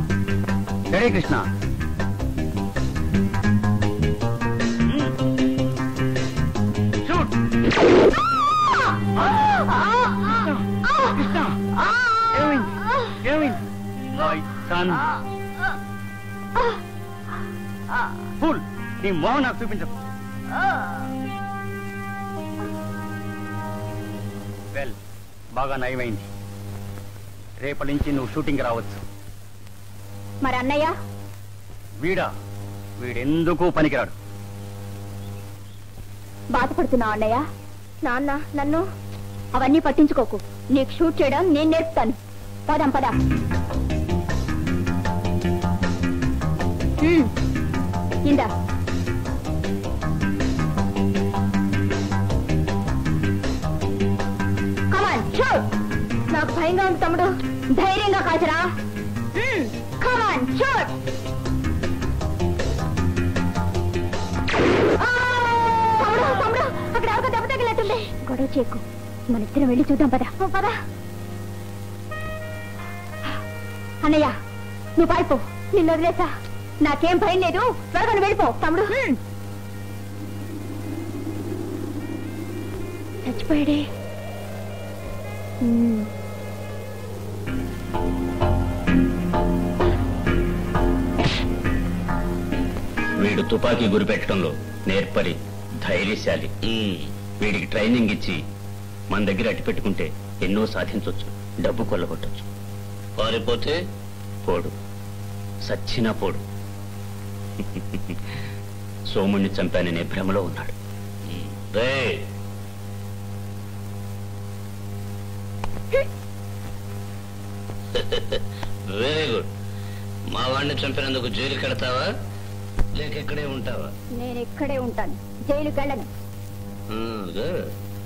Ready Krishna shoot Krishna ఏమైంది ఏమైంది my son full నీ మోహన్ నాకు చూపించకు వెల్ బాగా నయమైంది రేపటి నుంచి నువ్వు షూటింగ్ రావచ్చు మరి అన్నయ్య వీడా వీడెందుకు పనికిరాడు బాధపడుతున్నావు అన్నయ్య నాన్న నన్ను అవన్నీ పట్టించుకోకు నీకు షూట్ చేయడం నేను నేర్పుతాను పదాం పదా హ్మ్. ఇందా కమాన్ షూట్ నాకు భయంగా ఉంది తమ్ముడు ధైర్యంగా కాచరా కమాన్ షూట్ తమ్ముడు తమ్ముడు అక్కడ ఎవరికో దెబ్బ తగిలినట్టుంది గొడవ చేకు మన ఇద్దరం వెళ్ళి చూద్దాం పద ఓ, పద అన్నయ్య నువ్వు పారిపో నిన్ను వదిలేసా నాకేం భయం లేదు త్వరగా నువ్వు వెళ్ళిపో తమ్ముడు చచ్చిపోయాడే హ్మ్. వీడు తుపాకీ గురిపెట్టడంలో నేర్పరి ధైర్యశాలి వీడికి ట్రైనింగ్ ఇచ్చి మన దగ్గర అట్టి పెట్టుకుంటే ఎన్నో సాధించవచ్చు డబ్బు కొల్లగొట్టచ్చు పారిపోతే పోడు సచ్చినా పోడు సోముణ్ణి చంపాననే భ్రమలో ఉన్నాడు వెరీ గుడ్ మా వాడిని చంపినందుకు జైలు కడతావా లేక ఇక్కడే ఉంటావా నేను ఇక్కడే ఉంటాను జైలుకి వెళ్ళను గుడ్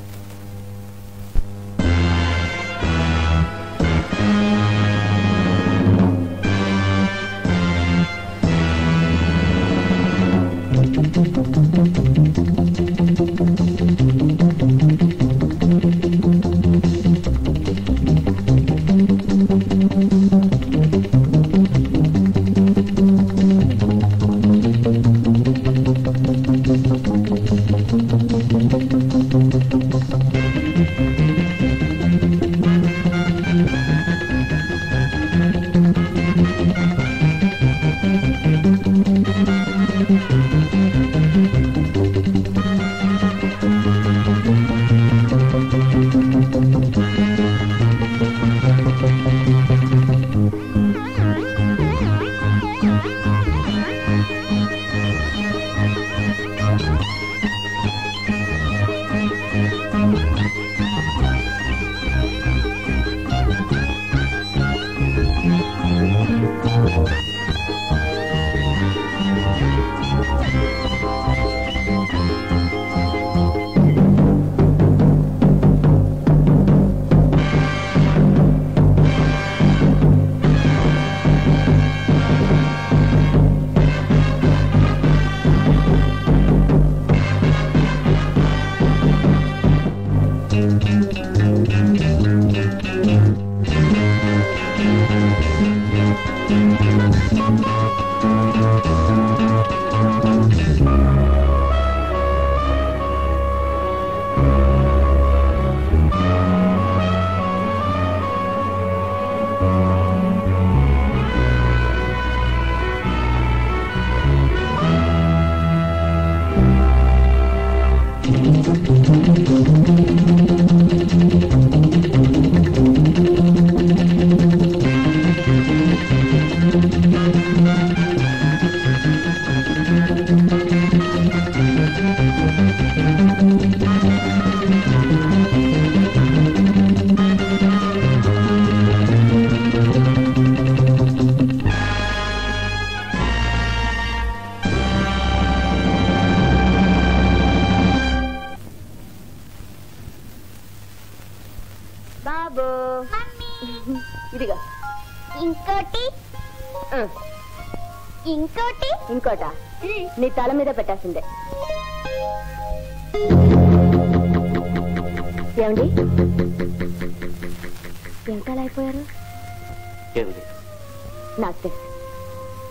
బాబు ఇదిగో ఇంకోటి ఆ, ఇంకోటి ఇంకోట నీ తల మీద పెట్టాల్సిందే ఏమండి ఎంతలా అయిపోయారు ఏమిటి నాకు తెలుసు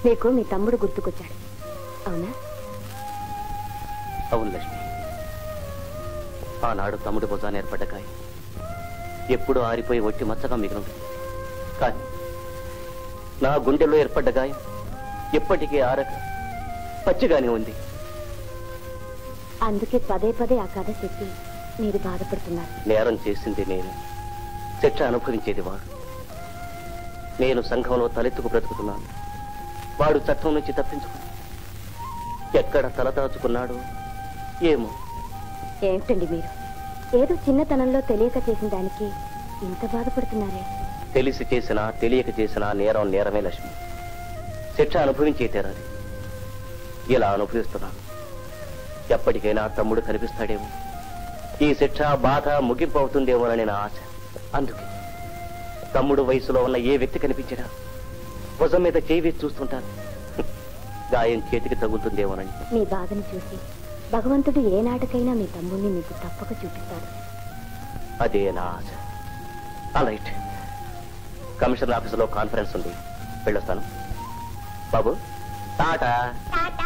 మీకు మీ తమ్ముడు గుర్తుకొచ్చాడు అవునా అవును లక్ష్మి ఆనాడు తమ్ముడి భుజాన్ని ఏర్పడ్డ గాయం ఎప్పుడు ఆరిపోయి ఒట్టి మచ్చగా మిగిలింది కానీ నా గుండెలో ఏర్పడ్డ గాయం ఎప్పటికీ ఆరక పచ్చిగానే ఉంది అందుకే పదే పదే ఆ కథ చెప్పి మీరు బాధపడుతున్నారు నేరం చేసింది నేను శిక్ష అనుభవించేది వాడు నేను సంఘంలో తలెత్తుకు బ్రతుకుతున్నాను వాడు చట్టం నుంచి తప్పించుకున్నాడు ఎక్కడ తలదాచుకున్నాడో ఏమో ఏమిటండి మీరు ఏదో చిన్నతనంలో తెలియక చేసిన దానికి ఇంత బాధపడుతున్నారే తెలిసి చేసినా తెలియక చేసినా నేరం నేరమే లక్ష్మి శిక్ష అనుభవించే తీరాలి ఇలా అనుభవిస్తున్నాను ఎప్పటికైనా తమ్ముడు కనిపిస్తాడేమో ఈ శిక్ష బాధ ముగింపు అవుతుందేమోనని నా ఆశ అందుకే తమ్ముడు వయసులో ఉన్న ఏ వ్యక్తి కనిపించినా భుజం మీద చేయి వేసి చూస్తుంటాను గాయం చేతికి తగులుతుందేమోనని మీ బాధను చూసి భగవంతుడు ఏ నాటికైనా మీ తమ్ముడిని మీకు తప్పక చూపిస్తాడు అదే నా ఆశ రైట్ కమిషనర్ ఆఫీసులో కాన్ఫరెన్స్ ఉంది వెళ్ళొస్తాను బాబు tata tata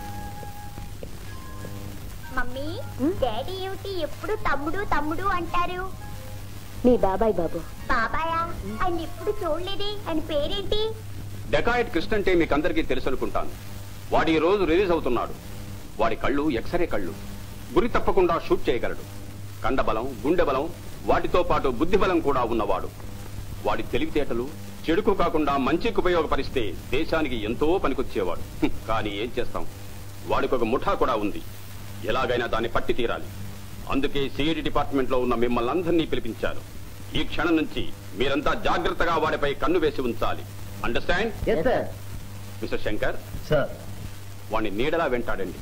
mummy hmm? Daddy ఏమిటి ఎప్పుడు తమ్ముడు తమ్ముడు అంటారు మీ బాబాయ్ బాబు బాబాయా ఆయన ఎప్పుడు చూడలేదే ఆయన పేరేంటి డెకాయిట్ కృష్ణ అంటే మీకు అందరికీ తెలుసు అనుకుంటాను వాడు ఈ రోజు రిలీజ్ అవుతున్నాడు వాడి కళ్ళు ఎక్స్రే కళ్ళు గురి తప్పకుండా షూట్ చేయగలడు కండబలం గుండె బలం వాటితో పాటు బుద్ధి బలం కూడా ఉన్నవాడు వాడి తెలివితేటలు చెడుకు కాకుండా మంచికి ఉపయోగపరిస్తే దేశానికి ఎంతో పనికొచ్చేవాడు హ్మ్, కానీ ఏం చేస్తాం వాడికి ఒక ముఠా కూడా ఉంది ఎలాగైనా దాన్ని పట్టి తీరాలి అందుకే సిఐడి డిపార్ట్మెంట్ లో ఉన్న మిమ్మల్ని అందరినీ పిలిపించారు ఈ క్షణం నుంచి మీరంతా జాగ్రత్తగా వాడిపై కన్ను వేసి ఉంచాలి అండర్స్టాండ్ మిస్టర్ శంకర్ సార్ వాడిని నీడలా వెంటాడండి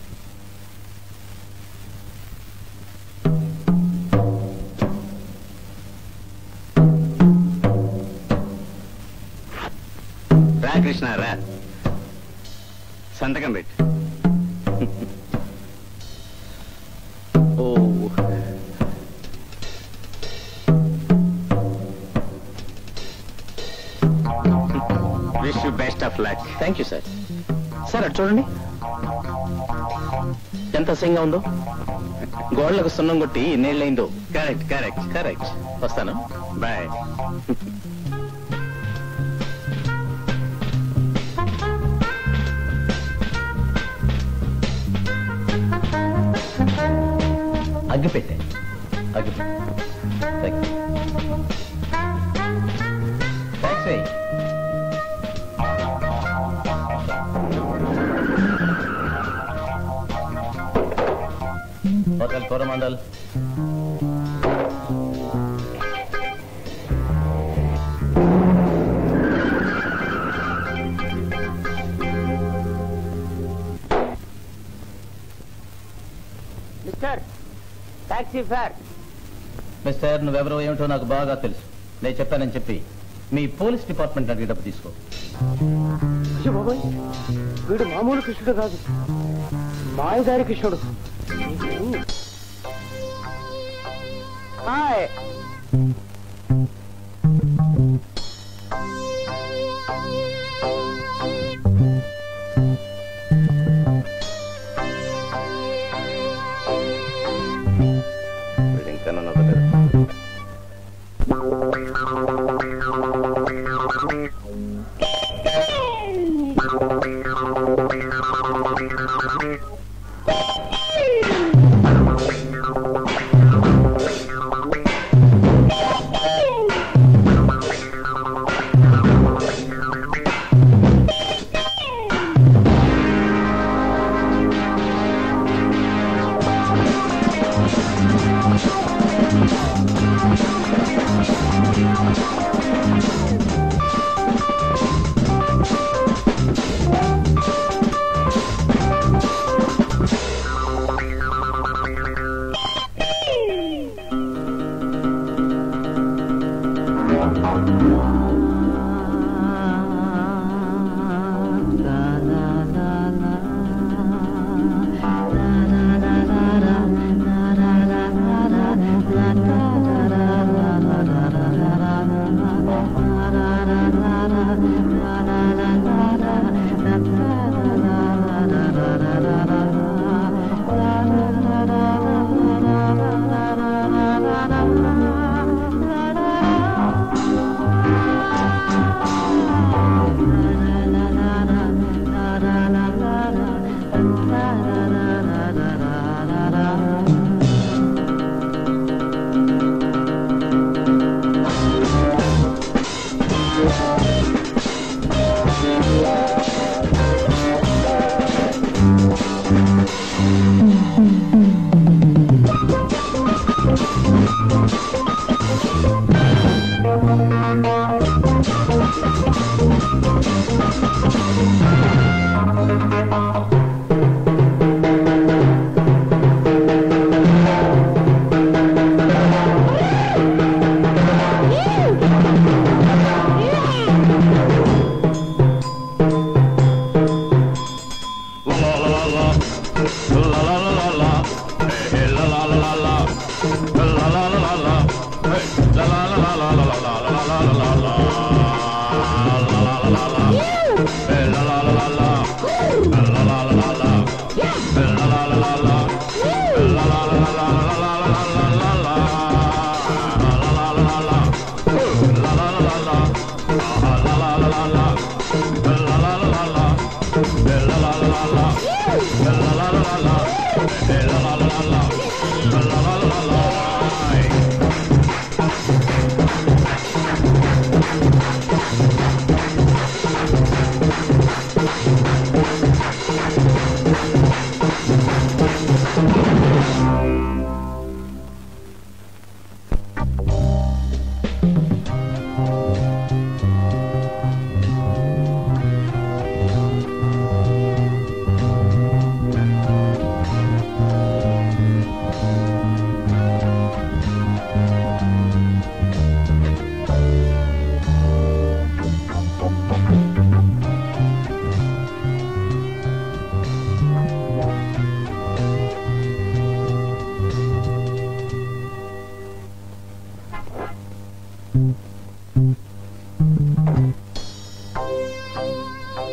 రా కృష్ణ రా సంతకం పెట్టు oh wish you best of luck thank you sir sir అటు చూడండి ఎంత అసహ్యంగా ఉందో గోడలకు సున్నం కొట్టి ఎన్నేళ్ళైందో కరెక్ట్ కరెక్ట్ కరెక్ట్ వస్తాను బాయ్ అగ్గిపెట్టే అగ్గిపెట్టే taxi hotel Coromandel mister taxi fare mister నువ్వెవరో ఏమిటో నాకు బాగా తెలుసు నేను చెప్పానని చెప్పి మీ పోలీస్ డిపార్ట్మెంట్ అడిగి డబ్బు తీసుకో అయ్యో బాబాయ్ వీడు మామూలు కృష్ణుడు కాదు మాయదారి కృష్ణుడు హాయ్ ఇంకా నన్ను వదలరు. ఆ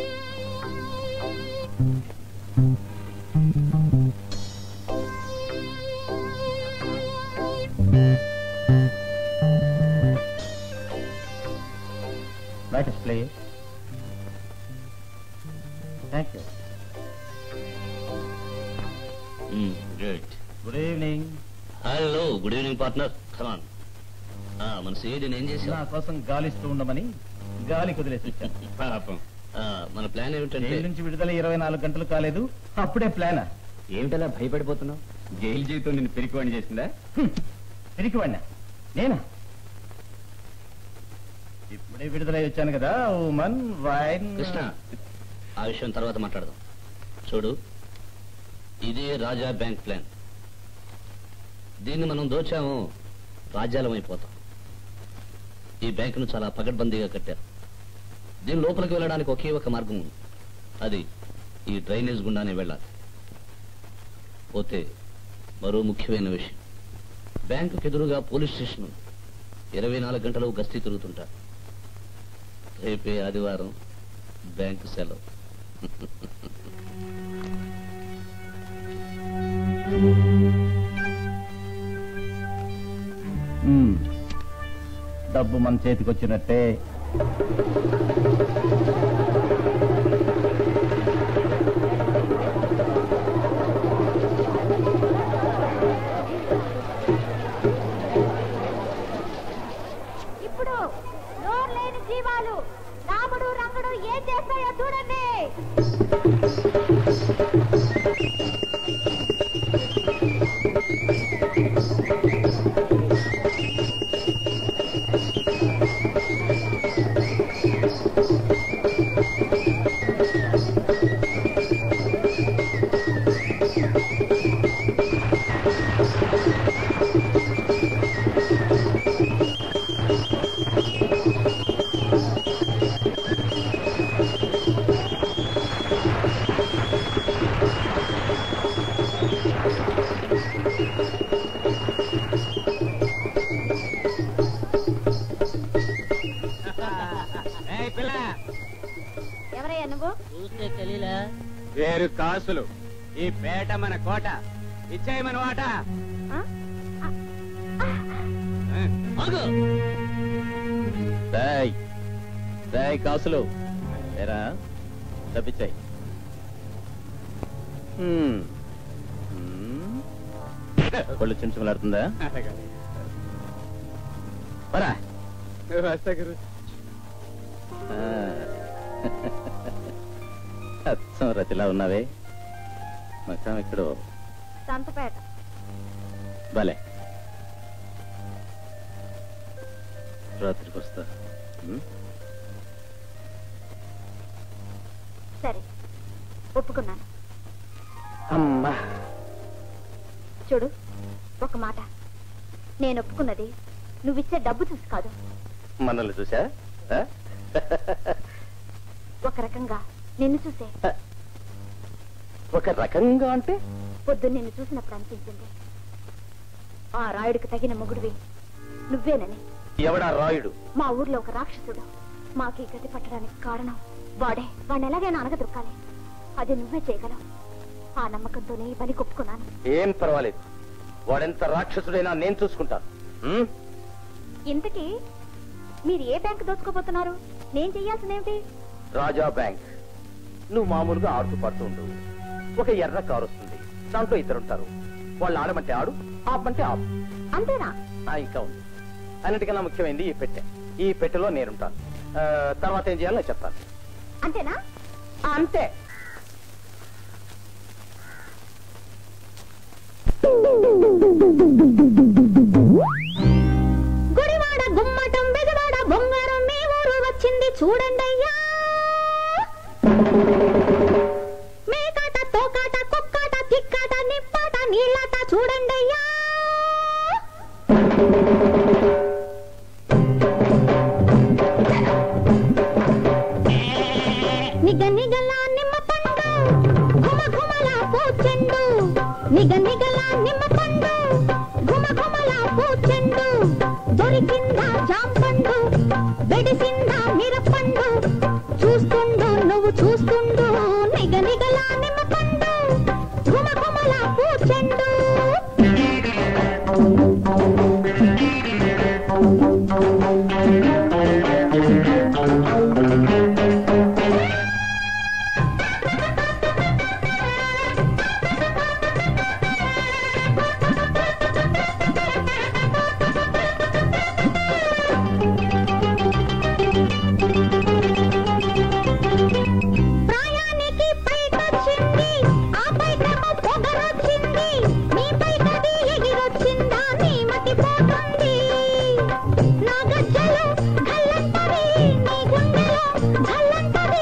Let us play. Thank you. Good Good evening. Hello good evening partner come on మన సీడీని ఏం నా చేసావు కోసం గాలిస్తూ ఉండమని గాలి కుదిలేసి వచ్చాను. పాపం ఆ, మన ప్లాన్ ఏమిటంటే జైలు నుంచి విడుదల ఇరవై నాలుగు గంటలు కాలేదు అప్పుడే ప్లానా ఏమిటలా భయపడిపోతున్నావు జైలు జీవితం నిన్ను పెరికివాణి చేసిందా తిరిగివాడినా నేనా ఇప్పుడే విడుదలై వచ్చాను కదా ఉమన్ వైన్ కృష్ణ ఆ విషయం తర్వాత మాట్లాడదాం చూడు ఇదే రాజా బ్యాంక్ ప్లాన్ దీన్ని మనం దోచాము రాజ్యాలం అయిపోతాం ఈ బ్యాంకును చాలా పకడ్బందీగా కట్టారు దీని లోపలికి వెళ్ళడానికి ఒకే ఒక మార్గం ఉంది అది ఈ డ్రైనేజ్ గుండానే వెళ్ళాలి పోతే మరో ముఖ్యమైన విషయం బ్యాంకుకి ఎదురుగా పోలీస్ స్టేషన్ ఉంది ఇరవై నాలుగు గంటలు గస్తీ తిరుగుతుంటారు రేపే ఆదివారం బ్యాంకు సెలవు మ్మ్. డబ్బు మన చేతికి వచ్చినట్టే ఇప్పుడు నోరు లేని జీవాలు రాముడు రంగుడు ఏం చేస్తాయో చూడండి ఎవరయ్యా నువ్వు వేరు కాసులు ఈ పేట మన కోట ఇచ్చాయి మన వాట ఆ? ఆగు! రాయ్ రాయ్ కాసులు ఏరా తప్పించాయి ఒళ్ళు చించుమలాడుతుందా పరా ఆ. అచ్చం రతిలా ఉన్నావే మొత్తం ఇక్కడ సంతపేట భలే రాత్రికి వస్తా ఉం? సరే ఒప్పుకున్నాను అమ్మా చూడు ఒక మాట నేను ఒప్పుకున్నది నువ్విచ్చే డబ్బు చూసి కాదు మనల్ని చూసా ఆ? ఒక రకంగా నిన్ను చూసే ఒక రకంగా అంటే పొద్దున్న నిన్ను చూసినప్పుడు అనిపించింది ఆ రాయుడికి తగిన మొగుడివి నువ్వేనని ఎవడా రాయుడు మా ఊర్లో ఒక రాక్షసుడు మాకు ఈ గతి పట్టడానికి కారణం వాడే వాడిని ఎలాగైనా అనగదొక్కాలి అది నువ్వే చేయగలవు ఆ నమ్మకంతోనే ఈ పని కొప్పుకున్నాను ఏం పర్వాలేదు వాడెంత రాక్షసుడైనా నేను చూసుకుంటాను ఉం? ఇంతకీ మీరు ఏ బ్యాంక్ దోచుకోబోతున్నారు నేను చెయ్యాల్సిందేమిటి రాజా బ్యాంక్ నువ్వు మామూలుగా ఆడుతూ పడుతూ ఉండు ఒక ఎర్ర కారు వస్తుంది దాంట్లో ఇద్దరుంటారు వాళ్ళు ఆడమంటే ఆడు ఆపమంటే ఆపు అంతేనా ఆ, ఇంకా ఉంది అన్నిటికన్నా ముఖ్యమైనది ఈ పెట్టె ఈ పెట్టెలో నేనుంటాను ఆ, తర్వాత ఏం చేయాలో నేను చెప్తాను అంతేనా అంతే గుడివాడ గుమ్మటం బెజవాడ బొంగారం మీ ఊరు వచ్చింది చూడండయ్యా మేకాట తోకాట కుక్కాట తిక్కాట నిప్పాట నీళ్ళాట చూడండయ్యా నిగ నిగల నిమ్మ పండు ఘుమ ఘుమల పూచెండు నిగ నిగల నిమ్మ పండు ఘుమ ఘుమల పూచెండు దొరికిందా జాంపండు వెడిసిందా మిరపండు చూస్తుండు నువ్వు చూస్తూ పూస్తుండు నిగ నిగలా నిమ్మ పండు ఘుమ ఘుమలా పూచెండు ప్రాయానికి పైకొచ్చింది ఆ పైకము పొగరొచ్చింది నీ పైకది ఎగిరొచ్చిందా నీ మతి పోతుంది నా గజ్జలు గల్లంటది నీ గుండెలో గల్లంటది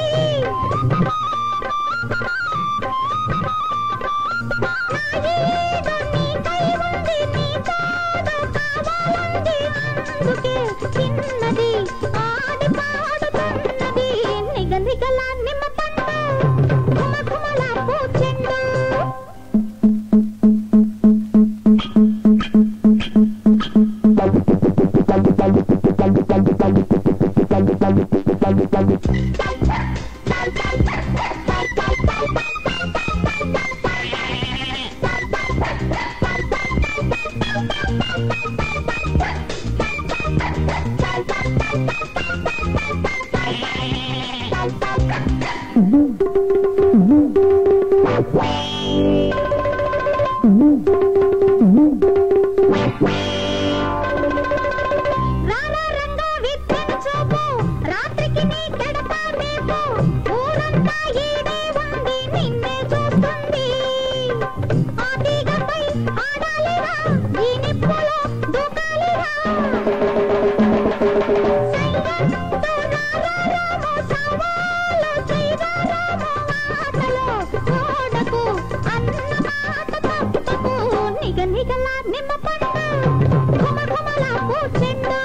నా ఏదో నీకై ఉంది నీ తోడు కావాలంది అందుకే చిన్నది ఆడి పాడుతున్నది నిగ నిగల నిమ్మ పండు ఘుమ ఘుమల పూచెండు రారా రంగా విద్యను చూపు రాత్రికి నీ గడప రేపు ఊరంతా ఈడే ఉంది నిన్నే చూస్తుంది ఆ తీగపై ఆడాలిరా ఈ నిప్పులో దూకాలిరా సైగంతో రారారామో సవాలు చేయరారామో ఆటలో ఓడకు అన్న మాట తప్పకు నిగ నిగల నిమ్మ పండు ఘుమ ఘుమల పూచెండు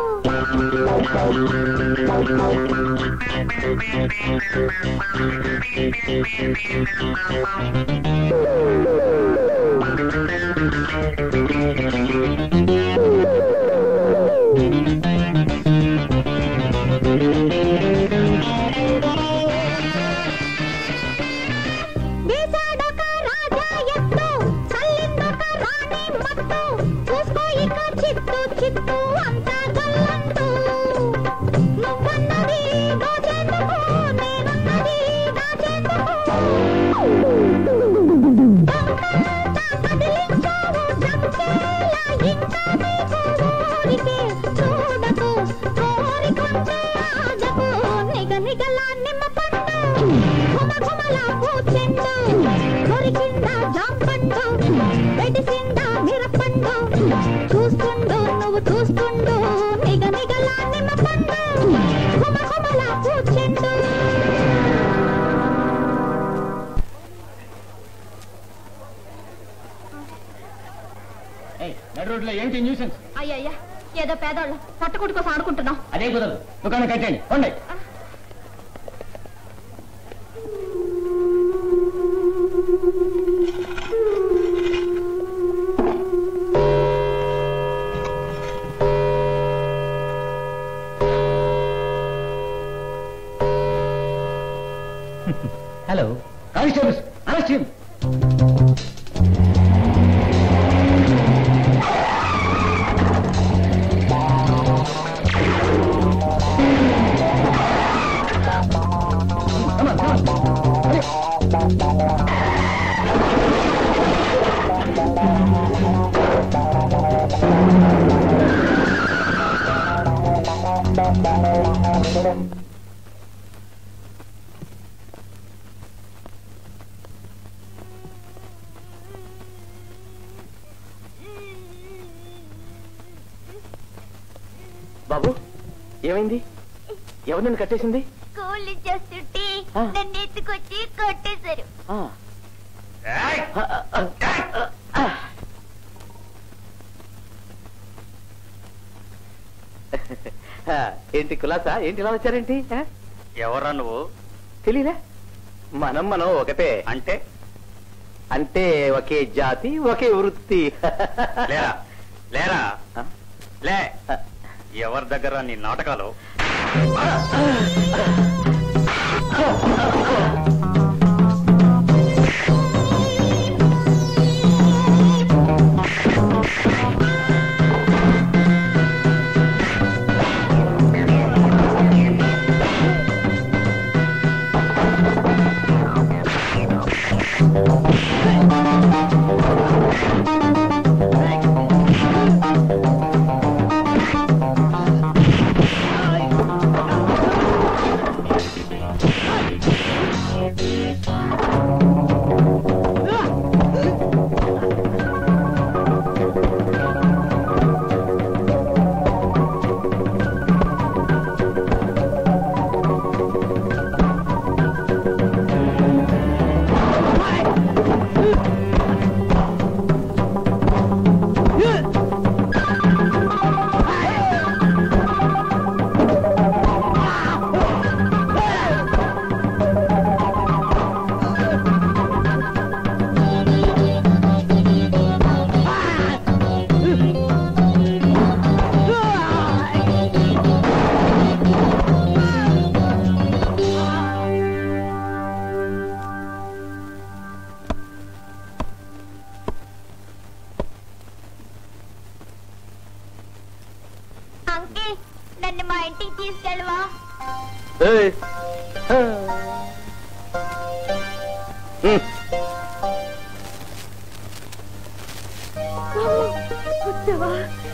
వేసాడొక రాజా ఎత్తు చల్లిందొక రాణి మత్తు చూసుకో ఇక చిత్తు చిత్తు అంతా గల్లంటూ నువ్వన్నది దోచేందుకు నేనున్నది దాచేందుకు దొంగంతా కదిలించావు జంకేలా ఇంకా నీకు ఊరికే చూడకు కోరికొంటే ఆగకు నిగ నిగల నిమ్మ పండు ఘుమ ఘుమల పూచెండు కొరికిందా జాంపండు వెడిసిందా మిరపండు చూస్తుండు నువ్వు చూస్తుండు నిగ నిగల నిమ్మ పండు ఘుమ ఘుమల పూచెండు నడు రోడ్లో ఏంటి న్యూసెన్స్ అయ్యయ్యా ఏదో పేదోళ్ళం పట్టుకుట్టు కోసం ఆడుకుంటున్నాం అదే కుదరదు దుకాణం కట్టండి ఉండండి hello constables arrest him Come on, come on. Hurry. బాబు ఏమైంది ఎవరు నిన్ను కట్టేసింది స్కూల్ చేస్తుంటే ఆ. నన్ను ఎత్తుకొచ్చి కొట్టేశారు ఆ. ఆ, ఆ, ఆ, ఆ. ఆ, ఏంటి కులాసా ఏంటి ఇలా వచ్చారేంటి ఆ? ఎవరా నువ్వు తెలీదా మనం మనం ఒకటే అంటే అంటే ఒకే జాతి ఒకే వృత్తి లేరా లేరా ఆ? లే ఆ. ఎవరి దగ్గర నీ నాటకాలు అంకిల్ నన్ను మా ఇంటికి తీసుకెళ్ళవా ఏయ్. హ్మ్. వచ్చావా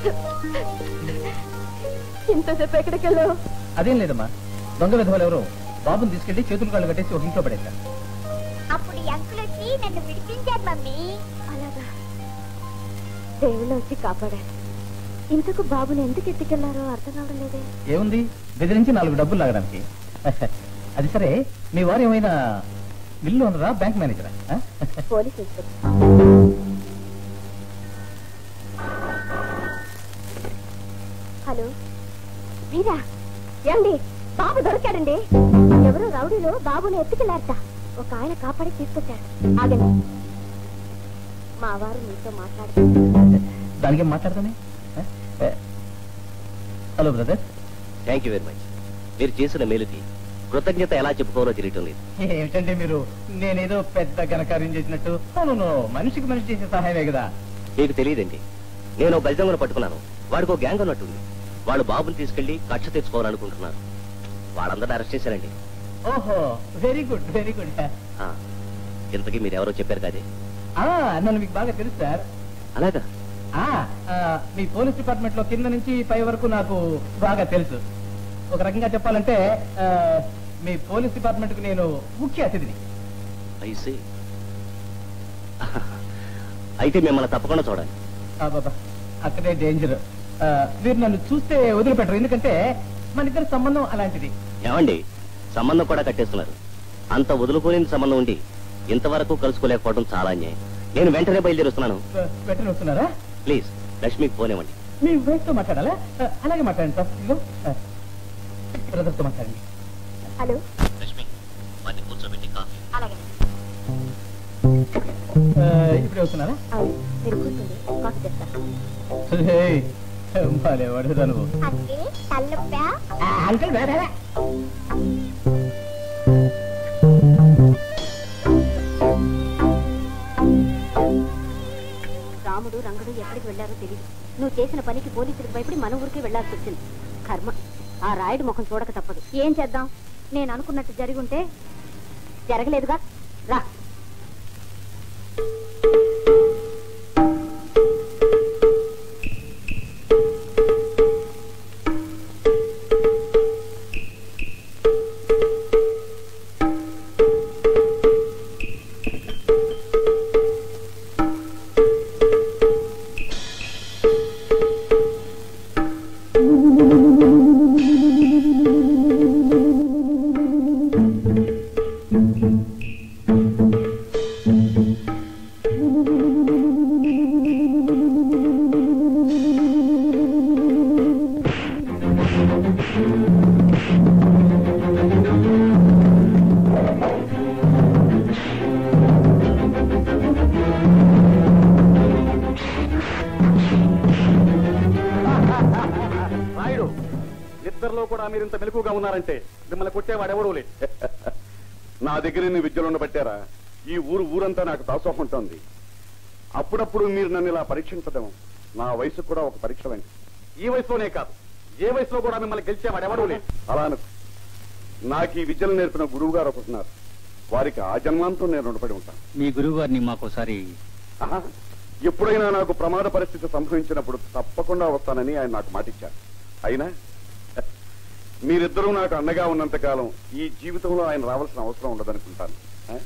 ఇంతసేపు ఎక్కడికి వెళ్ళావు అదేం లేదమ్మా దొంగ విధవలు ఎవరో బాబుని తీసుకెళ్లి చేతులు కాళ్ళు కట్టేసి ఒక ఇంట్లో పడేశారు అప్పుడు ఈ అంకుల్ వచ్చి నన్ను విడిపించారు మమ్మీ అలాగా దేవుళ్ళు వచ్చి కాపాడారు ఇంతకు బాబుని ఎందుకు ఎత్తుకెళ్లారో అర్థం కావడం లేదే ఏముంది బెదిరించి నాలుగు డబ్బులు లాగడానికి అది సరే మీ వారు ఏమైనా మిల్లు ఉన్నరా బ్యాంక్ మేనేజరా ఆ? పోలీస్ ఇన్స్పెక్టర్ హలో మీరా ఏమండి బాబు దొరికాడండి ఎవరో రౌడీలో బాబుని ఎత్తుకెళ్ళారట ఒక ఆయన కాపాడి తీసుకొచ్చారు ఆగండి మా వారు మీతో మాట్లాడుతున్నారు దానికి ఏం మాట్లాడతానే ఆ? ఏ, hello brother thank you very much మీరు చేసిన మేలుకి కృతజ్ఞత ఎలా చెప్పుకోవాలో తెలియటం లేదు ఏమిటంటే మీరు నేనేదో పెద్ద ఘనకార్యం చేసినట్టు అవును మనిషికి మనిషి చేసే సహాయమే కదా మీకు తెలియదండి నేను బలిదంగును పట్టుకున్నాను వాడికి ఒక గ్యాంగ్ ఉన్నట్టుంది వాళ్ళు బాబుని తీసుకెళ్లి కక్ష తెచ్చుకోవాలనుకుంటున్నారు వాళ్ళందరినీ అరెస్ట్ చేశారండి ఓహో వెరీ గుడ్ వెరీ గుడ్ ఆ, ఇంతకీ మీరు ఎవరో చెప్పారు కదే నన్ను మీకు బాగా తెలుసు సార్ అలాగా ఆ, ఆ, మీ పోలీస్ డిపార్ట్మెంట్ లో కింద నుంచి పై వరకు నాకు బాగా తెలుసు ఒక రకంగా చెప్పాలంటే ఆ, మీ పోలీస్ డిపార్ట్మెంట్ కు నేను ముఖ్య అతిథిని ఐసి అయితే మిమ్మల్ని తప్పకుండా చూడాలి ఆ, బాబా అక్కడే డేంజర్ ఆ, మీరు నన్ను చూస్తే వదిలిపెట్టరు ఎందుకంటే మన ఇద్దరి సంబంధం అలాంటిది ఏమండి సంబంధం కూడా కట్టేస్తున్నారు అంత వదులుకోలేని సంబంధం ఉండి ఇంతవరకు కలుసుకోలేకపోవడం చాలా అన్యాయం నేను వెంటనే బయలుదేరి వస్తున్నాను వెంటనే వస్తున్నారా ప్లీజ్ లక్ష్మికి ఫోన్ ఇవ్వండి మీ వైఫ్ తో మాట్లాడాలా ఆ, అలాగే మాట్లాడండి సార్ ఇదిగో బ్రదర్ తో మాట్లాడండి హలో లక్ష్మి వాడిని కూర్చోబెట్టి కాఫీ అలాగే ఆ, ఇప్పుడే వస్తున్నారా అవును మీరు కూర్చోండి కాఫీ తెస్తాను హేయ్, భలే వాడుదా నువ్వు అంకిల్ తల్లొప్పా అంకల్ వేరే రాముడు రంగడు ఎక్కడికి వెళ్లారో తెలియదు నువ్వు చేసిన పనికి పోలీసులకు భయపడి మన ఊరికి వెళ్లాల్సి వచ్చింది కర్మ ఆ రాయుడు ముఖం చూడక తప్పదు ఏం చేద్దాం నేను అనుకున్నట్టు జరిగి ఉంటే జరగలేదుగా రా రాయుడు ఇద్దరిలో కూడా మీరు ఇంత మెలకుగా ఉన్నారంటే మిమ్మల్ని కొట్టేవాడెవడూ లేదు నా దగ్గర ఇన్ని విద్యలు ఉండబట్టారా ఈ ఊరు ఊరంతా నాకు దాసోహం ఉంటుంది అప్పుడప్పుడు మీరు నన్ను ఇలా పరీక్షించడం నా వయసు కూడా ఒక పరీక్ష లాంటి ఈ వయసులోనే కాదు ఏ వయసులో కూడా మిమ్మల్ని గెలిచేవాడు ఎవడూ లేదు అలా అనుకో నాకు ఈ విద్యలు నేర్పిన గురువు గారు ఒకటున్నారు వారికి ఆ జన్మాంతం నేను రుణపడి ఉంటాను మీ గురువు గారిని మాకోసారి ఆహా, ఎప్పుడైనా నాకు ప్రమాద పరిస్థితి సంభవించినప్పుడు తప్పకుండా వస్తానని ఆయన నాకు మాటిచ్చారు అయినా మీరిద్దరూ నాకు అండగా ఉన్నంత కాలం ఈ జీవితంలో ఆయన రావాల్సిన అవసరం ఉండదనుకుంటాను ఆ?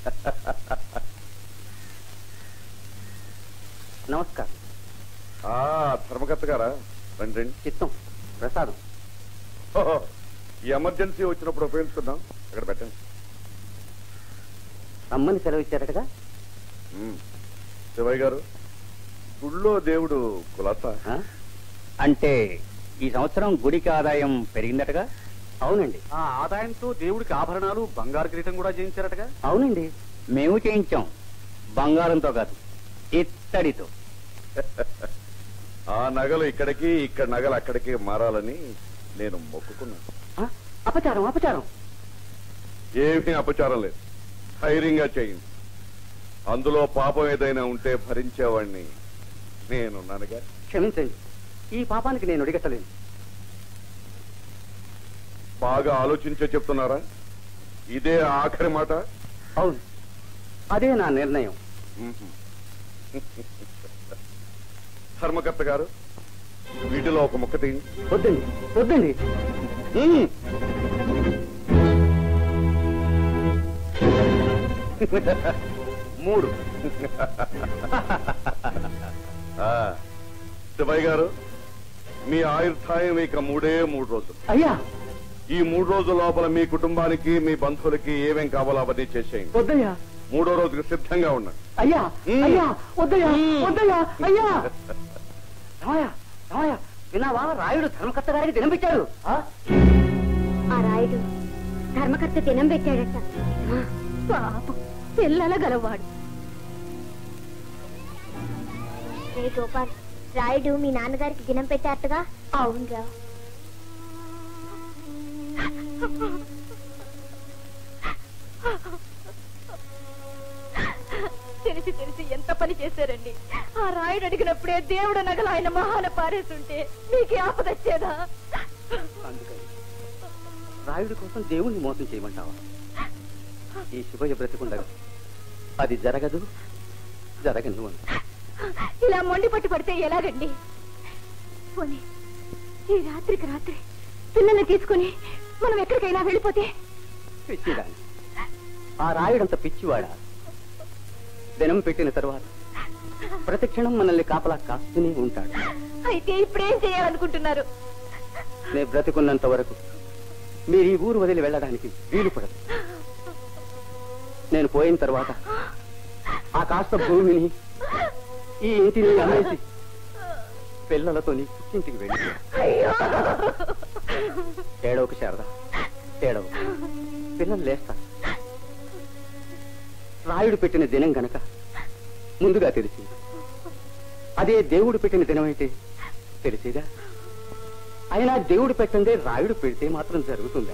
నమస్కారం ఆ ధర్మకర్త గారా రండి రండి చిత్తం ప్రసాదం ఓహో, ఈ ఎమర్జెన్సీ వచ్చినప్పుడు ఉపయోగించుకుందాం ఇక్కడ పెట్టండి రమ్మని సెలవు ఇచ్చారటగా ఉమ్. శివయ్య గారు గుళ్ళో దేవుడు కులాసా ఆ? అంటే ఈ సంవత్సరం గుడికి ఆదాయం పెరిగిందటగా అవునండి ఆ ఆదాయంతో దేవుడికి ఆభరణాలు బంగారు కిరీటం కూడా చేయించారటగా అవునండి మేము చేయించాం బంగారంతో కాదు ఇత్తడితో ఆ నగలు ఇక్కడికి ఇక్కడ నగలు అక్కడికి మారాలని నేను మొక్కుకున్నాను ఆ? అపచారం అపచారం ఏమీ అపచారం లేదు ధైర్యంగా చేయండి అందులో పాపం ఏదైనా ఉంటే భరించేవాడిని నేనున్నానుగా క్షమించండి ఈ పాపానికి నేను అడిగట్టలేను బాగా ఆలోచించే చెప్తున్నారా ఇదే ఆఖరి మాట అవును అదే నా నిర్ణయం మ్మ్. ధర్మకర్త గారు వీటిలో ఒక ముక్క తీయండి వద్దండి వద్దండి మ్మ్. మూడు ఆ, శివయ్య గారు మీ ఆయుర్దాయం ఇక మూడే మూడు రోజులు అయ్యా ఈ మూడు రోజుల లోపల మీ కుటుంబానికి మీ బంధువులకి ఏమేం కావాలో అవన్నీ చేసేయండి వద్దయ్యా మూడో రోజుకి సిద్ధంగా ఉండండి అయ్యా మ్మ్. అయ్యా వద్దయ్యా వద్దయ్యా అయ్యా రామయ్య రామయ్య విన్నావా రాయుడు ధర్మకర్త గారికి దినం పెట్టాడు ఆ? ఆ రాయుడు ధర్మకర్త తినం పెట్టాడట పాపం పిల్లల గలవాడు రే గోపాల్ రాయుడు మీ నాన్నగారికి దినం పెట్టారటగా అవునరా తెలిసి తెలిసి ఎంత పని చేశారండి ఆ రాయుడు అడిగినప్పుడే దేవుడు నగలు ఆయన మహాన పారేస్తుంటే మీకే ఆపదొచ్చేదా అందుకని రాయుడి కోసం దేవుణ్ణి మోసం చేయమంటావా ఈ శివయ్య బ్రతికుండగా అది జరగదు జరగను అంట ఇలా మొండి పట్టు పడితే ఎలాగండి పోనీ ఈ రాత్రికి రాత్రి పిల్లల్ని తీసుకుని మనం ఎక్కడికైనా వెళ్ళిపోతే పిచ్చిదాన్ని ఆ రాయుడంత పిచ్చివాడా దినం పెట్టిన తర్వాత ప్రతి క్షణం మనల్ని కాపలా కాస్తూనే ఉంటాడు అయితే ఇప్పుడేం చేయాలనుకుంటున్నారు నేను బ్రతికున్నంత వరకు మీరు ఈ ఊరు వదిలి వెళ్ళడానికి వీలు పడదు నేను పోయిన తర్వాత ఆ కాస్త భూమిని ఈ ఇంటిని అమ్మేసి పిల్లలతో నీ పుట్టింటికి వెళ్ళి ఏడవక శారదా ఏడవ పిల్లలు లేస్తారు రాయుడు పెట్టిన దినం గనక ముందుగా తెలిసింది అదే దేవుడు పెట్టిన దినం అయితే తెలిసేదా అయినా దేవుడు పెట్టందే రాయుడు పెడితే మాత్రం జరుగుతుందా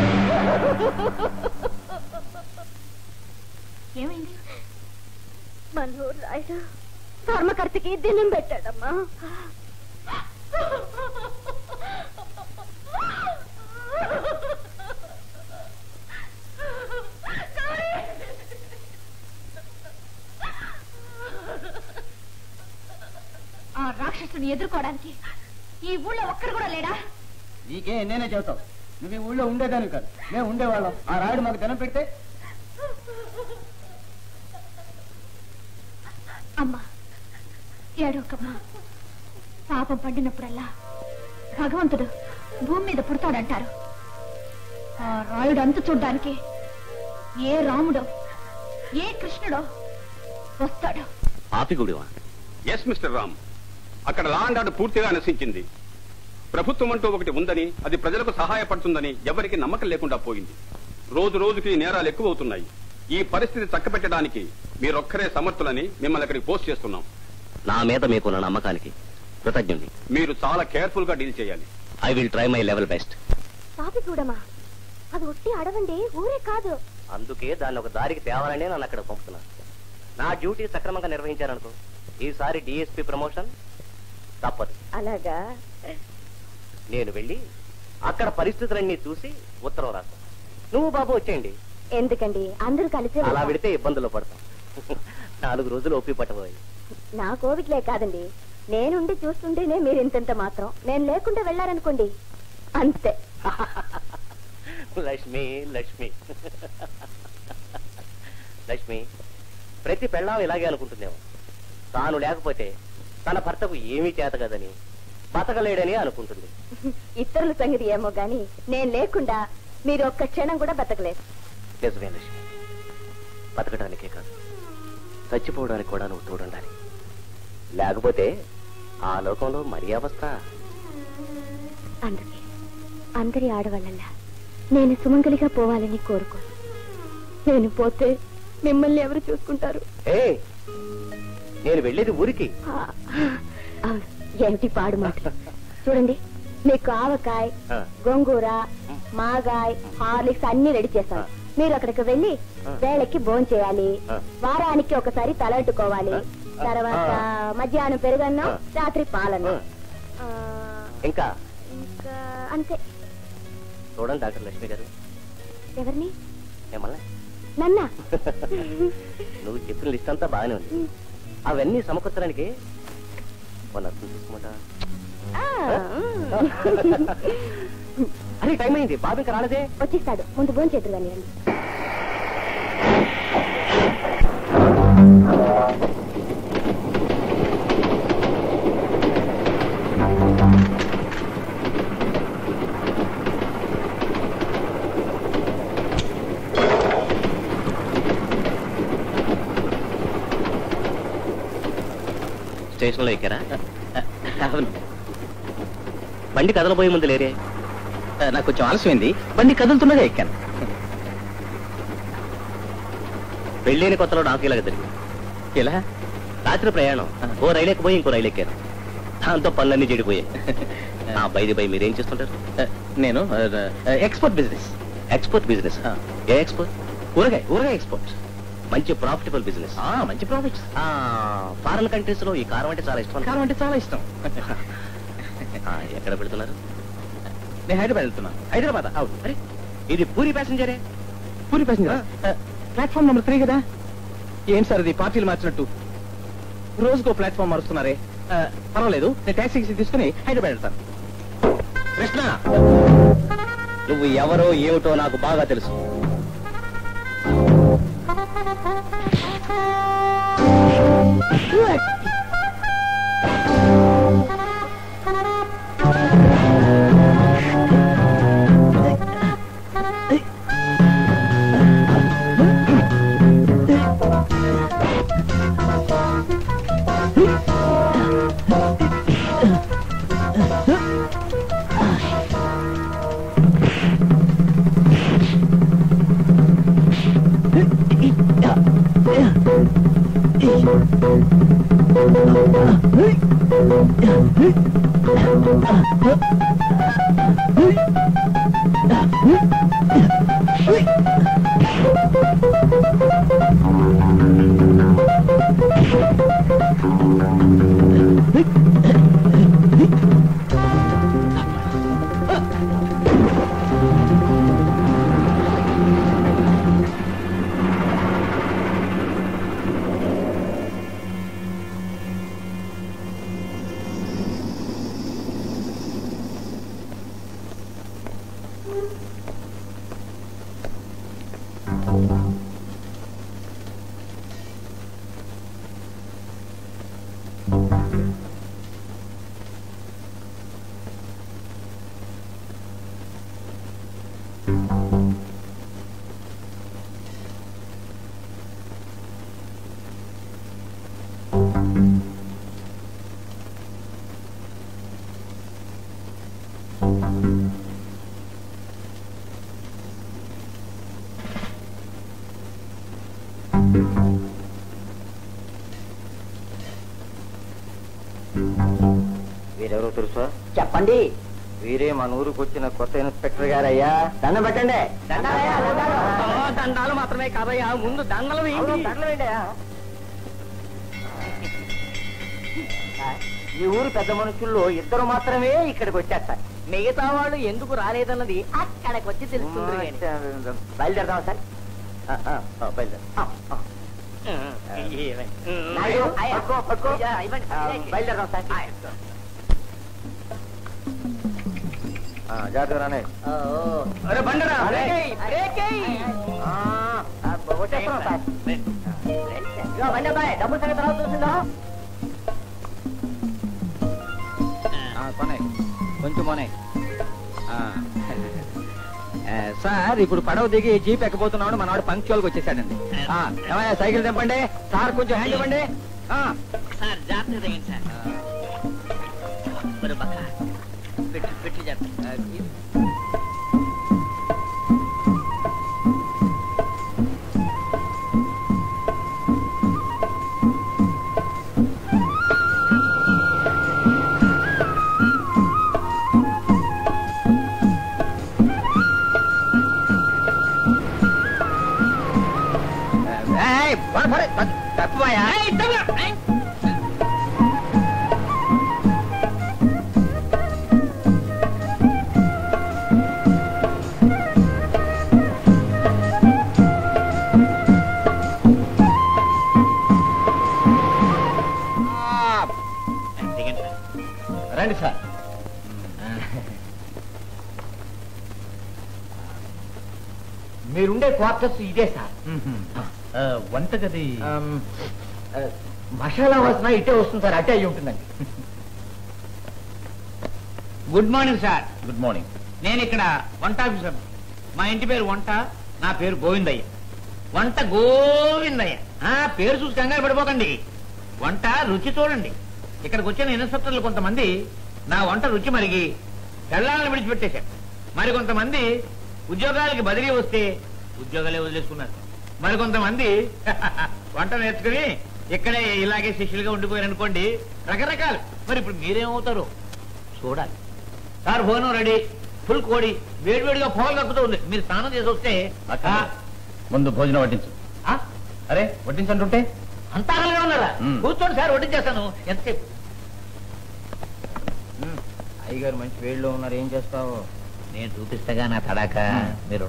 ఏమైంది మనోరు రాయుడు ధర్మకర్తకి దినం పెట్టాడమ్మా ఆ రాక్షసుని ఎదుర్కోవడానికి ఈ ఊళ్ళో ఒక్కరు కూడా లేడా నీకే నేనే చెబుతావు నువ్వు ఈ ఊళ్ళో ఉండేదాన్ని కాదు మేము ఉండేవాళ్ళం ఆ రాయుడు మాకు ధనం పెడితే అమ్మా ఏడోకమ్మా పాపం పండినప్పుడల్లా భగవంతుడు భూమి మీద పుడతాడంటారు ఆ రాయుడు అంతు చూడ్డానికి ఏ రాముడో ఏ కృష్ణుడో వస్తాడు ఆపిగుడివా ఎస్ మిస్టర్ రామ్ అక్కడ లా అండ్ ఆర్డర్ పూర్తిగా నశించింది ప్రభుత్వం అంటూ ఒకటి ఉందని అది ప్రజలకు సహాయపడుతుందని ఎవరికి నమ్మకం లేకుండా పోయింది రోజు రోజుకి ఈ నేరాలు ఎక్కువ అవుతున్నాయి ఈ పరిస్థితి చక్కబెట్టడానికి మీరొక్కరే సమర్థులని మిమ్మల్ని అక్కడికి పోస్ట్ చేస్తున్నాం నా మీద మీకున్న నమ్మకానికి కృతజ్ఞుడి మీరు చాలా కేర్ఫుల్ గా డీల్ చేయాలి I will try my level best పాపి చూడమా అది ఒట్టి అడవండి ఊరే కాదు అందుకే దాన్ని ఒక దారికి తేవాలని నన్ను అక్కడ పంపుతున్నాను నా డ్యూటీ సక్రమంగా నిర్వహించారనుకో ఈసారి డిఎస్పి ప్రమోషన్ తప్పదు అలాగా నేను వెళ్ళి అక్కడ పరిస్థితులన్నీ చూసి ఉత్తరం రాస్తాను నువ్వు బాబు వచ్చేయండి ఎందుకండి అందరూ కలిసి అలా పెడితే ఇబ్బందుల్లో పడతాం నాలుగు రోజులు ఒప్పి పట్టబోయి నా కోవిడ్లే కాదండి నేనుండి చూస్తుంటేనే మీరు ఇంతంత మాత్రం నేను లేకుండా వెళ్ళారనుకోండి అంతే లక్ష్మి లక్ష్మి లక్ష్మి ప్రతి పెళ్ళాం ఇలాగే అనుకుంటుందేమో తాను లేకపోతే తన భర్తకు ఏమీ చేత కదని బతకలేడని అనుకుంటుంది ఇతరుల సంగతి ఏమో గాని నేను లేకుండా మీరు ఒక్క క్షణం కూడా బతకలేదు నిజమే లక్ష్మి బతకడానికే కాదు చచ్చిపోవడానికి కూడా నువ్వు తోడుండాలి లేకపోతే ఆ లోకంలో మరీ అవస్థ అందుకే అందరి ఆడవాళ్ళల్లా నేను సుమంగలిగా పోవాలని కోరుకో నేను పోతే మిమ్మల్ని ఎవరు చూసుకుంటారు ఏ నేను వెళ్ళేది ఊరికి ఆ, అవును ఏమిటి పాడు మాట చూడండి మీకు ఆవకాయ ఆ. గోంగూర మాగాయ్ హార్లిక్స్ అన్ని రెడీ చేస్తాను మీరు అక్కడికి వెళ్ళి ఆ. వేళకి భోజనం చేయాలి ఆ. వారానికి ఒకసారి తలట్టుకోవాలి ఆ. తర్వాత ఆ. మధ్యాహ్నం పెరుగన్నం ఆ. రాత్రి పాలన్నం ఆ. ఆ, ఇంకా ఇంకా అంతే చూడండి డాక్టర్ లక్ష్మి గారు ఎవరిని మిమ్మల్ని నన్న నువ్వు చెప్పిన లిస్ట్ అంతా బాగానే ఉంది అవన్నీ సమకూర్చడానికి మొన్న అర్థం చూసుకోమంటా అరే టైం అయింది బాబు ఇంకా రాలేదే వచ్చేస్తాడు ముందు భోజనం చేద్దరు కానీ రండి స్టేషన్లో ఎక్కారా అవును బండి కదలబోయే ముందు లేరే నాకు కొంచెం ఆలస్యమైంది బండి కదులుతున్నదే ఎక్కాను పెళ్ళైన కొత్తలో నాకు ఇలాగ జరిగింది ఇలా రాత్రి ప్రయాణం ఓ రైలు ఎక్కిపోయి ఇంకో రైలు ఎక్కాను దాంతో పనులన్నీ చెడిపోయాయి ఆ బైది బై మీరేం చేస్తుంటారు నేను ఎక్స్పోర్ట్ బిజినెస్ ఎక్స్పోర్ట్ బిజినెస్ ఏ ఎక్స్పోర్ట్ ఊరగాయ ఊరగాయ ఎక్స్పోర్ట్ మంచి ప్రాఫిటబుల్ బిజినెస్ మంచి ప్రాఫిట్స్ ఫారెన్ కంట్రీస్ లో ఈ కారం అంటే చాలా ఇష్టం కారం అంటే చాలా ఇష్టం ఆ, ఎక్కడ పెడుతున్నారు నేను హైదరాబాద్ వెళ్తున్నాను హైదరాబాద్ అవును అరే ఇది పూరి ప్యాసింజరే Puri passenger platform number three కదా ఏం సార్ ఇది పార్టీలు మార్చినట్టు రోజుకో ప్లాట్ఫామ్ మారుస్తున్నారే ఆ, పర్వాలేదు నేను ట్యాక్సీ తీసుకుని హైదరాబాద్ వెళ్తాను కృష్ణ నువ్వు ఎవరో ఏమిటో నాకు బాగా తెలుసు వీరెవరో తెలుసా చెప్పండి వీరే మన ఊరికి వచ్చిన కొత్త ఇన్స్పెక్టర్ గారయ్యా దండం పెట్టండి దండాలు మాత్రమే కాదయ్యా ముందు దండలు వేయండి ఈ ఊరు పెద్ద మనుషుల్లో ఇద్దరు మాత్రమే ఇక్కడికి వచ్చారు సార్ మిగతా వాళ్ళు ఎందుకు రాలేదన్నది అక్కడికి వచ్చి తెలుస్తుంది కానీ. బయలుదేరదాం సార్ ఆ, ఆ, ఆ, బయలుదేరదాం నాయుడు, పట్టుకో, పట్టుకో. ఆ, బయలుదేరదాం సార్ ఆ, జాగ్రత్తగా రానే అరే బండరా బ్రేక్ ఎయ్, బ్రేక్ ఎయ్. ఆ, ఆ, వచ్చేస్తున్నాం సార్ ఇదిగో బండి అబ్బాయి డబ్బులు సంగతి తర్వాత చూసిందా కొనే కొంచెం మొనే సార్ ఇప్పుడు పడవ దిగి జీప్ ఎక్కబోతున్నాడు మనవాడు పంక్చువల్కి వచ్చేసాడండి ఆ, ఏమయ్యా సైకిల్ తెంపండి సార్ కొంచెం హ్యాండ్ ఇవ్వండి ఆ, సార్ జాగ్రత్త తగ్గింది సార్ మరి పక్క పెట్టి పెట్టి జాగ్రత్త ఏయ్, పడ, పడ, పడ, తప్పువాయా? ఆ, దిగండి సార్ రండి సార్ మీరుండే క్వార్టర్స్ ఇదే సార్ వంటగది ఆమ్, ఆ, మసాలా వాసన ఇటే వస్తుంది సార్ అటే అయి ఉంటుందండి good morning sir good morning నేను ఇక్కడ వంట ఆఫీసర్ మా ఇంటి పేరు వంట నా పేరు గోవిందయ్య వంట గోవిందయ్య ఆ పేరు చూసి కంగారు పడిపోకండి వంట రుచి చూడండి ఇక్కడికి వచ్చిన ఇన్స్పెక్టర్లు కొంతమంది నా వంట రుచి మరిగి తెల్లాలను విడిచిపెట్టేశారు మరి కొంతమంది ఉద్యోగాలకి బదిలీ వస్తే ఉద్యోగాలే వదిలేసుకున్నారు మరి కొంతమంది వంట నేర్చుకుని ఇక్కడే ఇలాగే శిష్యులుగా ఉండిపోయారు అనుకోండి రకరకాలు మరి ఇప్పుడు మీరేమవుతారు చూడాలి సార్ భోజనం రెడీ ఫుల్ కోడి వేడివేడిగా పొగలు కక్కుతూ ఉంది మీరు స్నానం చేసి వస్తే ఆ, ముందు భోజనం వడ్డించు ఆ, అరే వడ్డించంటుంటే అంతా అలాగే ఉన్నారా మ్. కూర్చోండి సార్ వడ్డించేస్తాను ఎంతసేపు అయ్యగారు మంచి వేడిలో ఉన్నారు ఏం చేస్తావు నేను చూపిస్తాగా నా తడాక మీరు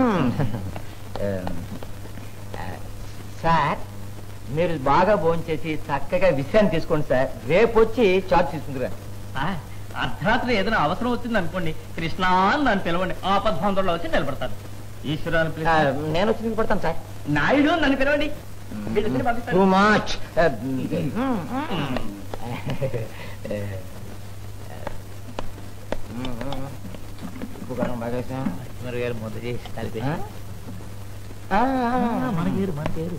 సార్ మీరు బాగా భోంచేసి చక్కగా విశ్రాంతి తీసుకోండి సార్ రేపు వచ్చి చార్జ్ తీసుకుందిరా అర్ధరాత్రి ఏదైనా అవసరం వచ్చింది అనుకోండి కృష్ణ అని నన్ను పిలవండి ఆపద్బాంధంలో వచ్చి నిలబడతాను ఈశ్వరాన్ని ఆ, పిలిచి నేను వచ్చి నిలబడతాను సార్ నాయుడు అని నన్ను పిలవండి వీళ్ళిద్దరిని పంపిస్తాను. టూ మచ్ ఉప్పు కారం బాగా వేసాం మరి గారు ముద్ద చేసి కలిపి మన పేరు మన పేరు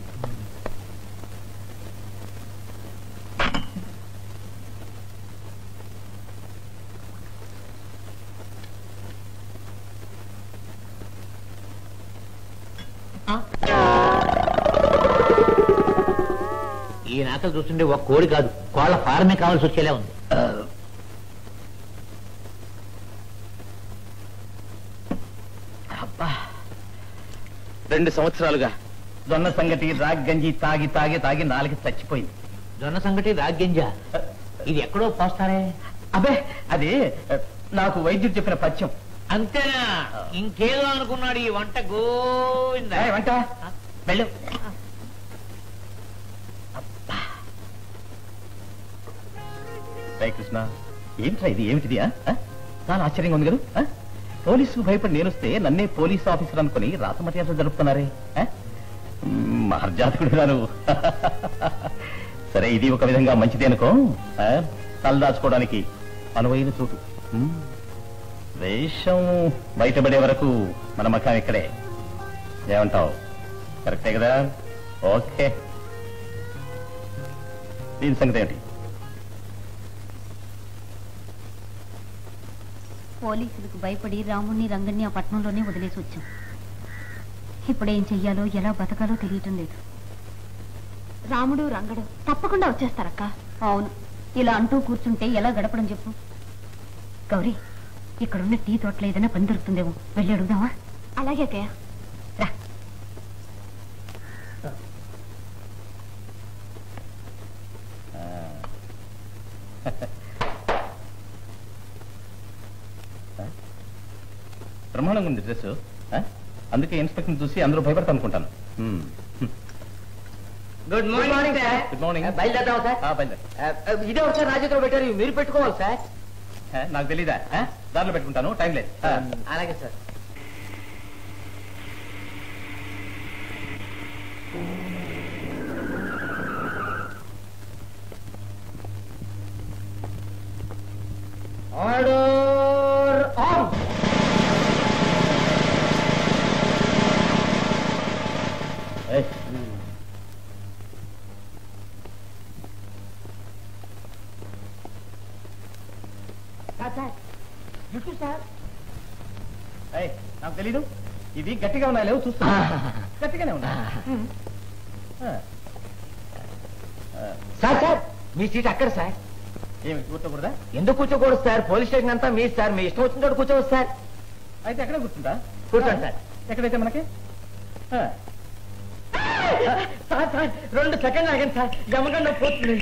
ఈ నాకలు చూస్తుంటే ఒక కోడి కాదు కోళ్ళ ఫారమే కావాల్సి వచ్చేలా ఉంది అబ్బా రెండు సంవత్సరాలుగా దొన్న సంగటి రాగ్ గంజి తాగి తాగి తాగి నాలుగు చచ్చిపోయింది జొన్న సంగటి రాగ్గింజ ఇది ఎక్కడో పోస్తారే అబ్బే అది నాకు వైద్యుడు చెప్పిన పథ్యం అంతేనా ఇంకేదో అనుకున్నాడు ఈ వంట గోవింద ఏయ్, వంట వెళ్ళు రే కృష్ణ ఏంట్రా ఇది ఏమిటిది ఆ? ఆ? చాలా ఆశ్చర్యంగా ఉంది కదా ఆ? పోలీసుకు భయపడి నేనొస్తే నన్నే పోలీస్ ఆఫీసర్ అనుకుని రాతమర్యాద జరుపుతున్నారే ఆ? మ్మ్, మహర్జాతకుడు గాను సరే ఇది ఒక విధంగా మంచిదే అనుకో ఆ? తలదాచుకోవడానికి అనువైన చోటు మ్మ్. వేషం బయటపడే వరకు మన మకాం ఇక్కడే ఏమంటావు కరెక్టే కదా ఓకే దీని సంగతి ఏంటి పోలీసులకు భయపడి రాముణ్ణి రంగన్ని ఆ పట్నంలోనే వదిలేసి వచ్చాం ఇప్పుడేం చెయ్యాలో ఎలా బతకాలో తెలియటం లేదు రాముడు రంగడు తప్పకుండా వచ్చేస్తారక్క అవును ఇలా అంటూ కూర్చుంటే ఎలా గడపడం చెప్పు గౌరీ ఇక్కడున్న టీ తోటలో ఏదైనా పని దొరుకుతుందేమో వెళ్ళి అడుగుదామా అలాగే అక్కయ్య రా బ్రహ్మాండంగా ఉంది డ్రెస్ అందుకే ఇన్స్పెక్టర్ చూసి అందరూ భయపడతారు అనుకుంటాను good morning sir good morning బయలుదేరదాం సార్ బయలుదేరు ఇదే ఒకసారి రాజుతో పెట్టారు మీరు పెట్టుకోవాలి సార్ ఆ, నాకు తెలీదా ఆ? దారిలో పెట్టుకుంటాను టైం లేదు ఆ. అలాగే సార్ ఆర్డర్ ఆన్ ఏయ్, సార్ సార్ జుట్టు సార్ ఏయ్, నాకు తెలీదు ఇవి గట్టిగా ఉన్నాయి లేవు చూస్తా గట్టిగానే ఉన్నాయి ఉమ్. ఆ. ఆ, సార్ సార్ మీ సీట్ అక్కడ సార్ ఏమి కూర్చోకూడదా ఎందుకు కూర్చోకూడదు సార్ పోలీస్ స్టేషన్ అంతా మీ సార్ మీ ఇష్టం వచ్చిన చోట కూర్చోవచ్చు సార్ అయితే ఎక్కడే కూర్చుంటా కూర్చోండి సార్ ఎక్కడైతే మనకి ఆ. సార్ సార్ రెండు సెకండ్ ఆగండి సార్ గమకంలో పోతుంది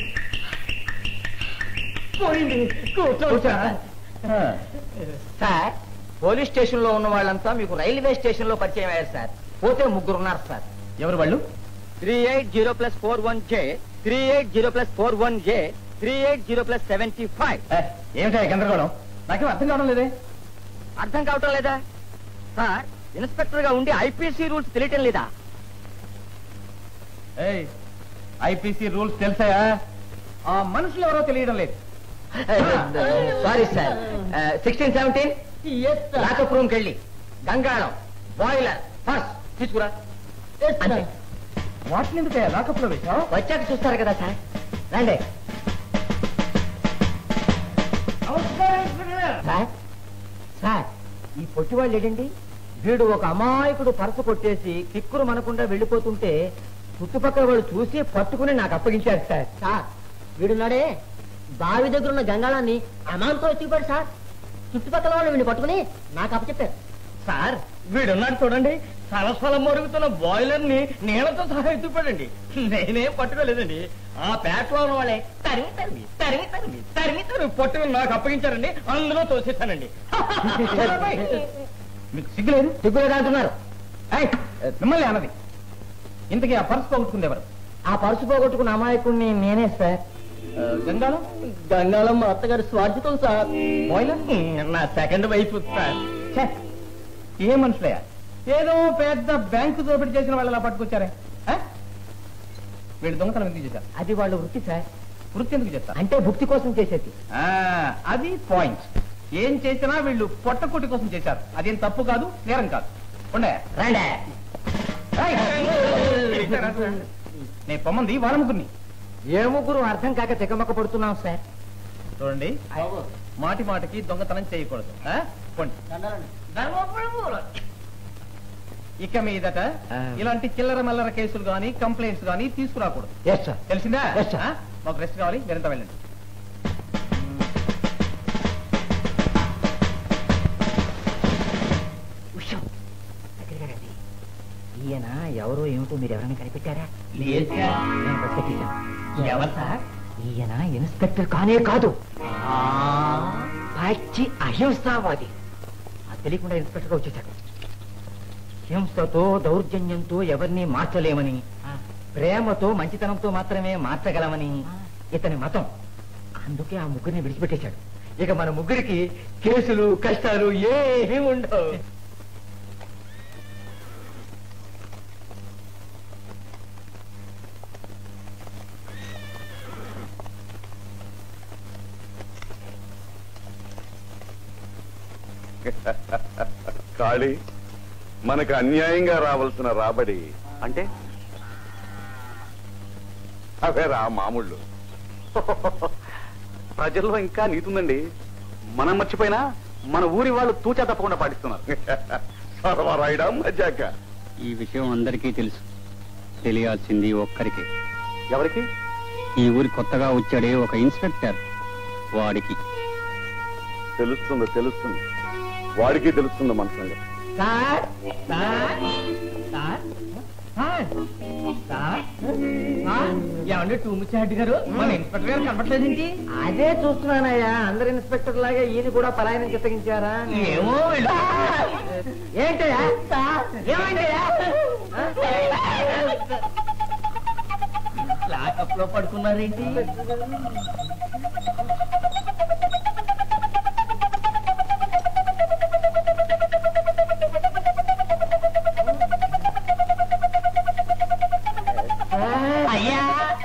పోయింది కూర్చోండి సార్ ఆ. సార్ పోలీస్ స్టేషన్ లో ఉన్న వాళ్ళంతా మీకు రైల్వే స్టేషన్ లో పరిచయం అయ్యారు సార్ పోతే ముగ్గురు ఉన్నారు సార్ ఎవరు వాళ్ళు three eight zero plus four one J three eight zero plus four one J three eight zero plus seventy five ఏ, ఏమిటా ఈ గందరగోళం నాకేం అర్థం కావడం లేదే అర్థం కావటం లేదా సార్ ఇన్స్పెక్టర్ గా ఉండి ఐపీసీ రూల్స్ తెలియటం లేదా ఏయ్ ఐపీసీ రూల్స్ తెలుసాయా ఆ మనుషులు ఎవరో తెలియడం లేదు sorry sir sixteen seventeen lockup రూమ్కి వెళ్ళి గంగాళం బాయిలర్ పర్స్ తీసుకురా అంతే వాటిని ఎందుకు లాకప్లో వేశావు వచ్చాక చూస్తారు కదా సార్ రండి సార్ సార్ ఈ పొట్టి వాళ్ళు ఏంటండి వీడు ఒక అమాయకుడు పరసు కొట్టేసి కిక్కురు మనకుండా వెళ్ళిపోతుంటే చుట్టుపక్కల వాళ్ళు చూసి పట్టుకుని నాకు అప్పగించారు సార్ సార్ వీడున్నాడే బావి దగ్గర ఉన్న గంగాళాన్ని అమాంతో ఎత్తిపాడు సార్ చుట్టుపక్కల వాళ్ళు వీడిని పట్టుకుని నాకు అప్పచెప్పారు సార్ వీడున్నాడు చూడండి సలసలం మరుగుతున్న బాయిలర్ ని నీళ్లతో సహా ఎత్తుపడండి నేనేం పట్టుకోలేదండి ఆ పేటలో ఉన్న వాళ్ళే తరిమి తరిమి తరిమి తరిమి తరిమి తరిమి పట్టుకుని నాకు అప్పగించారండి అందులో తోసేస్తానండి మీకు సిగ్గులేదు సిగ్గులేదు అంటున్నారు మిమ్మల్ని అన్నది ఇంతకీ ఆ పర్స్ పోగొట్టుకుంది ఎవరు ఆ పరుసు పోగొట్టుకున్న అమాయకుడిని నేనే సార్ ఆ, గంగాళం గంగాళం మా అత్తగారి స్వార్థితం సార్ బాయిలర్ నా సెకండ్ వైఫ్ సార్ ఛే, ఏ మనుషులయ్యా ఏదో పెద్ద బ్యాంకు దోపిడీ చేసిన వాళ్ళలా పట్టుకొచ్చారే ఆ? వీడు దొంగతనం ఎందుకు చేశారు అది వాళ్ళ వృత్తి సార్ వృత్తి ఎందుకు చేస్తారు అంటే భుక్తి కోసం చేసేది ఆ, అది పాయింట్ ఏం చేసినా వీళ్ళు పొట్టకొట్టి కోసం చేశారు అదేం తప్పు కాదు నేరం కాదు ఉండే రండే నేను పొమ్మంది వాళ్ళ ముగ్గురిని ఏ ముగ్గురు అర్థం కాక తెగమక్క పడుతున్నాం సార్ చూడండి మాటి మాటికి దొంగతనం చేయకూడదు ఆ? పోండి. ఇక మీదట ఆ. ఇలాంటి చిల్లర మల్లర కేసులు గాని కంప్లైంట్స్ గాని తీసుకురాకూడదు ఎస్ సార్ తెలిసిందా Yes, sir. ఆ? మాకు రెస్ట్ కావాలి మీరంతా వెళ్ళండి ఉషం దగ్గరగా రండి ఈయన ఎవరో ఏమిటో మీరు ఎవరైనా కనిపెట్టారా లేదు సార్. నేను ప్రశ్నించాను. ఎవరు సార్? ఈయన ఇన్స్పెక్టర్ కానే కాదు పచ్చి అహింసావాది అది తెలియకుండా ఇన్స్పెక్టర్ గా వచ్చేసాడు హింసతో దౌర్జన్యంతో ఎవరిని మార్చలేమని ప్రేమతో మంచితనంతో మాత్రమే మార్చగలమని ఇతని మతం అందుకే ఆ ముగ్గురిని విడిచిపెట్టేశాడు ఇక మన ముగ్గురికి కేసులు కష్టాలు ఏమీ ఉండవు కాళీ మనకు అన్యాయంగా రావాల్సిన రాబడి అంటే అవే రా మామూళ్ళు ప్రజల్లో ఇంకా నీతుందండి మనం మర్చిపోయినా మన ఊరి వాళ్ళు తూచా తప్పకుండా పాటిస్తున్నారు సర్వరాయడా మజాక ఈ విషయం అందరికీ తెలుసు తెలియాల్సింది ఒక్కరికి ఎవరికి ఈ ఊరి కొత్తగా వచ్చాడే ఒక ఇన్స్పెక్టర్ వాడికి తెలుస్తుంది తెలుస్తుంది వాడికి తెలుస్తుంది మన సంగతి సార్ సార్ సార్ సార్ ఏమండి టూముచాటి గారు మన ఇన్స్పెక్టర్ గారు కనపట్లేదేంటి అదే చూస్తున్నానయ్యా అందరు ఇన్స్పెక్టర్ లాగా ఈయన కూడా పలాయనం చిత్తగించారా ఏమో ఏంటయ్యా ఏమైందయ్యా లాకప్ లో పడుకున్నారేంటి అయ్యా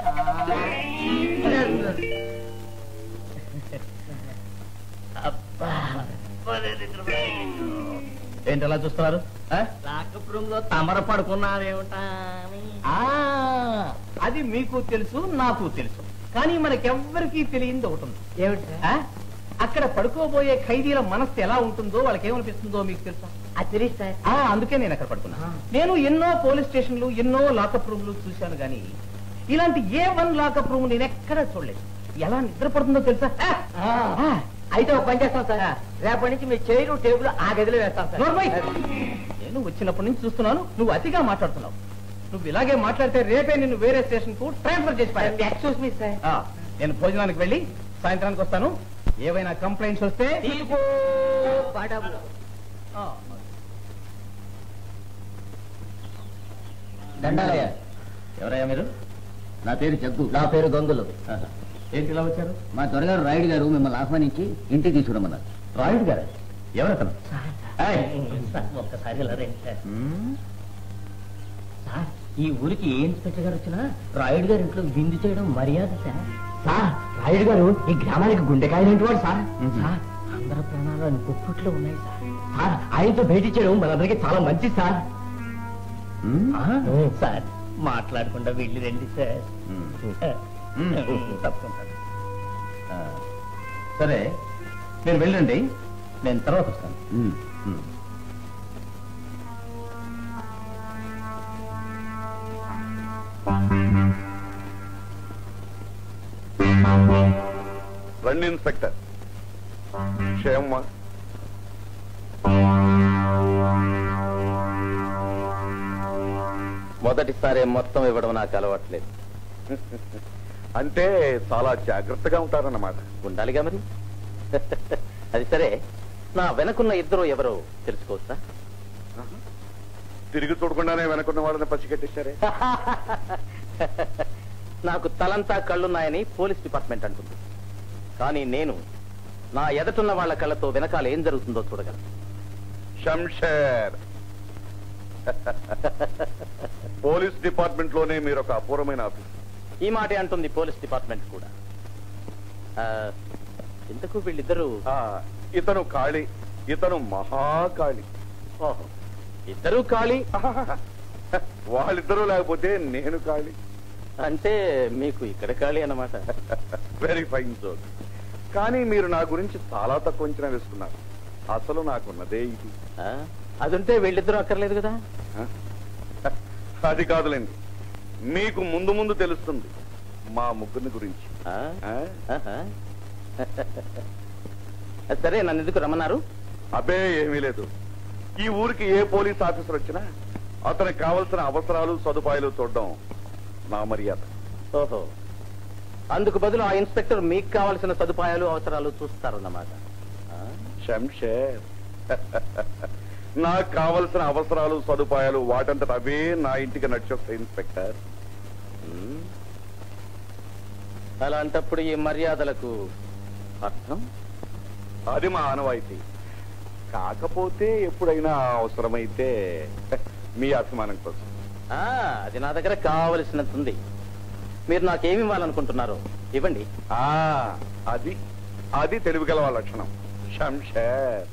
ఏంటి అలా చూస్తున్నారు ఆ? లాకప్ రూమ్ లో తమర పడుకున్నారేమిటా అని. ఆ, అది మీకు తెలుసు నాకు తెలుసు కానీ మనకెవ్వరికీ తెలియంది ఒకటి ఉంది ఏమిటి ఆ? అక్కడ పడుకోబోయే ఖైదీల మనస్సు ఎలా ఉంటుందో వాళ్ళకి ఏమనిపిస్తుందో మీకు తెలుసా అది తెలియదు సార్ ఆ, అందుకే నేను అక్కడ పడుకున్నా నేను ఎన్నో పోలీస్ స్టేషన్లు ఎన్నో లాకప్ రూమ్లు చూశాను గానీ ఇలాంటి ఏ వన్ లాకప్ రూమ్ నేను ఎక్కడా చూడలేదు ఎలా నిద్రపడుతుందో తెలుసా ఆ, ఆ, అయితే ఒక పని చేస్తాం సార్ రేపటి నుంచి మీ చైరు టేబుల్ ఆ గదిలో వేస్తాం సార్ నోర్మై! నేను వచ్చినప్పటి నుంచి చూస్తున్నాను నువ్వు అతిగా మాట్లాడుతున్నావు నువ్వు ఇలాగే మాట్లాడితే రేపే నిన్ను వేరే స్టేషన్ కు ట్రాన్స్ఫర్ చేసి పారేస్తా. ఎక్స్క్యూజ్ మీ సార్ ఆ, నేను భోజనానికి వెళ్ళి సాయంత్రానికి వస్తాను ఏవైనా కంప్లైంట్స్ వస్తే తీసుకో పడవు ఆ, దండాలయ్య ఎవరయ్యా మీరు నా పేరు జగ్గు నా పేరు గంగులు ఆహా. ఏంటి ఇలా వచ్చారు మా త్వరగారు రాయుడు గారు మిమ్మల్ని ఆహ్వానించి ఇంటికి తీసుకురమ్మన్నారు రాయుడు గారు ఎవరతను ఏయ్! ఒక్కసారి ఇలా రండి సార్ మ్మ్. సార్ ఈ ఊరికి ఏ ఇన్స్పెక్టర్ గారు వచ్చినా రాయుడు గారి ఇంట్లో విందు చేయడం మర్యాద సార్ సార్ రాయుడు గారు ఈ గ్రామానికి గుండెకాయలు వాడు సార్ సార్ అందరి ప్రాణాలు ఆయన కుప్పట్లో ఉన్నాయి సార్ సార్ ఆయనతో భేటీ చేయడం మనందరికీ చాలా మంచిది సార్ మ్మ్. సార్ మాట్లాడకుండా వెళ్ళి రండి సార్ మ్మ్. మ్మ్. తప్పకుండా ఆ, సరే మీరు వెళ్ళండి నేను తర్వాత వస్తాను మ్మ్. రండి ఇన్స్పెక్టర్ క్షేమమ్మా మొదటిసారి మొత్తం ఇవ్వడం నాకు అలవాట్లేదు అంటే చాలా జాగ్రత్తగా ఉంటారన్నమాట ఉండాలిగా మరి అది సరే నా వెనకున్న ఇద్దరు ఎవరో తెలుసుకోవచ్చా తిరిగి చూడకుండానే వెనకున్న వాళ్ళని పసిగట్టేశారే నాకు తలంతా కళ్ళున్నాయని పోలీస్ డిపార్ట్మెంట్ అంటుంది కానీ నేను నా ఎదటున్న వాళ్ళ కళ్ళతో వెనకాల ఏం జరుగుతుందో చూడగలను శంషేర్ పోలీస్ డిపార్ట్మెంట్ లోనే మీరు ఒక అపూర్వమైన ఆఫీసర్ ఈ మాటే అంటుంది పోలీస్ డిపార్ట్మెంట్ కూడా ఆ, ఇంతకు వీళ్ళిద్దరూ ఆ, ఇతను కాళీ ఇతను మహాకాళి ఓహో ఇద్దరూ ఖాళీ వాళ్ళిద్దరూ లేకపోతే నేను కాళీ అంటే మీకు ఇక్కడ ఖాళీ అన్నమాట వెరీ ఫైన్ జోక్ కానీ మీరు నా గురించి చాలా తక్కువ అంచనా వేసుకున్నారు అసలు నాకున్నదే ఇది ఆ, అదుంటే వీళ్ళిద్దరూ అక్కర్లేదు కదా ఆ? అది కాదులేండి మీకు ముందు ముందు తెలుస్తుంది మా ముగ్గురిని గురించి ఆ? ఆ? ఆహా. సరే నన్ను ఎందుకు రమ్మన్నారు అబ్బే ఏమీ లేదు ఈ ఊరికి ఏ పోలీస్ ఆఫీసర్ వచ్చినా అతనికి కావలసిన అవసరాలు సదుపాయాలు చూడడం నా మర్యాద ఓహో అందుకు బదులు ఆ ఇన్స్పెక్టర్ మీకు కావాల్సిన సదుపాయాలు అవసరాలు చూస్తారన్నమాట ఆ? శంషేర్ నాకు కావలసిన అవసరాలు సదుపాయాలు వాటంతట అవే నా ఇంటికి నడిచొస్తాయి ఇన్స్పెక్టర్ ఉమ్. అలాంటప్పుడు ఈ మర్యాదలకు అర్థం అది మా ఆనవాయితీ కాకపోతే ఎప్పుడైనా అవసరమైతే మీ అభిమానం కోసం ఆ, అది నా దగ్గర కావలసినంత ఉంది మీరు నాకేమి ఇవ్వాలనుకుంటున్నారో ఇవ్వండి ఆ అది అది తెలివిగల వాళ్ళ లక్షణం శంషేర్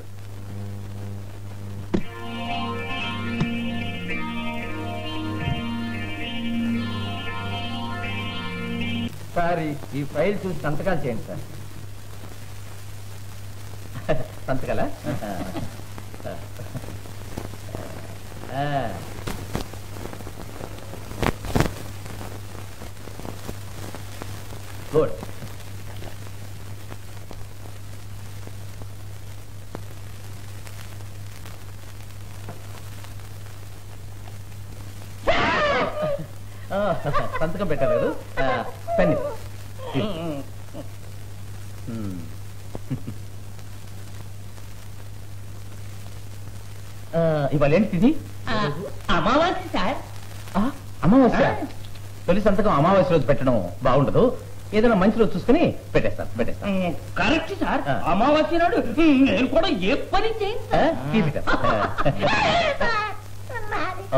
సార్ ఈ- ఈ ఫైల్ చూసి సంతకాలు చేయండి సార్ సంతకాలా ఆ. గుడ్ సంతకం పెట్టలేదు పెన్ ఇవాళ ఏంటి తిథి అమావాస్య సార్ ఆ, అమావాస్య తొలి సంతకం అమావాస్య రోజు పెట్టడం బాగుండదు ఏదైనా మంచి రోజు చూసుకుని పెట్టేస్తాను పెట్టేస్తాను కరెక్ట్ సార్ ఆ. అమావాస్య నాడు నేను కూడా ఏ పని చేయను ఆ, సార్. keep it up. ఓ.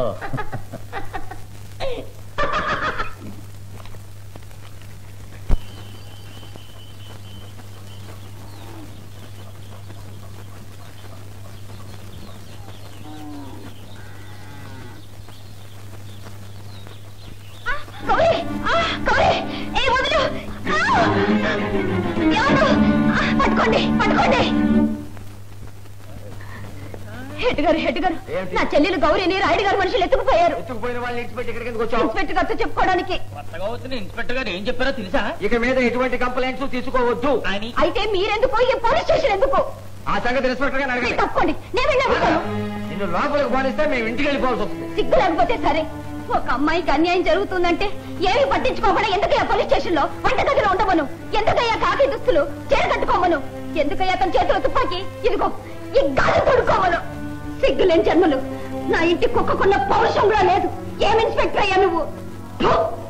గౌరీ ఆ, గౌరీ ఏ వదిలు ఆ! ఎవరు ఆ, పట్టుకోండి పట్టుకోండి హెడ్ గారు హెడ్ గారు నా చెల్లెలు గౌరీని రాయుడు గారు మనుషులు ఎత్తుకుపోయారు ఎత్తుకుపోయిన వాళ్ళని ఇచ్చిపెట్టి ఇక్కడికి ఎందుకు వచ్చావు ఇన్స్పెక్టర్ గారితో చెప్పుకోవడానికి కొత్తగా వచ్చిన ఇన్స్పెక్టర్ గారు ఏం చెప్పారో తెలుసా ఇక మీద ఎటువంటి కంప్లైంట్స్ తీసుకోవద్దు అని అయితే మీరెందుకు ఈ పోలీస్ స్టేషన్ ఎందుకు ఆ సంగతి ఇన్స్పెక్టర్ గారిని మీరు అడగండి తప్పండి నేను వెళ్ళి అడుగుతాను నిన్ను లోపలికి పోనిస్తే మేము ఇంటికి వెళ్ళిపోవాల్సి వస్తుంది సిగ్గు లేకపోతే సరే ఒక అమ్మాయికి అన్యాయం జరుగుతుందంటే ఏమి పట్టించుకోకుండా ఎందుకయ్యా పోలీస్ స్టేషన్ లో వంటగదిలో ఉండమను ఎందుకయ్యా కాకి దుస్తులు చీర కట్టుకోమను ఎందుకయ్యా తన చేతిలో తుపాకి ఇదిగో ఈ గాలి తొడుకోమను సిగ్గులేని జన్మలు నా ఇంటి కుక్కకున్న పౌరుషం కూడా లేదు ఏం ఇన్స్పెక్టర్ అయ్యా నువ్వు ఫు!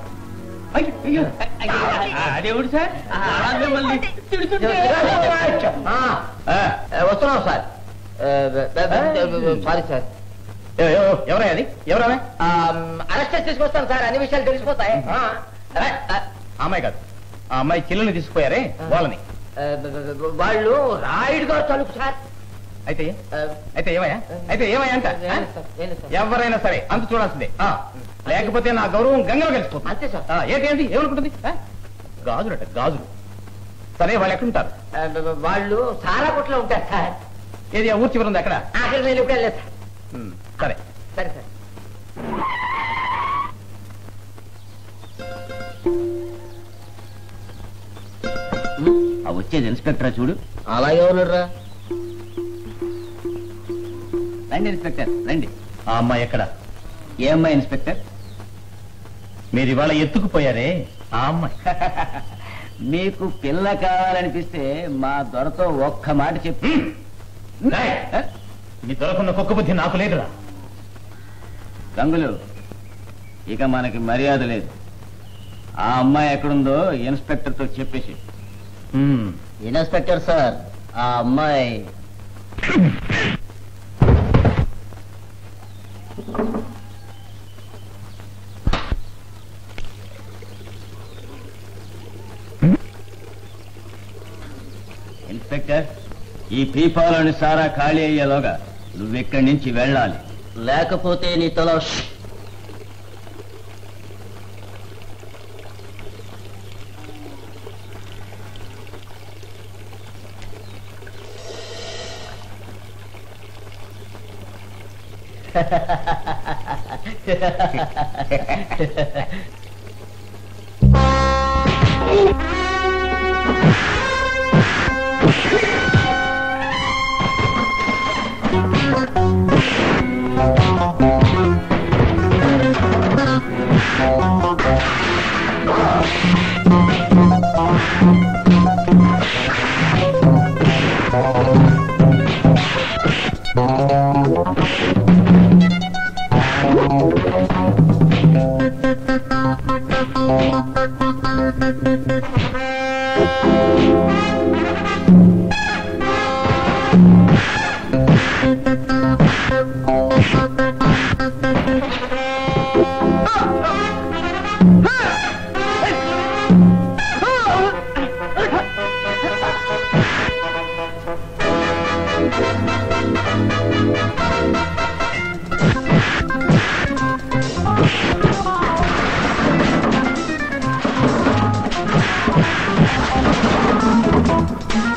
అదేవిడు సార్ అలా మిమ్మల్ని తిడుతుంటే ఆ, ఆ, వస్తున్నాం సార్ సారీ సార్ ఎవ- ఎవ- ఎవరయ్యా అది ఎవరమే అరెస్ట్ చేసి తీసుకొస్తాను సార్ అన్ని విషయాలు తెలిసిపోతాయి ఆ, ఆ, ఆ, ఆ అమ్మాయి కాదు ఆ అమ్మాయి చెల్లెల్ని తీసుకుపోయారే వాళ్ళని వాళ్ళు రాయుడు గారు తలుపు సార్ అయితే ఆ, అయితే ఏమయ్యా అయితే ఏమయ్యా అంట ఆ? ఏంటి సార్, ఏంటి సార్? ఎవరైనా సరే అంత చూడాల్సిందే ఆ, లేకపోతే నా గౌరవం గంగలో కలిసిపోతుంది అంతే సార్ ఆ, ఏంటి ఏంటి ఏమనుకుంటుంది ఆ? గాజులట గాజులు సరే వాళ్ళు ఎక్కడుంటారు ఆ, వాళ్ళు సారా కొట్లో ఉంటారు సార్ ఏది ఆ ఊరి చివరి ఉంది అక్కడ అక్కడ నేను ఇప్పుడు వెళ్ళలేదు సార్ ఉమ్, సరే సరే సార్ ఆ వచ్చేది ఇన్స్పెక్టర్ చూడు అలాగే ఉన్నాడు రండి ఇన్స్పెక్టర్ రండి ఆ అమ్మాయి ఎక్కడ ఏ అమ్మాయి ఇన్స్పెక్టర్ మీరు ఇవాళ ఎత్తుకుపోయారే ఆ అమ్మాయి మీకు పిల్ల కావాలనిపిస్తే మా దొరతో ఒక్క మాట చెప్పి ఏయ్, ఏ? మీ దొరకున్న కుక్క బుద్ధి నాకు లేదురా రంగులు ఇక మనకి మర్యాద లేదు ఆ అమ్మాయి ఎక్కడుందో ఇన్స్పెక్టర్తో చెప్పేసి ఉమ్, ఇన్స్పెక్టర్ సార్ ఆ అమ్మాయి ఇన్స్పెక్టర్ ఈ పీపాలోని సారా ఖాళీ అయ్యేలోగా నువ్వెక్కడి నుంచి వెళ్ళాలి లేకపోతే నీ తల ఆ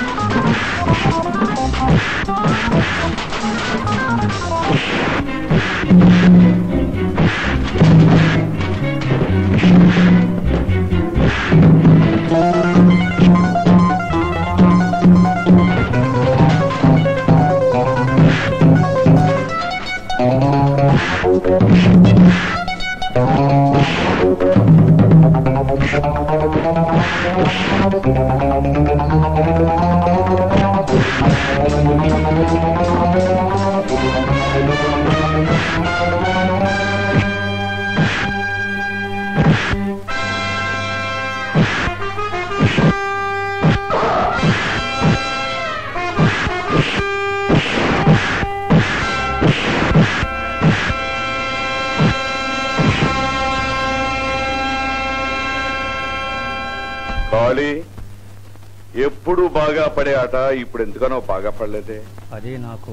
కాళీ ఎప్పుడు బాగా పడే ఆట ఇప్పుడు ఎందుకనో బాగా పడలేదే అదే నాకు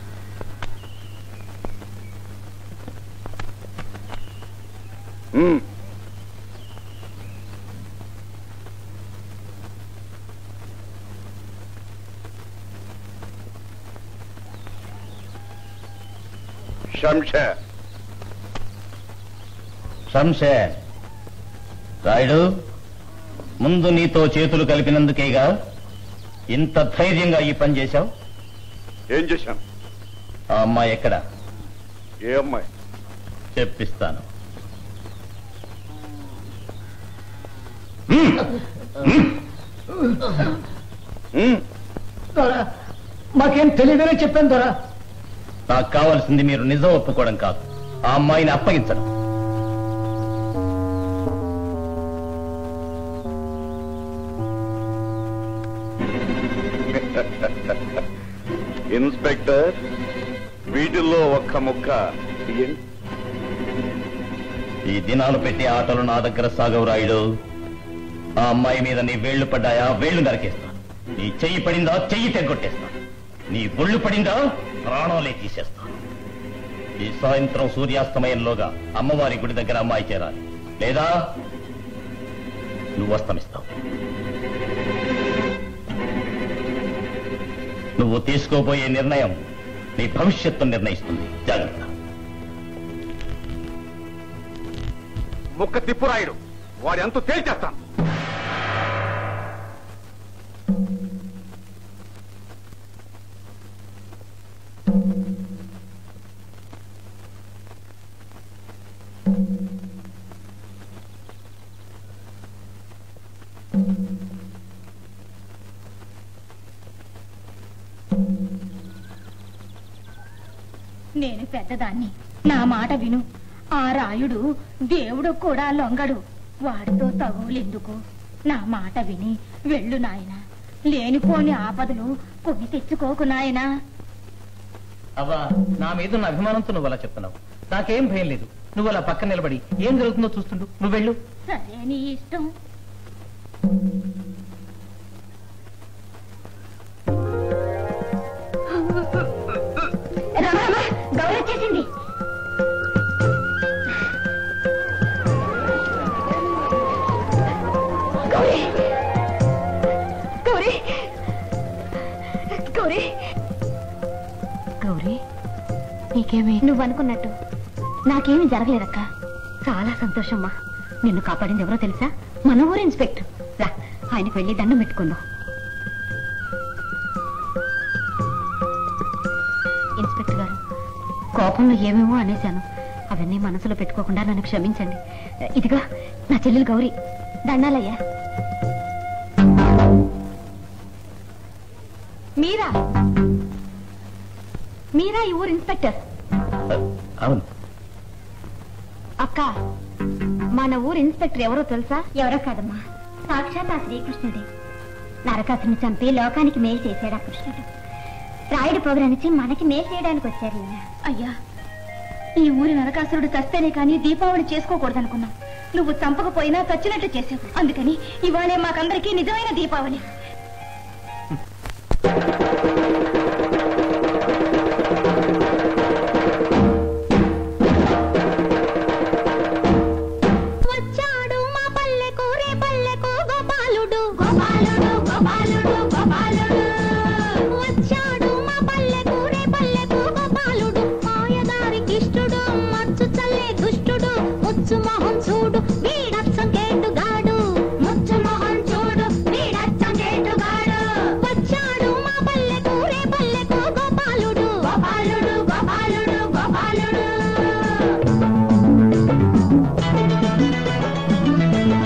ఉమ్. శంషా శంషేర్ రాయుడు ముందు నీతో చేతులు కలిపినందుకేగా ఇంత ధైర్యంగా ఈ పని చేశావు ఏం చేశాను ఆ అమ్మాయి ఎక్కడ ఏ అమ్మాయి చెప్పిస్తాను ఉమ్. మాకేం తెలియదనే చెప్పాను దొరా నాకు కావాల్సింది మీరు నిజం ఒప్పుకోవడం కాదు ఆ అమ్మాయిని అప్పగించడం ఇన్స్పెక్టర్ వీటిల్లో ఒక్క ముక్క తీయండి ఈ దినాలు పెట్టే ఆటలు నా దగ్గర సాగవు రాయుడు ఆ అమ్మాయి మీద నీ వేళ్లు పడ్డాయా వేళ్లు నరికేస్తా నీ చెయ్యి పడిందా చెయ్యి తెగొట్టేస్తా నీ ఒళ్ళు పడిందా ప్రాణాలే తీసేస్తా ఈ సాయంత్రం సూర్యాస్తమయంలోగా అమ్మవారి గుడి దగ్గర అమ్మాయి చేరాలి లేదా నువ్వు అస్తమిస్తావు నువ్వు తీసుకోబోయే నిర్ణయం నీ భవిష్యత్తు నిర్ణయిస్తుంది జాగ్రత్త ముక్క తిప్పురాయుడు వాడి అంతు తేల్చేస్తాను నేను పెద్దదాన్ని నా మాట విను ఆ రాయుడు దేవుడు కూడా లొంగడు వాడితో తగులెందుకు నా మాట విని వెళ్ళు నాయనా లేనిపోని ఆపదలు కొని తెచ్చుకోకు నాయనా అవ్వా నా మీద ఉన్న అభిమానంతో నువ్వు అలా చెప్తున్నావు నాకేం భయం లేదు నువ్వు అలా పక్కన నిలబడి ఏం జరుగుతుందో చూస్తుండు నువ్వు వెళ్ళు సరే నీ ఇష్టం రమ, రమ, గౌరీ వచ్చేసింది గౌరీ గౌరీ గౌరీ గౌరీ నీకేమి నువ్వు అనుకున్నట్టు నాకేమీ జరగలేదక్క చాలా సంతోషమ్మా నిన్ను కాపాడింది ఎవరో తెలుసా మన ఊరు ఇన్స్పెక్టర్ రా ఆయనకు వెళ్ళి దండం పెట్టుకుందాం ఇన్స్పెక్టర్ గారు కోపంలో ఏమేమో అనేశాను అవన్నీ మనసులో పెట్టుకోకుండా నన్ను క్షమించండి ఇదిగా నా చెల్లెలు గౌరీ దండాలయ్యా మీరా మీరా ఈ ఊరు ఇన్స్పెక్టర్ అవును అక్క మన ఊరు ఇన్స్పెక్టర్ ఎవరో తెలుసా ఎవరో కాదమ్మా సాక్షాత్ ఆ శ్రీకృష్ణుడే నరకాసుని చంపి లోకానికి మేలు చేశాడు ఆ కృష్ణుడు రాయుడు పొగరనిచ్చి మనకి మేలు చేయడానికి వచ్చారు ఈయన. అయ్యా ఈ ఊరి నరకాసురుడు చస్తేనే కానీ దీపావళి చేసుకోకూడదనుకున్నాం నువ్వు చంపకపోయినా చచ్చినట్టు చేసావు అందుకని ఇవాళే మాకందరికీ నిజమైన దీపావళి వచ్చాడు మా పల్లెకు రే పల్లెకు గోపాలుడు గోపాలుడు గోపాలుడు గోపాలుడు వచ్చాడు మా పల్లెకు రే పల్లెకు గోపాలుడు మాయదారి కిష్టుడు మచ్చు చల్లే దుష్టుడు ముచ్చు మొహం చూడు వీడచ్చం కేటుగాడు ముచ్చు మొహం చూడు వీడచ్చం కేటుగాడు వచ్చాడు మా పల్లెకు రే పల్లెకు గోపాలుడు గోపాలుడు గోపాలుడు గోపాలుడు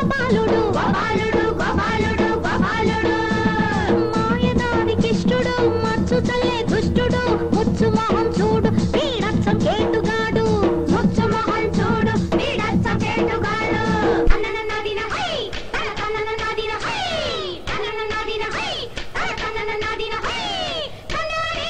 గోపాలుడు గోపాలుడు గోపాలుడు గోపాలుడు మాయదారికిష్టుడు మచ్చు చల్లే దుష్టుడు ముచ్చు మొహం చూడు వీడచ్చం కేటుగాడు ముచ్చు మొహం చూడు వీడచ్చం కేటుగాడు అన్నన నాదిన హై తన కన్నన నాదిన హై అన్నన నాదిన హై తన కన్నన నాదిన హై కన్నారే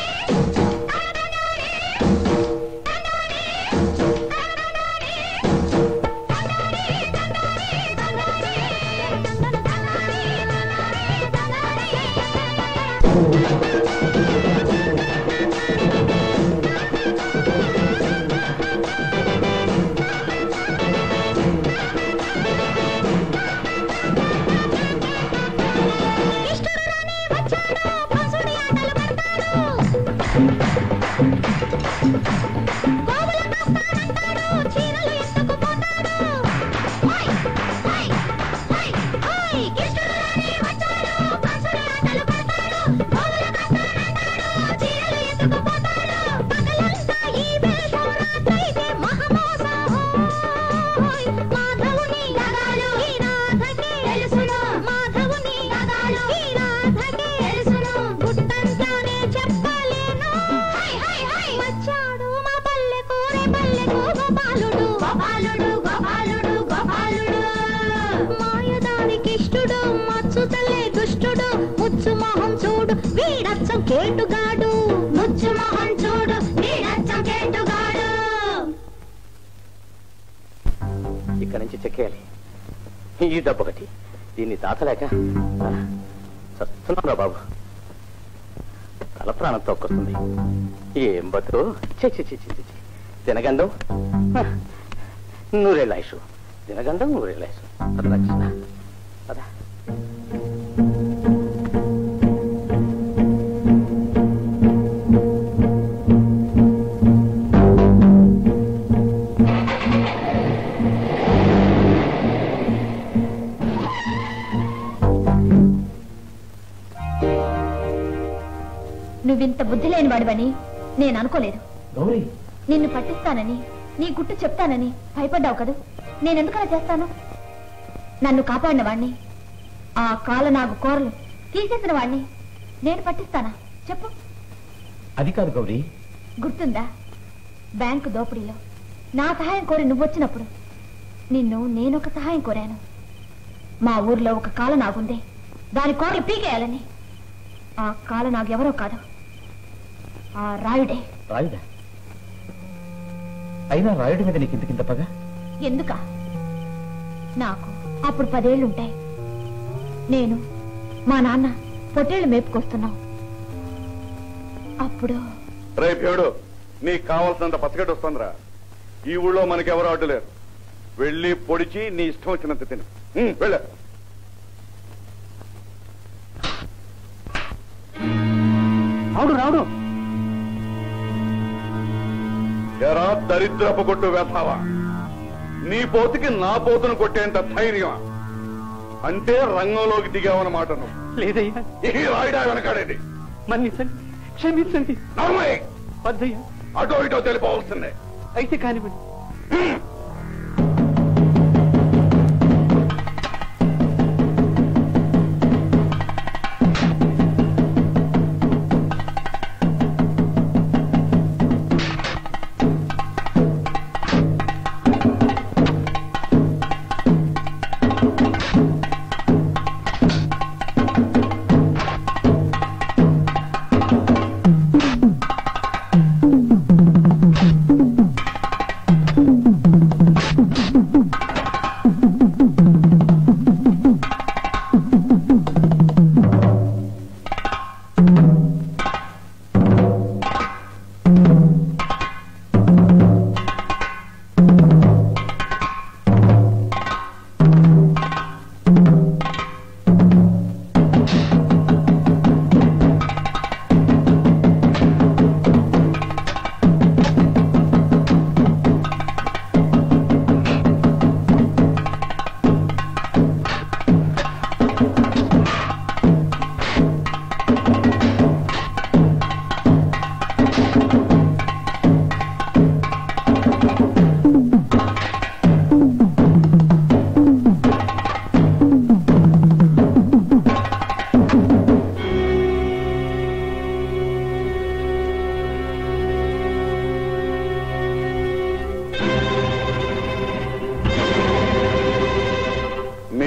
మాధవుని గగాలు ఈ రాధకే తెలుసును మాధవుని గగాలు ఈ రాధకే తెలుసును గుట్టంతానే చెప్పలేను హై హై హై వచ్చాడు మా పల్లెకు రే పల్లెకు గోపాలుడు గోపాలుడు గోపాలుడు గోపాలుడు మాయదానికి ఇష్టుడు మచ్చు తల్లే దుష్టుడు ముచ్చు మొహం చూడు వీడచ్చం కేటుగాడు ముచ్చు మొహం చూడు వీడచ్చం కేటుగాడు ఇక్కడి నుంచి చెక్కేయాలి ఈ దెబ్బొకటి దీన్ని దాచలేక ఆ, చస్తున్నాను బాబు తల ప్రాణం తొక్కొస్తుంది ఏం బతుకు చి చి చి చి చి, చి. దినగండం ఆ, నూరేళ్ళ ఆయుషు దినగండం నూరేళ్ళ ఆయుషు పద లక్ష్మణ పద నువ్వింత బుద్ధి లేని వాడివని నేను అనుకోలేదు గౌరీ నిన్ను పట్టిస్తానని నీ గుట్టు చెప్తానని భయపడ్డావు కదూ నేనెందుకలా చేస్తాను నన్ను కాపాడిన వాణ్ణి ఆ కాల నాగు కోరలు తీసేసిన వాణ్ణి నేను పట్టిస్తానా చెప్పు అది కాదు గౌరీ గుర్తుందా బ్యాంకు దోపిడీలో నా సహాయం కోరి నువ్వొచ్చినప్పుడు నిన్ను నేనొక సహాయం కోరాను మా ఊర్లో ఒక కాల నాగుంది దాని కోరలు పీకేయాలని ఆ కాల నాగు ఎవరో కాదు ఆ రాయుడే రాయుడా అయినా రాయుడి మీద నీకు ఇంతకింత పగ ఎందుక నాకు అప్పుడు పదేళ్లుంటాయి నేను మా నాన్న పొట్టేళ్లు మేపుకొస్తున్నాం అప్పుడు రే పేడు నీకు కావాల్సినంత పచ్చగడ్డి వస్తుందిరా ఈ ఊళ్ళో మనకెవరు అడ్డులేరు వెళ్ళి పొడిచి నీ ఇష్టం వచ్చినంత తిను ఉమ్, వెళ్ళ రావుడు రావుడు ఎరా దరిద్రపు కొట్టు వేస్తావా నీ పోతుకి నా పోతును కొట్టేంత ధైర్యం అంటే రంగంలోకి దిగావన్నమాట నువ్వు లేదయ్యా ఈ రాయుడా వెనకాడేది మన్నించండి క్షమించండి నమ్మయ్య వద్దయ్యా అటో ఇటో తెలిపోవలసిందే అయితే కానివ్వండి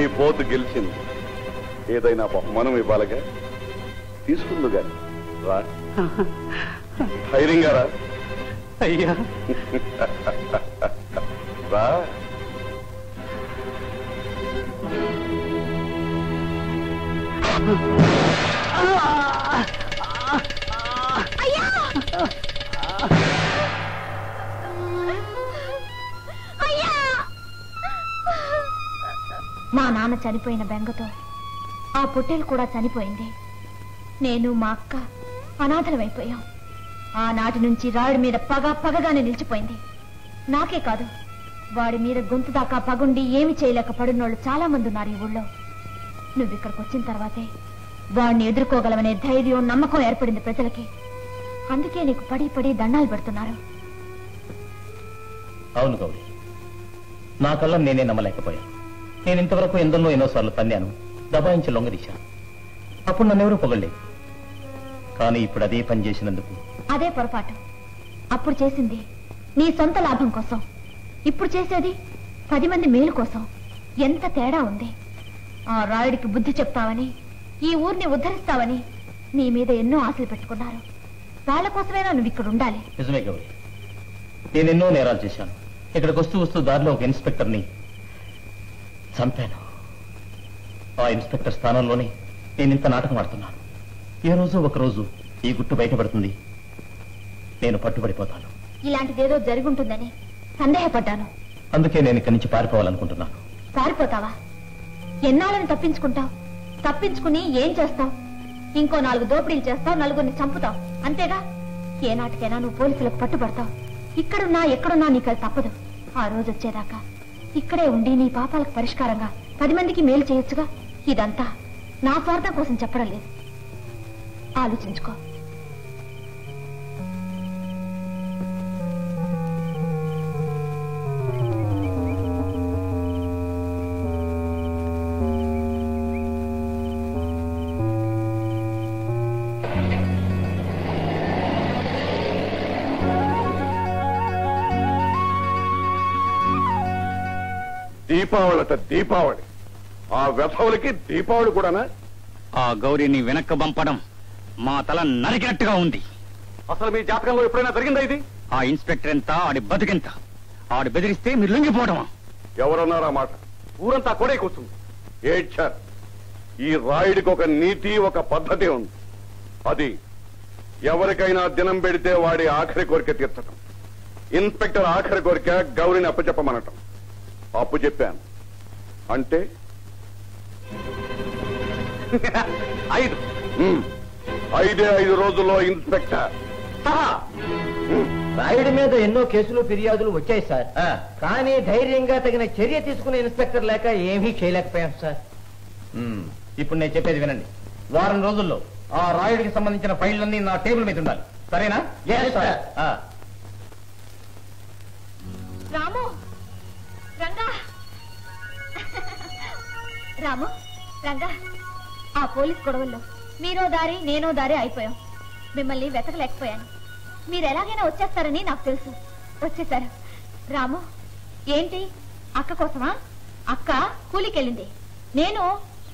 మీ పోతు గెలిచింది ఏదైనా బహుమానం ఇవ్వాలిగా తీసుకుందు గాని రా ధైర్యంగా రా అయ్యా రా మా నాన్న చనిపోయిన బెంగతో ఆ పొట్టేలు కూడా చనిపోయింది నేను మా అక్క అనాథలమైపోయాం ఆనాటి నుంచి రాయుడి మీద పగ పగగానే నిలిచిపోయింది నాకే కాదు వాడి మీద గొంతు దాకా పగుండి ఏమి చేయలేక పడినోళ్ళు చాలా మంది ఉన్నారు ఈ ఊళ్ళో నువ్వు ఇక్కడికి వచ్చిన తర్వాతే వాడిని ఎదుర్కోగలవనే ధైర్యం నమ్మకం ఏర్పడింది ప్రజలకి అందుకే నీకు పడి పడి దండాలు పెడుతున్నారు అవును గౌరీ నా కళ్ళ నేనే నమ్మలేకపోయాను నేను ఇంతవరకు ఎందరిలో ఎన్నోసార్లు తన్నాను దబాయించి లొంగదీశాను అప్పుడు నన్నెవరూ పొగలేదు కానీ ఇప్పుడు అదే పని చేసినందుకు అదే పొరపాటు అప్పుడు చేసింది నీ సొంత లాభం కోసం ఇప్పుడు చేసేది పది మంది మేలు కోసం ఎంత తేడా ఉంది ఆ రాయుడికి బుద్ధి చెప్తావని ఈ ఊరిని ఉద్ధరిస్తావని నీ మీద ఎన్నో ఆశలు పెట్టుకున్నారు వాళ్ళ కోసమైనా నువ్వు ఇక్కడ ఉండాలి నిజమే గౌరీ నేను ఎన్నో నేరాలు చేశాను ఇక్కడికి వస్తూ వస్తూ దారిలో ఒక ఇన్స్పెక్టర్ని చంపాను ఆ ఇన్స్పెక్టర్ స్థానంలోనే నేను ఇంత నాటకం ఆడుతున్నాను ఏ రోజు ఒక రోజు ఈ గుట్టు బయటపడుతుంది నేను పట్టుబడిపోతాను ఇలాంటిదేదో జరుగుంటుందని సందేహపడ్డాను అందుకే నేను ఇక్కడి నుంచి పారిపోవాలనుకుంటున్నాను పారిపోతావా ఎన్నాళ్ళని తప్పించుకుంటావు తప్పించుకుని ఏం చేస్తావు ఇంకో నాలుగు దోపిడీలు చేస్తావు నలుగురిని చంపుతావు అంతేగా ఏ నాటికైనా నువ్వు పోలీసులకు పట్టుబడతావు ఇక్కడున్నా ఎక్కడున్నా నీకు అది తప్పదు ఆ రోజు వచ్చేదాకా ఇక్కడే ఉండి నీ పాపాలకు పరిష్కారంగా పది మందికి మేలు చేయొచ్చుగా ఇదంతా నా స్వార్థం కోసం చెప్పడం లేదు ఆలోచించుకో దీపావళట దీపావళి ఆ వ్యధవులకి దీపావళి కూడానా ఆ గౌరీని వెనక్కి పంపడం మా తల నరికినట్టుగా ఉంది అసలు మీ జాతకంలో ఎప్పుడైనా జరిగిందా ఇది ఆ ఇన్స్పెక్టర్ ఎంత ఆడి బతుకెంత ఆడు బెదిరిస్తే మీరు లొంగిపోవడమా ఎవరన్నారా మాట ఊరంతా కొడే కూర్చుంది ఏడ్చారు ఈ రాయుడికి ఒక నీతి ఒక పద్ధతి ఉంది అది ఎవరికైనా దినం పెడితే వాడి ఆఖరి కోరిక తీర్చటం ఇన్స్పెక్టర్ ఆఖరి కోరిక గౌరిని అప్పచెప్పమనటం అప్పు చెప్పాను అంటే ఐదు ఉమ్, ఐదే ఐదు రోజుల్లో ఇన్స్పెక్టర్ సహా రాయుడి మీద ఎన్నో కేసులు ఫిర్యాదులు వచ్చాయి సార్ కానీ ధైర్యంగా తగిన చర్య తీసుకునే ఇన్స్పెక్టర్ లేక ఏమీ చేయలేకపోయాం సార్ మ్మ్. ఇప్పుడు నేను చెప్పేది వినండి వారం రోజుల్లో ఆ రాయుడికి సంబంధించిన ఫైళ్ళన్నీ నా టేబుల్ మీద ఉండాలి సరేనా Yes, sir. ఆ. రాము రంగా రాము రంగా ఆ పోలీస్ గొడవల్లో మీరో దారి నేనో దారి అయిపోయాం మిమ్మల్ని వెతకలేకపోయాను మీరు ఎలాగైనా వచ్చేస్తారని నాకు తెలుసు వచ్చేసారు రాము ఏంటి అక్క కోసమా అక్క కూలికెళ్ళింది నేను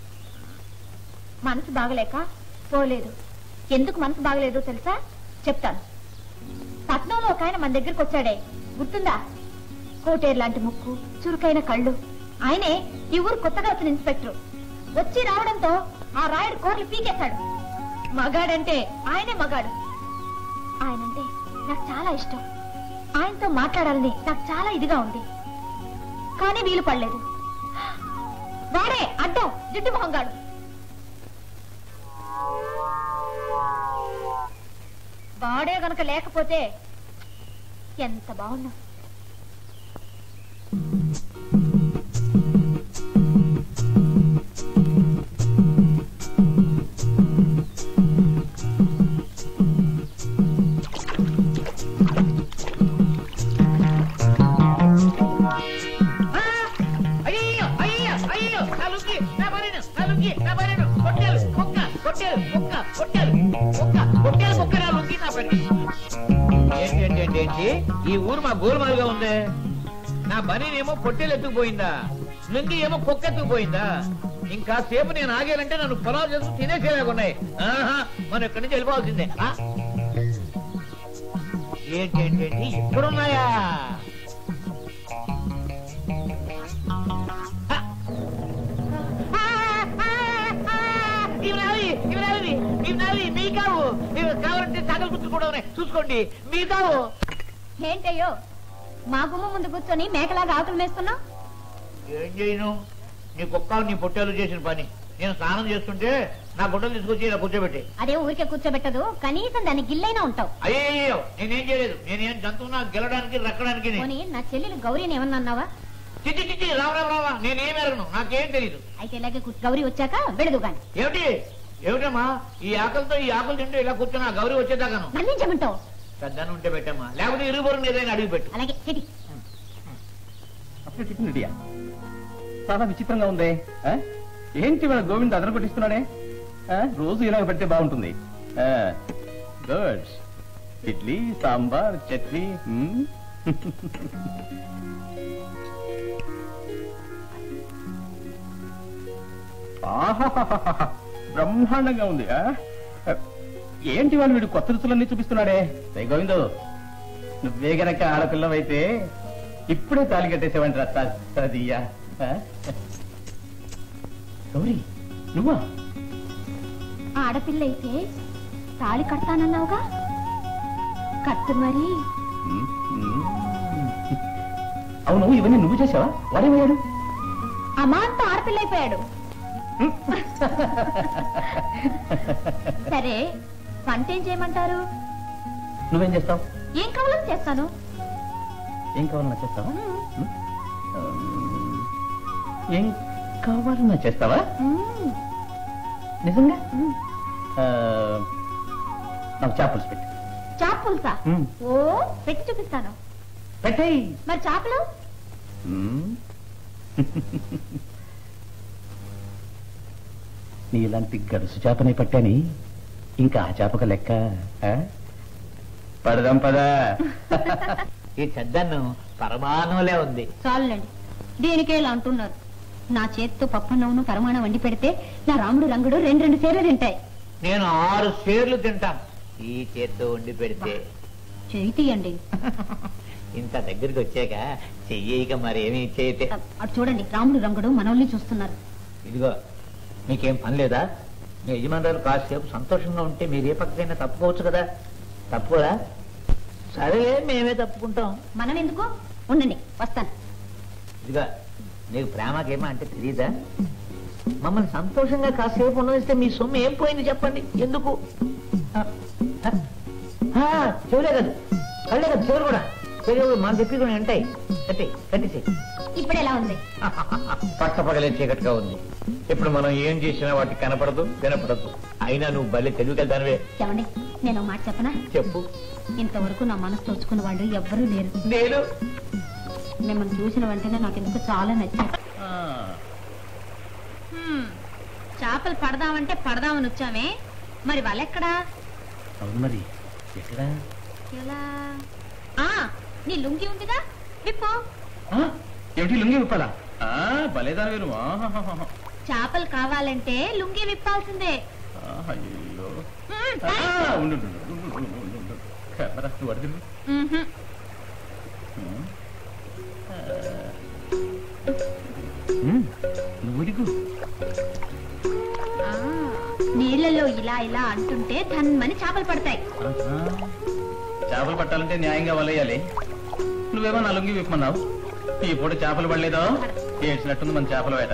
మనసు బాగలేక పోలేదు ఎందుకు మనసు బాగలేదో తెలుసా చెప్తాను పట్నంలో ఒక ఆయన మన దగ్గరికి వచ్చాడే గుర్తుందా కోటేరు లాంటి ముక్కు చురుకైన కళ్ళు ఆయనే ఈ ఊరు కొత్తగా వచ్చిన ఇన్స్పెక్టర్ వచ్చి రావడంతో ఆ రాయుడు కోర్లు పీకేశాడు మగాడంటే ఆయనే మగాడు ఆయనంటే నాకు చాలా ఇష్టం ఆయనతో మాట్లాడాలని నాకు చాలా ఇదిగా ఉంది కానీ వీలు పడలేదు వాడే అడ్డం జిడ్డు మొహంగాడు వాడే గనక లేకపోతే ఎంత బాగున్నా అయ్యో అయ్యో అయ్యో నా లుంగి నా బనీను నా లుంగి నా బనీను కొట్టేలు కుక్క కొట్టేలు కుక్క కొట్టేలు కుక్క కొట్టేలు కుక్క నా లుంగి నా బనీను ఏంటి ఏంటి ఏంటి ఏంటి ఈ ఊరు మా గోల్మాలుగా ఉంది నా బనీనేమో పొట్టేలు ఎత్తుకుపోయిందా లుంగి ఏమో కుక్కెత్తుకుపోయిందా ఇంకా సేపు నేను ఆగేనంటే నన్ను పొలాలు చేసుకుని తినేసేలాగా ఉన్నాయి ఆహా, మనం ఇక్కడి నుంచి వెళ్ళిపోవాల్సిందే ఆ? ఏంటి ఏంటి ఏంటి ఇక్కడున్నాయా ఇవి నావి, ఇవి నావి, ఇవి నావి, మీ కావు ఇవి కావాలంటే సగలు గుర్తు కూడా ఉన్నాయి చూసుకోండి మీ కావు ఏంటయ్యో మా గుమ్మ ముందు కూర్చొని మేకలాగా ఆకులు మేస్తున్నావు ఏం చేయను నీ కుక్క నీ పొట్టేలు చేసిన పని నేను స్నానం చేస్తుంటే నా గుడ్డలు తీసుకొచ్చి ఇలా కూర్చోబెట్టి అదే ఊరికే కూర్చోబెట్టదు కనీసం దాన్ని గిల్లైనా ఉంటావు అయ్యో నేనేం చేయలేదు నేనేం జంతువునా గెలడానికి రక్కడానికి పోనీ నా చెల్లెలు గౌరీని ఏమన్నా అన్నావా చిచ్చి చిచ్చి రావు రావు రావా నేనేం ఎరగను నాకేం తెలియదు అయితే ఇలాగే కూర్చో- గౌరీ వచ్చాక వెళదు గాని ఏమిటి ఏమిటమ్మా ఈ ఆకలితో ఈ ఆకులు తింటూ ఇలా కూర్చున్నా గౌరీ వచ్చేదాకాను మళ్ళించమంటావు పెద్దను ఉంటే పెట్టమ్మా లేకపోతే ఇరుగుబొరుని ఏదైనా అడిగి పెట్టు అలాగే చెడి అప్పుడు టిఫిన్ రెడీయా చాలా విచిత్రంగా ఉంది ఆ? ఏంటి మన గోవింద్ అదన కొట్టిస్తున్నాడే ఆ? రోజు ఇలాగ పెడితే బాగుంటుంది గుడ్ ఇడ్లీ సాంబార్ చట్నీ మ్మ్. ఆహాహాహాహా. బ్రహ్మాండంగా ఉంది ఆ? ఏంటి వాళ్ళు వీడు కొత్త రుచులన్నీ చూపిస్తున్నాడే రే గోవిందు నువ్వే గనక ఆడపిల్లవైతే ఇప్పుడే తాళి కట్టేసేవంట సదియ్యా గౌరీ నువ్వా ఆడపిల్ల అయితే తాళి కడతానన్నావుగా కట్టు మరి మ్మ్, మ్మ్. అవును ఇవన్నీ నువ్వు చేసావా వాడేమయ్యాడు అమాంత ఆడపిల్ల అయిపోయాడు సరే వంట ఏం చేయమంటారు నువ్వేం చేస్తావు ఏం కావాలో చేస్తాను ఏం కావాలన్నా చేస్తావా మ్మ్? ఉమ్, ఏం కావాలన్నా చేస్తావా మ్మ్. నిజంగా ఆ, నాకు చేపలు పెట్టు చాప్ పులుసా మ్మ్. ఓ పెట్టి చూపిస్తాను పెట్టేయ్ మరి చేపలు మ్మ్. నీ ఇలాంటి గడుసు చేపనే పట్టాని ఇంకా ఆ చేపక లెక్క ఆ? పడదాం పదా ఈ చెద్దన్ను పరమాణంలే ఉంది చాలండి దీనికే ఇలా అంటున్నారు నా చేతితో పప్పన్నవును పరమాణం వండి పెడితే నా రాముడు రంగుడు రెండు రెండు సేర్లు తింటాయి నేను ఆరు షేర్లు తింటాను ఈ చేత్తో వండి పెడితే చేయి తీయండి ఇంత దగ్గరికి వచ్చాక చెయ్యక మరేమీ చేయతే అటు చూడండి రాముడు రంగుడు మనల్ని చూస్తున్నారు ఇదిగో మీకేం పని లేదా మీ యజమానురాలు కాసేపు సంతోషంగా ఉంటే మీరు ఏ పక్కకైనా తప్పుకోవచ్చు కదా తప్పుకోరా సరే మేమే తప్పుకుంటాం మనం ఎందుకు ఉండండి వస్తాను ఇదిగో నీకు ప్రేమకేమో అంటే తెలియదా మమ్మల్ని సంతోషంగా కాసేపు ఉండనిస్తే మీ సొమ్ము ఏం పోయింది చెప్పండి ఎందుకు ఆ, ఆ, ఆ, చెవులే కాదు కళ్ళే కాదు చెవులు కూడా చెవులు మనం చెప్పి కూడా ఉంటాయి కట్టి కట్టేసి ఇప్పుడు ఎలా ఉంది పక్క పగలే చీకటిగా ఉంది ఇప్పుడు మనం ఏం చేసినా వాటికి కనపడదు వినపడదు అయినా నువ్వు భలే తెలివికెళ్తానవే ఏమండి నేను ఒక మాట చెప్పనా చెప్పు ఇంతవరకు నా మనసు తోచుకున్న వాళ్ళు ఎవ్వరూ లేరు నేను మిమ్మల్ని చూసిన వెంటనే నాకు ఎందుకు చాలా నచ్చారు చేపలు పడదామంటే పడదామని వచ్చామే మరి వాళ్ళెక్కడా అవును మరి ఎక్కడ ఎలా ఆ నీ లుంగి ఉందిగా విప్పో ఆ, ఏమిటి లుంగి విప్పాలా ఆ, భలేదానివే నువ్వు ఆహాహాహా. చేపలు కావాలంటే లుంగి విప్పాల్సిందే ఆ, అయ్యో మ్మ్. ఆ, ఉండు ఉండు, ఉండు, ఉండు, ఉండు, ఉండు, ఉండు. కెమెరా, నువ్వు అటు తిరుగు. మ్మ్హ్మ్. ఉమ్. ఆ. ఉమ్, నువ్వు ఇరుగు ఆ, నీళ్ళలో ఇలా ఇలా అంటుంటే ధన్మని చేపలు పడతాయి ఆహా. చేపలు పట్టాలంటే న్యాయంగా వలయ్యాలి నువ్వేమో నా లుంగి విప్పమన్నావు ఈ పూట చేపలు పడలేదో ఏడ్చినట్టుంది మన చేపల వేట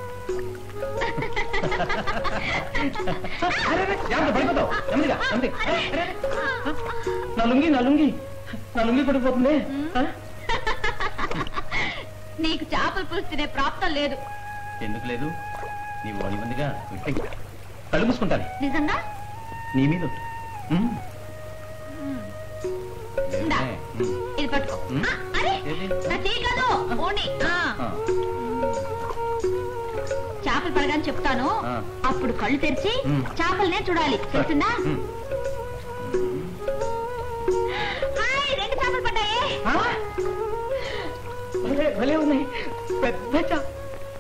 అరే, అరే, జాగ్రత్త, పడిపోతావు. నెమ్మదిగా, నెమ్మది. అరే, అరే, అరే. నా లుంగి నా లుంగి నా లుంగి పడిపోతుంది ఆ? నీకు చేపలు పులుసు తినే ప్రాప్తం లేదు ఎందుకు లేదు నీవు వడి మందిగా విప్పి కళ్ళు మూసుకుంటాను నిజంగా నీ మీద ఒట్టు. ఉమ్. ఇందా. ఉమ్. ఇది పట్టుకో మ్మ్. ఆ, అరే ఏది? నా చేయి కాదు ఓణి. ఆ, ఆ. చేపలు పడగానే చెప్తాను ఆ. అప్పుడు కళ్ళు తెరిచి మ్మ్. చేపలనే చూడాలి తెలిసిందా ఉమ్. హాయ్ రెండు చేపలు పడ్డాయి భలే భలే ఉన్నాయి పెద్ద చేప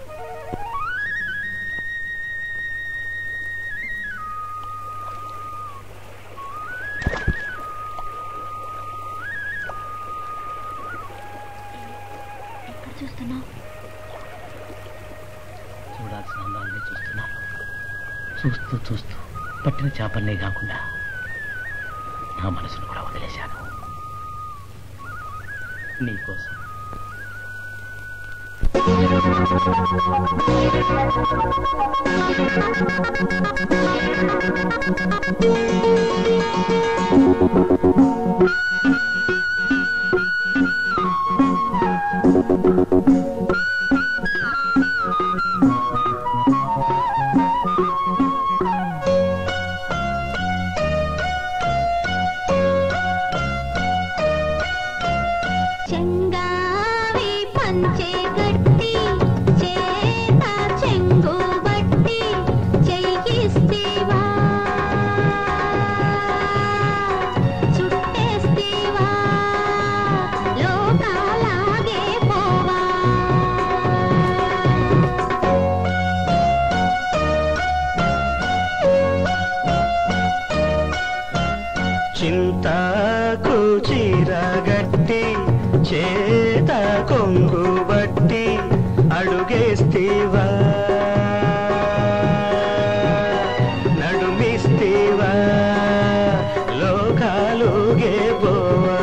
చూస్తూ చూస్తూ పట్టిన చేపల్నే కాకుండా నా మనసును కూడా వదిలేశాను నీకోసం చెంగావి పంచే గట్టి చేత చెంగు బట్టి చెయ్యిస్తేవా చుట్టేస్తేవా లోకాలాగే పోవా చింతాకు చీరగట్టి చేత కొంగు బట్టి అడుగేస్తేవా నడుమిస్తేవా లోకాలుగే పోవా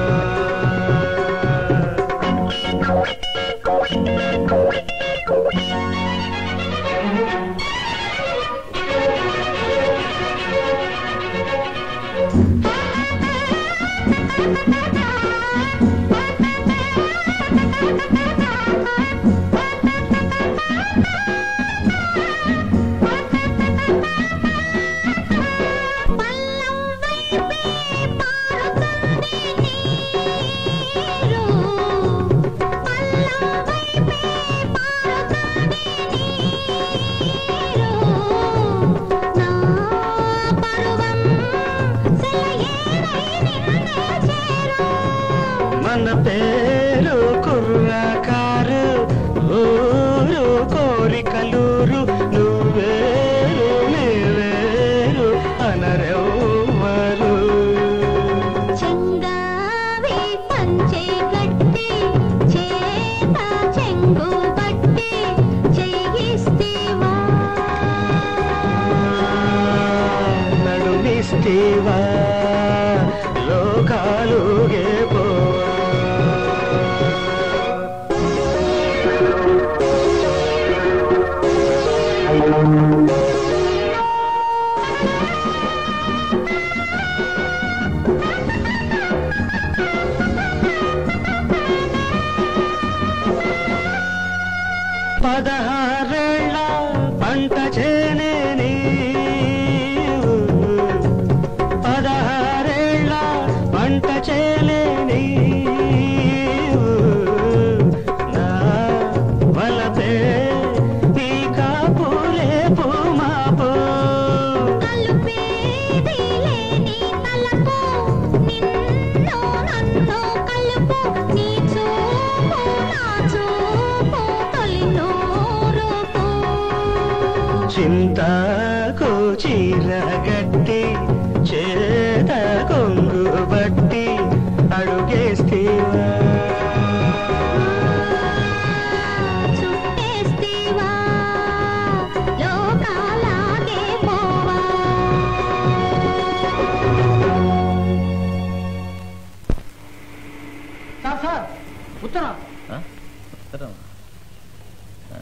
మన పేరు కుర్రకారు ఊరు కోరికలూరు నువ్వేరు నీవేరు అనరెవ్వరు చెంగావి పంచే గట్టి చేత చెంగు బట్టి చెయ్యిస్తేవా నడుమిస్తేవా లోకాలుగే పోవా పదహారేళ్ళ పంట చేనే నీవు పదహారేళ్ళ పంట చేనే నీవు నా వలపే నీ కాపులే పూమాపో కలుపేది లేని తలకు నిన్ను నన్ను కలుపు నీ చూపు నా చూపు తొలి నూరుపు చింతకు చీరగట్టి చేత కొంగు బట్టి అడుగేస్తేవా చుట్టేస్తేవా లోకాలాగే పోవా సార్ సార్ ఉత్తరం ఆ? ఉత్తరం ఆ.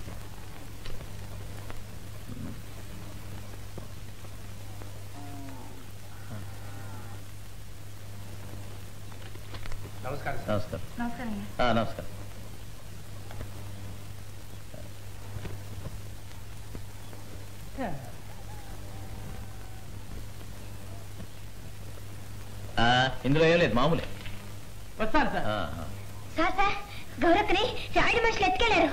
నమస్కారం నమస్కారం నమస్కారం ఆ, నమస్కారం ఆ, ఇందులో ఏం లేదు మామూలే వస్తాను సార్ ఆ, ఆ. సార్ సార్ గౌరక్కని రాయుడు మనుషులు ఎత్తుకెళ్లారు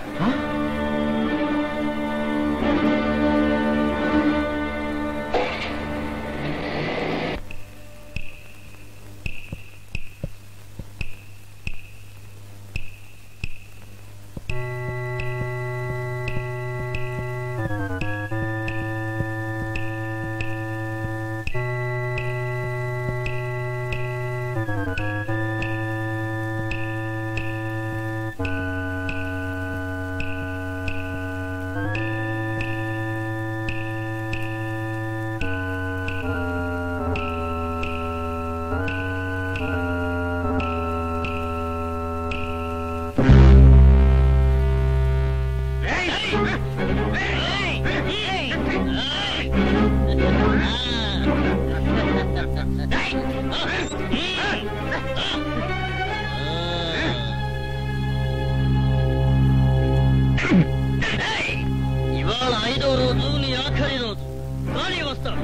ఆ ఇవాళ ఐదో రోజు నీ ఆఖరి రోజు కానీ వస్తాడు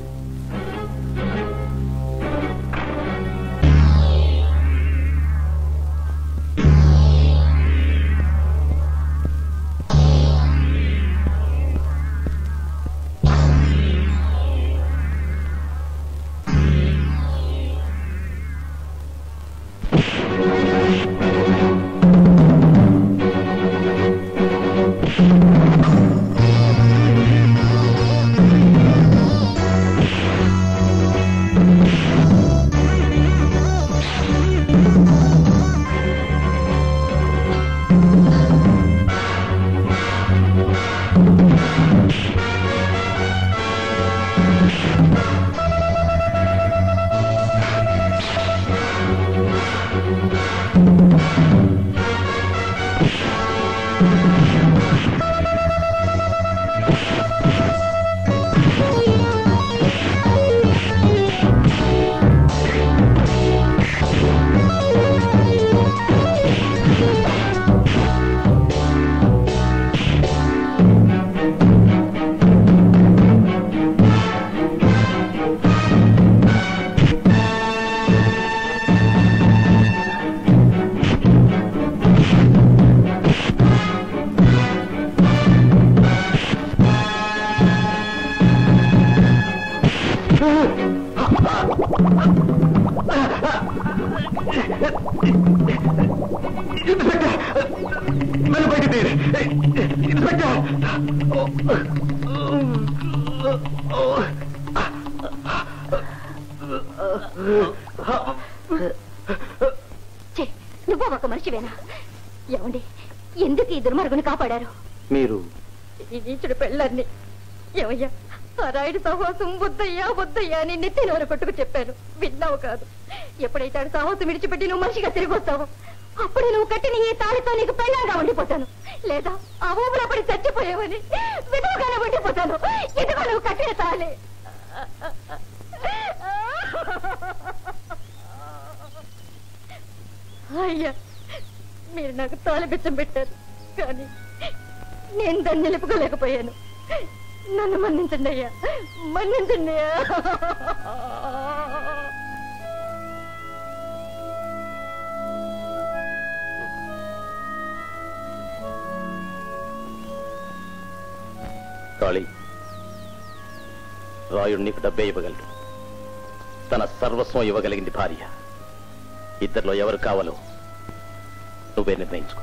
నన్ను బయట తీరు ఇన్స్పెక్టర్ ఛీ, నువ్వు ఒక మనిషివేనా ఏమండి ఎందుకు ఈ దుర్మార్గుని కాపాడారు మీరు ఈ నీచుడు పెళ్ళాన్ని ఏమయ్యా ఆ రాయుడు సహవాసం బుద్ధయ్యా బుద్ధయ్యా అని నెత్తి నోరు కొట్టుకు చెప్పాను విన్నావు కాదు ఎప్పుడైతే ఆడు సహవాసం విడిచిపెట్టి నువ్వు మనిషిగా తిరిగి వస్తావో అప్పుడు నువ్వు కట్టిన ఈ తాళితో నీకు పెళ్ళంగా ఉండిపోతాను లేదా ఆ ఊపిలో పడి చచ్చిపోయావని విధముగానే ఉండిపోతాను ఇదిగో నువ్వు కట్టిన తాళి అయ్యా మీరు నాకు తాళి బిచ్చం పెట్టారు కానీ నేను దాన్ని నిలుపుకోలేకపోయాను నన్ను మన్నించండి అయ్యా మన్నించండి అయ్యా కాళీ రాయుడు నీకు డబ్బే ఇవ్వగలడు తన సర్వస్వం ఇవ్వగలిగింది భార్య ఇద్దరిలో ఎవరు కావాలో నువ్వే నిర్ణయించుకో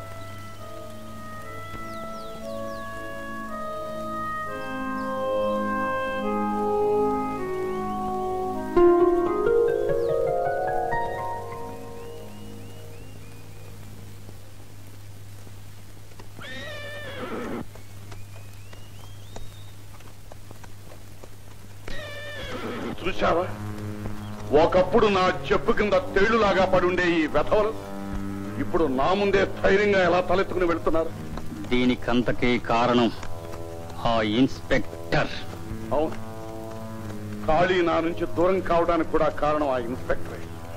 చూశావా ఒకప్పుడు నా చెప్పు కింద తేళ్లులాగా పడుండే ఈ వెధవలు ఇప్పుడు నా ముందే ధైర్యంగా ఎలా తలెత్తుకుని వెళ్తున్నారు దీనికంతకీ కారణం ఆ ఇన్స్పెక్టర్ అవును ఖాళీ నా నుంచి దూరం కావడానికి కూడా కారణం ఆ ఇన్స్పెక్టరే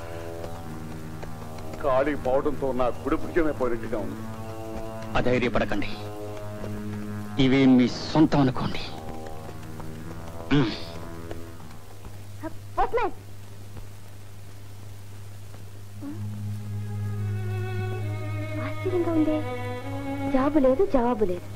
ఖాళీ పోవడంతో నా కుడి భుజమే పోయినట్టుగా ఉంది అధైర్యపడకండి ఇవి మీ సొంతం అనుకోండి మ్. పోస్ట్మ్యాన్ ఆశ్చర్యంగా ఉందే జాబు లేదు జవాబు లేదు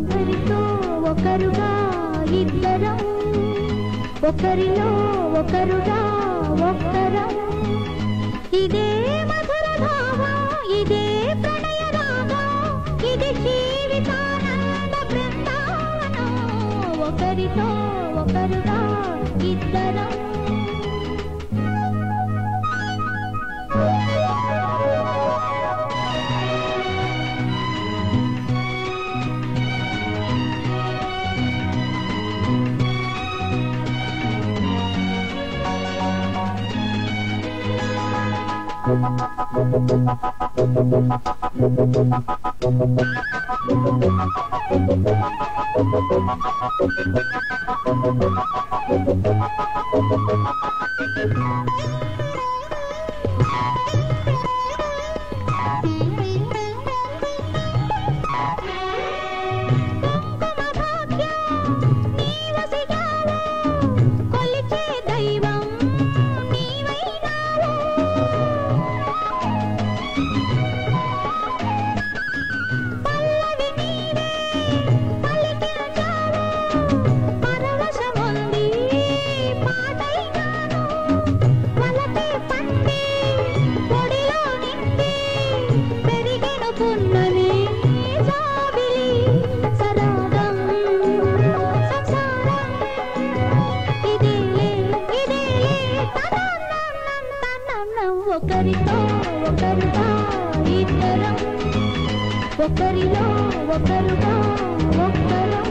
ఒకరితో ఒకరుగా ఇద్దరం ఒకరిలో ఒకరుగా ఒక్కరం ఇదే మధుర భావం ఇదే ప్రణయ రాగం ఇది జీవితానంద బృందావనం ఒకరితో ఒకరుగా ఇద్దరం కొలిచే దైవం నీవైనావు పల్లవి నీవే పలికించావు పరవశముంది పాటైనాను వలపే పండి పొడిలో నిండి పెరిగెను పున్నమి జాబిలి సరాగం సంసారం ఇదేలే ఇదేలే తనన్నం తనన్నం ఒకరితో ఒకరుగా ఇద్దరం ఒకరిలో ఒకరుగా ఒక్కరం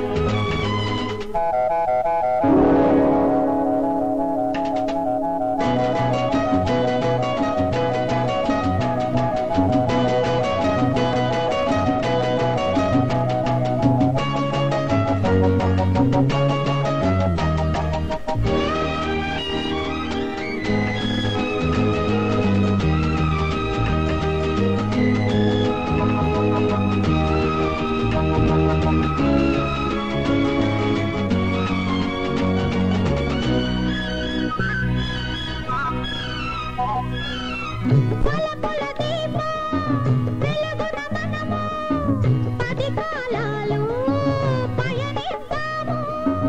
పలపుల దీపం వెలుగున మనము పది కాలాలు పయనిద్దాము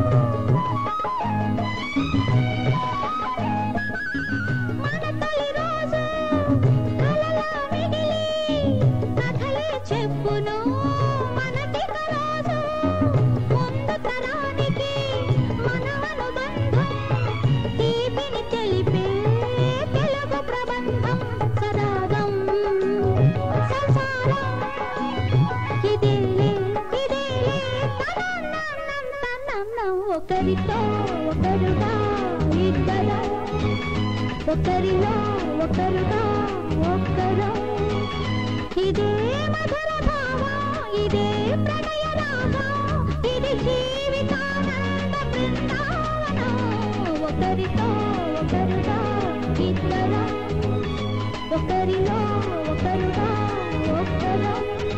మన తొలి రోజు కలలా మిగిలి కథలే చెప్పును మనకిక రోజు ముందు తరానికి మన అనుబంధం తీపిని తెలిపే తెలుగు ప్రబంధం సరాగం సంసారం ఇదేలే ఇదేలే తనన్నం తనన్నం ఒకరితో ఒకరుగా ఇద్దరం ఒకరిలో ఒకరుగా ఒక్కరం ఇదే మధుర భావం ఇదే ప్రణయ రాగం ఇది జీవితానంద బృందావనం ఒకరితో ఒకరుగా ఇద్దరం ఒకరిలో ఒకరుగా ఒక్కరం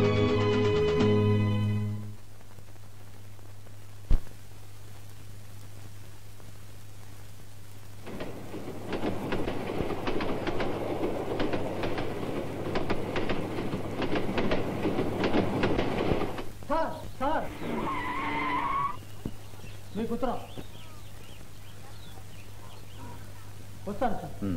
సార్ సార్ మీకు ఉత్తరం వస్తాను సార్ హ్మ్.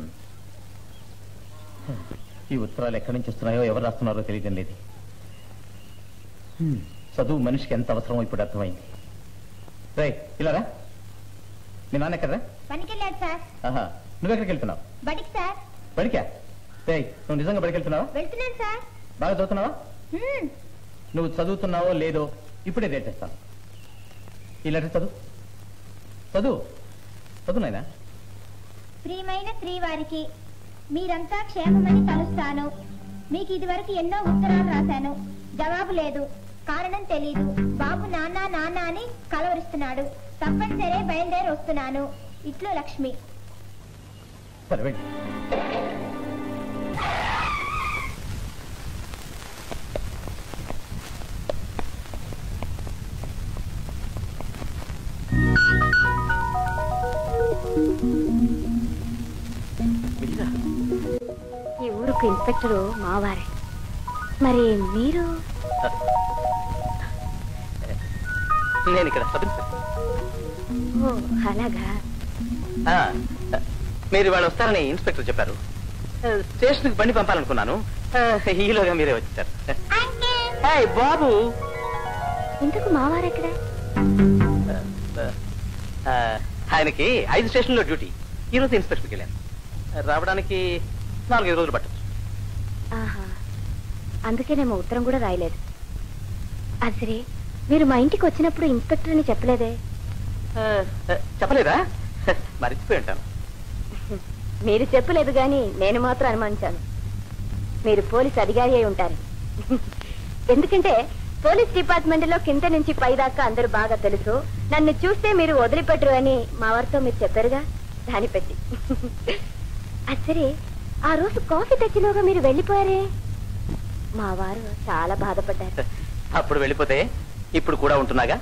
ఈ ఉత్తరాలు ఎక్కడి నుంచి వస్తున్నాయో ఎవరు రాస్తున్నారో తెలియడం లేదు హ్మ్. చదువు మనిషికి ఎంత అవసరమో ఇప్పుడు అర్థమైంది రే ఇలా రా మీ నాన్న ఎక్కడరా పనికెళ్ళాడు సార్ ఆహా నువ్వెక్కడికి వెళ్తున్నావు బడికి సార్ బడికా రే నువ్వు నిజంగా బడికి వెళ్తున్నావా వెళ్తున్నాను సార్ బాగా చదువుతున్నావా హ్మ్. నువ్వు చదువుతున్నావో లేదో ఇప్పుడే రేటేస్తాను ఈ లెటర్ చదువు చదువు చదువు నాయనా ప్రియమైన శ్రీవారికి మీరంతా క్షేమమని తలుస్తాను మీకు ఇదివరకు ఎన్నో ఉత్తరాలు రాశాను జవాబు లేదు కారణం తెలీదు బాబు నాన్న నాన్న అని కలవరిస్తున్నాడు తప్పనిసరే బయలుదేరి వస్తున్నాను ఇట్లు లక్ష్మి సరే వెళ్ళి ఈ ఊరుకు ఇన్స్పెక్టరు మావారే మరి మీరు నేను ఇక్కడ సబ్ ఇన్స్పెక్టర్ ఓ అలాగా ఆ, మీరు ఇవాళ వస్తారని ఇన్స్పెక్టర్ చెప్పారు ఆ, స్టేషన్కి బండి పంపాలనుకున్నాను ఆ, ఈలోగా మీరే వచ్చారు హాయ్ బాబు ఇంతకు మావారెక్కడే ఆ, ఆయనకి ఐదు స్టేషన్లో డ్యూటీ ఈ రోజు ఇన్స్పెక్టర్కి వెళ్ళాను రావడానికి నాలుగైదు రోజులు పట్టచ్చు ఆహా అందుకేనేమో ఉత్తరం కూడా రాయలేదు అది సరే మీరు మా ఇంటికి వచ్చినప్పుడు ఇన్స్పెక్టర్ అని చెప్పలేదే ఆ, ఆ, చెప్పలేదా మర్చిపోయి ఉంటాను మీరు చెప్పలేదు కానీ నేను మాత్రం అనుమానించాను మీరు పోలీస్ అధికారి అయి ఉంటారు ఎందుకంటే పోలీస్ డిపార్ట్మెంట్ లో కింద నుంచి పైదాకా అందరూ బాగా తెలుసు నన్ను చూస్తే మీరు వదిలిపెట్టరు అని మా వారితో మీరు చెప్పారుగా దాని పెట్టి అది సరే ఆ రోజు కాఫీ తెచ్చిలోగా మీరు వెళ్ళిపోయారే మా వారు చాలా బాధపడ్డారు అప్పుడు వెళ్ళిపోతే ఇప్పుడు కూడా ఉంటున్నాగా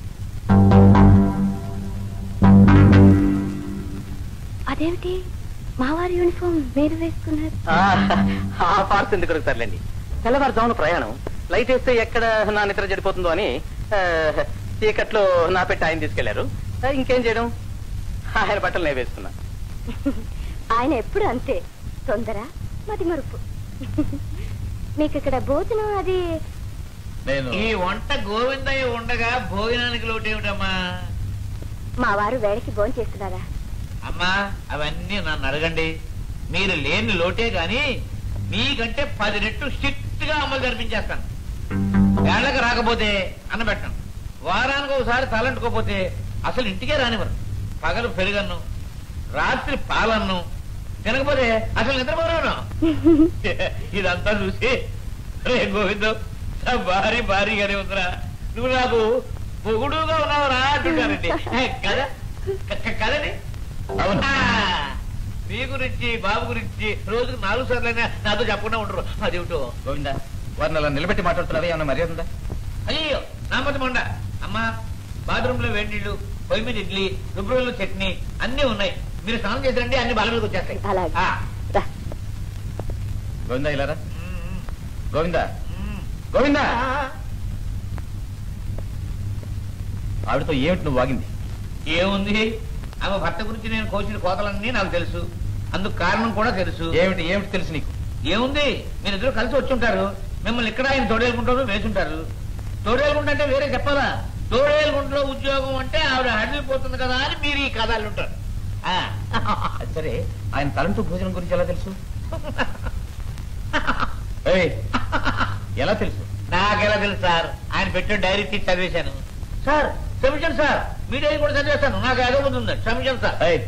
అదేమిటి మా వారి యూనిఫామ్ మీరు వేసుకున్నారు ఆ, ఆ పార్స్ ఎందుకు దొరుకుతారులేండి తెల్లవారుజామున ప్రయాణం లైట్ వేస్తే ఎక్కడ నా నిద్ర చెడిపోతుందో అని ఆ, చీకట్లో నా పెట్టి ఆయన తీసుకెళ్లారు ఆ, ఇంకేం చేయడం ఆయన బట్టలు నేను వేసుకున్నా ఆయన ఎప్పుడు అంతే తొందర మతి మరుపు మీకు ఇక్కడ భోజనం అది నేను ఈ వంట గోవిందయ్య ఉండగా భోజనానికి లోటేమిటమ్మా మా వారు వేళకి భోజనం చేస్తున్నారా అమ్మా అవన్నీ నన్ను అడగండి మీరు లేని లోటే గాని మీకంటే పది రెట్లు స్ట్రిక్ట్ గా అమలు జరిపించేస్తాను వేళకు రాకపోతే అన్న పెట్టను వారానికి ఒకసారి తలంటుకోపోతే అసలు ఇంటికే రానివ్వరు పగలు పెరుగన్ను రాత్రి పాలన్ను తినకపోతే అసలు నిద్రపోరాను ఇదంతా చూసి రే గోవిందం నా భారీ భారీగానే ఉందిరా నువ్వు నాకు పొగుడుగా ఉన్నావురా అంటున్నారండి ఏ, కదా క- క- కదండి అవును ఆ, మీ గురించి బాబు గురించి రోజుకు నాలుగు సార్లైనా నాతో చెప్పకుండా ఉండరు అదేమిటో గోవిందా వారిని అలా నిలబెట్టి మాట్లాడుతున్నావే ఏమన్నా మర్యాద ఉందా అయ్యో నా మతం ఉండ అమ్మా బాత్రూమ్ లో వేడి నీళ్లు పొయ్యి మీద ఇడ్లీ రుబ్బులలో చట్నీ అన్ని ఉన్నాయి మీరు స్నానం చేశారంటే అన్ని బాల మీదకి వచ్చేస్తాయి అలాగే ఆ, రా. గోవిందా ఇలారా మ్మ్, గోవిందా మ్మ్. గోవిందా ఆ, ఆవిడతో ఏమిటి నువ్వు వాగింది ఏముంది ఆమె భర్త గురించి నేను కోసిన కోతలన్నీ నాకు తెలుసు అందుకు కారణం కూడా తెలుసు ఏమిటి ఏమిటి తెలుసు నీకు ఏముంది మీరిద్దరు కలిసి వచ్చి ఉంటారు మిమ్మల్ని ఇక్కడ ఆయన తోడేలుకుంటారు వేసుంటారు తోడేలుకుంట అంటే వేరే చెప్పాలా తోడేలుకుంటలో ఉద్యోగం అంటే ఆవిడ హడిలిపోతుంది కదా అని మీరు ఈ కథలు ఉంటారు ఆ. అది సరే ఆయన తలంటూ భోజనం గురించి ఎలా తెలుసు ఏయ్, ఎలా తెలుసు నాకెలా తెలుసు సార్ ఆయన పెట్టిన డైరీ తీసి చదివేశాను సార్ క్షమించండి సార్ మీ డైరీ కూడా చదివేశాను నాకు ఏదో ముందు ఉంది క్షమించండి సార్ ఏయ్,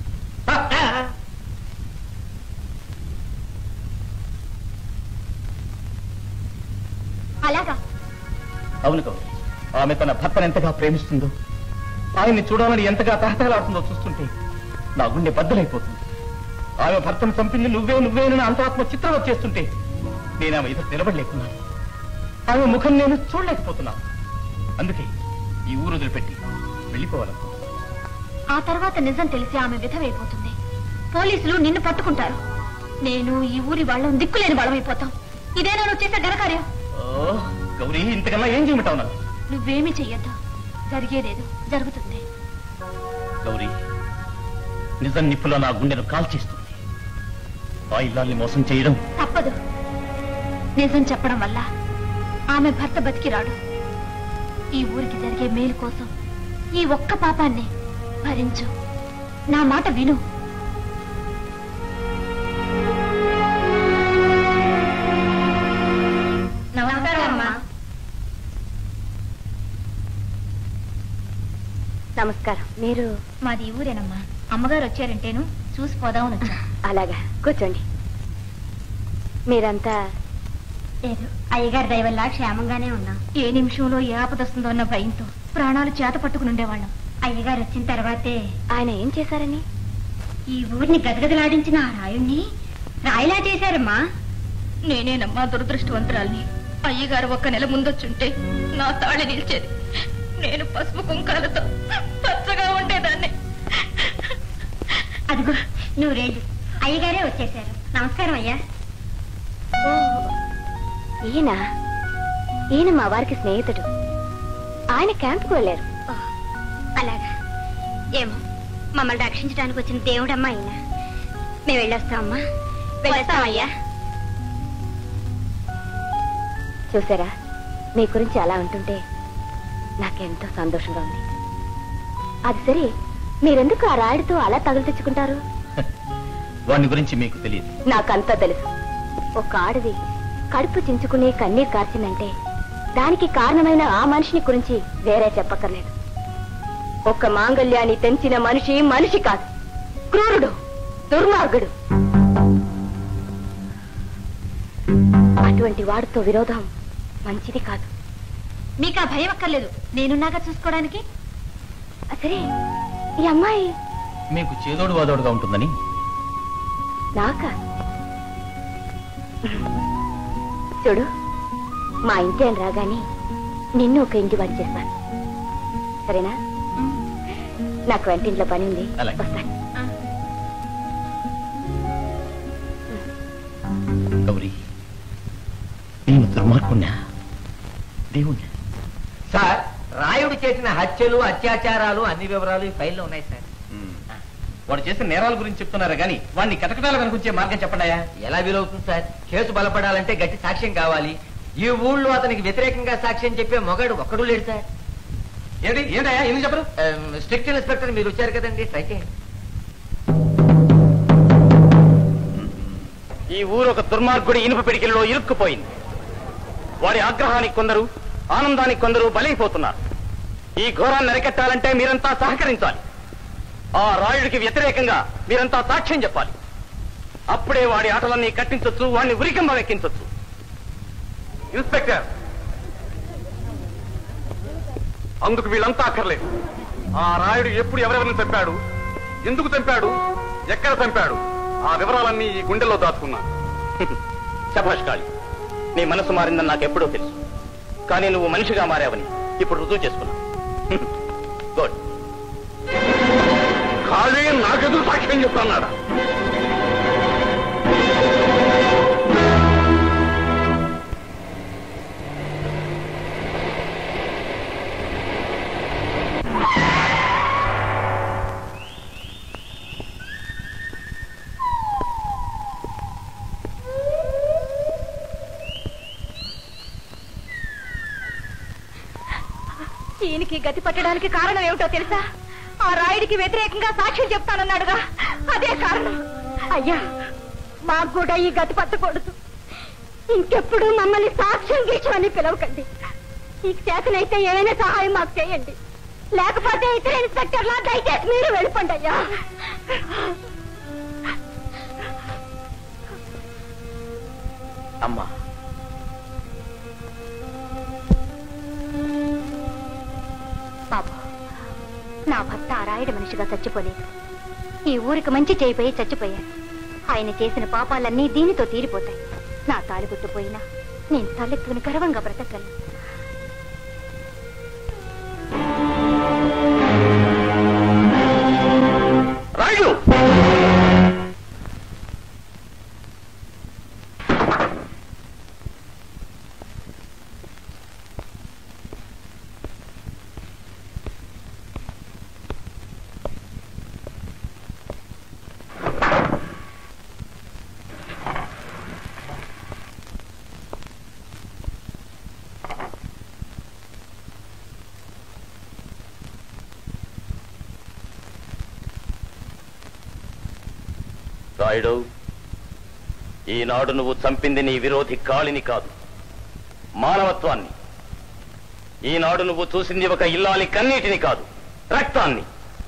అలాగా అవును గౌరి ఆమె తన భర్తను ఎంతగా ప్రేమిస్తుందో ఆయన్ని చూడాలని ఎంతగా తహతహలాడుతుందో చూస్తుంటే నా గుండె బద్దలైపోతుంది ఆమె భర్తను చంపింది నువ్వే నువ్వేనని అంతరాత్మ చిత్రం వచ్చేస్తుంటే నేను ఆమె ఎదురు నిలబడలేకున్నాను ఆమె ముఖం నేను చూడలేకపోతున్నాను అందుకే ఈ ఊరు వదిలిపెట్టి వెళ్ళిపోవాలనుకున్నాను ఆ తర్వాత నిజం తెలిసి ఆమె విధవైపోతుంది పోలీసులు నిన్ను పట్టుకుంటారు నేను ఈ ఊరి వాళ్ళం దిక్కులేని వాళ్ళమైపోతాం ఇదేనా నువ్వు చేసే ఘనకార్యం ఓ గౌరీ ఇంతకన్నా ఏం చేయమంటావు నాకు నువ్వేమీ చెయ్యొద్దు జరిగేదేదో జరుగుతుంది గౌరీ నిజం నిప్పులో నా గుండెను కాల్చేస్తుంది ఆ ఇల్లాల్ని మోసం చేయడం తప్పదు నిజం చెప్పడం వల్ల ఆమె భర్త బతికి రాడు ఈ ఊరికి జరిగే మేలు కోసం ఈ ఒక్క పాపాన్ని భరించు నా మాట విను నమస్కారం అమ్మా నమస్కారం మీరు మాది ఈ ఊరేనమ్మా అమ్మగారు వచ్చారంటేను చూసి పోదామని వచ్చా అలాగా కూర్చోండి మీరంతా లేదు అయ్యగారి దయవల్ల క్షేమంగానే ఉన్నాం ఏ నిమిషంలో ఏ ఆపదొస్తుందో అన్న భయంతో ప్రాణాలు చేత పట్టుకుని ఉండేవాళ్ళం అయ్యగారు వచ్చిన తర్వాతే ఆయన ఏం చేశారని ఈ ఊరిని గదగదలాడించిన ఆ రాయుణ్ణి రాయిలా చేశారమ్మా నేనేనమ్మా దురదృష్టవంతురాల్ని అయ్యగారు ఒక్క నెల ముందొచ్చుంటే నా తాళి నిలిచేది నేను పసుపు కుంకాలతో పచ్చగా ఉండేదాన్ని అదిగో నువ్వు రేడు అయ్యగారే వచ్చేసారు నమస్కారం అయ్యా ఓ ఈయన ఈయన మా వారికి స్నేహితుడు ఆయన క్యాంప్కి వెళ్ళారు అలాగా ఏమో మమ్మల్ని రక్షించడానికి వచ్చిన దేవుడమ్మా ఆయన మేము వెళ్ళొస్తామమ్మా వెళ్ళొస్తామయ్యా చూసారా మీ గురించి అలా ఉంటుంటే నాకెంతో సంతోషంగా ఉంది అది సరే మీరెందుకు ఆ రాయుడితో అలా తగులు తెచ్చుకుంటారు వాడిని గురించి మీకు తెలియదు నాకంతా తెలుసు ఒక ఆడది కడుపు చించుకునే కన్నీరు కార్చిందంటే దానికి కారణమైన ఆ మనిషిని గురించి వేరే చెప్పక్కర్లేదు ఒక్క మాంగళ్యాన్ని తెంచిన మనిషి మనిషి కాదు క్రూరుడు దుర్మార్గుడు అటువంటి వాడితో విరోధం మంచిది కాదు మీకు ఆ భయం అక్కర్లేదు నేనున్నాగా చూసుకోవడానికి సరే ఈ అమ్మాయి మీకు చేదోడు వాదోడుగా ఉంటుందని నాకా చూడు మా ఇంటి అని రాగానే నిన్ను ఒక ఇంటి వాడి చేస్తాను సరేనా నాకు వంటింట్లో పని ఉంది అలాగే. వస్తాను గౌరీ నేను దుర్మార్గుణ్ణా దేవుణ్ణా సార్ రాయుడు చేసిన హత్యలు అత్యాచారాలు అన్ని వివరాలు ఈ ఫైల్లో ఉన్నాయి సార్ వాడు చేసిన నేరాల గురించి చెప్తున్నారా గానీ వాడిని కటకటాల కనుకొచ్చే మార్గం చెప్పండాయా ఎలా వీలవుతుంది సార్ కేసు బలపడాలంటే గట్టి సాక్ష్యం కావాలి ఈ ఊళ్ళో అతనికి వ్యతిరేకంగా సాక్ష్యం చెప్పే మొగాడు ఒక్కడు లేడు సార్ ఏంటి ఏంటయ్యా ఎందుకు చెప్పరు స్ట్రిక్ట్ ఇన్స్పెక్టర్ మీరు వచ్చారు కదండి ట్రై చేయండి ఈ ఊరు ఒక దుర్మార్గుడి ఇనుప పిడికిల్లో ఇరుక్కుపోయింది వాడి ఆగ్రహానికి కొందరు ఆనందానికి కొందరు బలైపోతున్నారు ఈ ఘోరాన్ని అరికట్టాలంటే మీరంతా సహకరించాలి ఆ రాయుడికి వ్యతిరేకంగా మీరంతా సాక్ష్యం చెప్పాలి అప్పుడే వాడి ఆటలన్నీ కట్టించొచ్చు వాడిని ఉరికంబం ఎక్కించొచ్చు ఇన్స్పెక్టర్ అందుకు వీళ్ళంతా అక్కర్లేదు ఆ రాయుడు ఎప్పుడు ఎవరెవరిని చంపాడు ఎందుకు చంపాడు ఎక్కడ చంపాడు ఆ వివరాలన్నీ ఈ గుండెల్లో దాచుకున్నాను శభాష్ కాళి నీ మనసు మారిందని నాకు ఎప్పుడో తెలుసు కానీ నువ్వు మనిషిగా మారావని ఇప్పుడు రుజువు చేసుకున్నావు గుడ్ ఖాళీ నాకెదురు సాక్ష్యం చెప్తున్నాడా ఈయనకి గతి పట్టడానికి కారణం ఏమిటో తెలుసా ఆ రాయుడికి వ్యతిరేకంగా సాక్ష్యం చెప్తానన్నాడుగా అదే కారణం అయ్యా మాకు కూడా ఈ గతి పట్టకూడదు ఇంకెప్పుడు మమ్మల్ని సాక్ష్యం గీచమని పిలవకండి ఈ చేతనైతే ఏమైనా సహాయం మాకు చేయండి లేకపోతే ఇతర ఇన్స్పెక్టర్లా దయచేసి మీరు వెళ్ళిపోండి అయ్యా అమ్మా బాబు నా భర్త ఆ రాయుడు మనిషిగా చచ్చిపోలేదు ఈ ఊరికి మంచి చేయిపోయి చచ్చిపోయారు ఆయన చేసిన పాపాలన్నీ దీనితో తీరిపోతాయి నా తాలిగుట్టు పోయినా నేను తలెత్తుకుని గర్వంగా బ్రతకగలను రాయుడు రాయుడు ఈనాడు నువ్వు చంపింది నీ విరోధి కాళిని కాదు మానవత్వాన్ని ఈనాడు నువ్వు చూసింది ఒక ఇల్లాలి కన్నీటిని కాదు రక్తాన్ని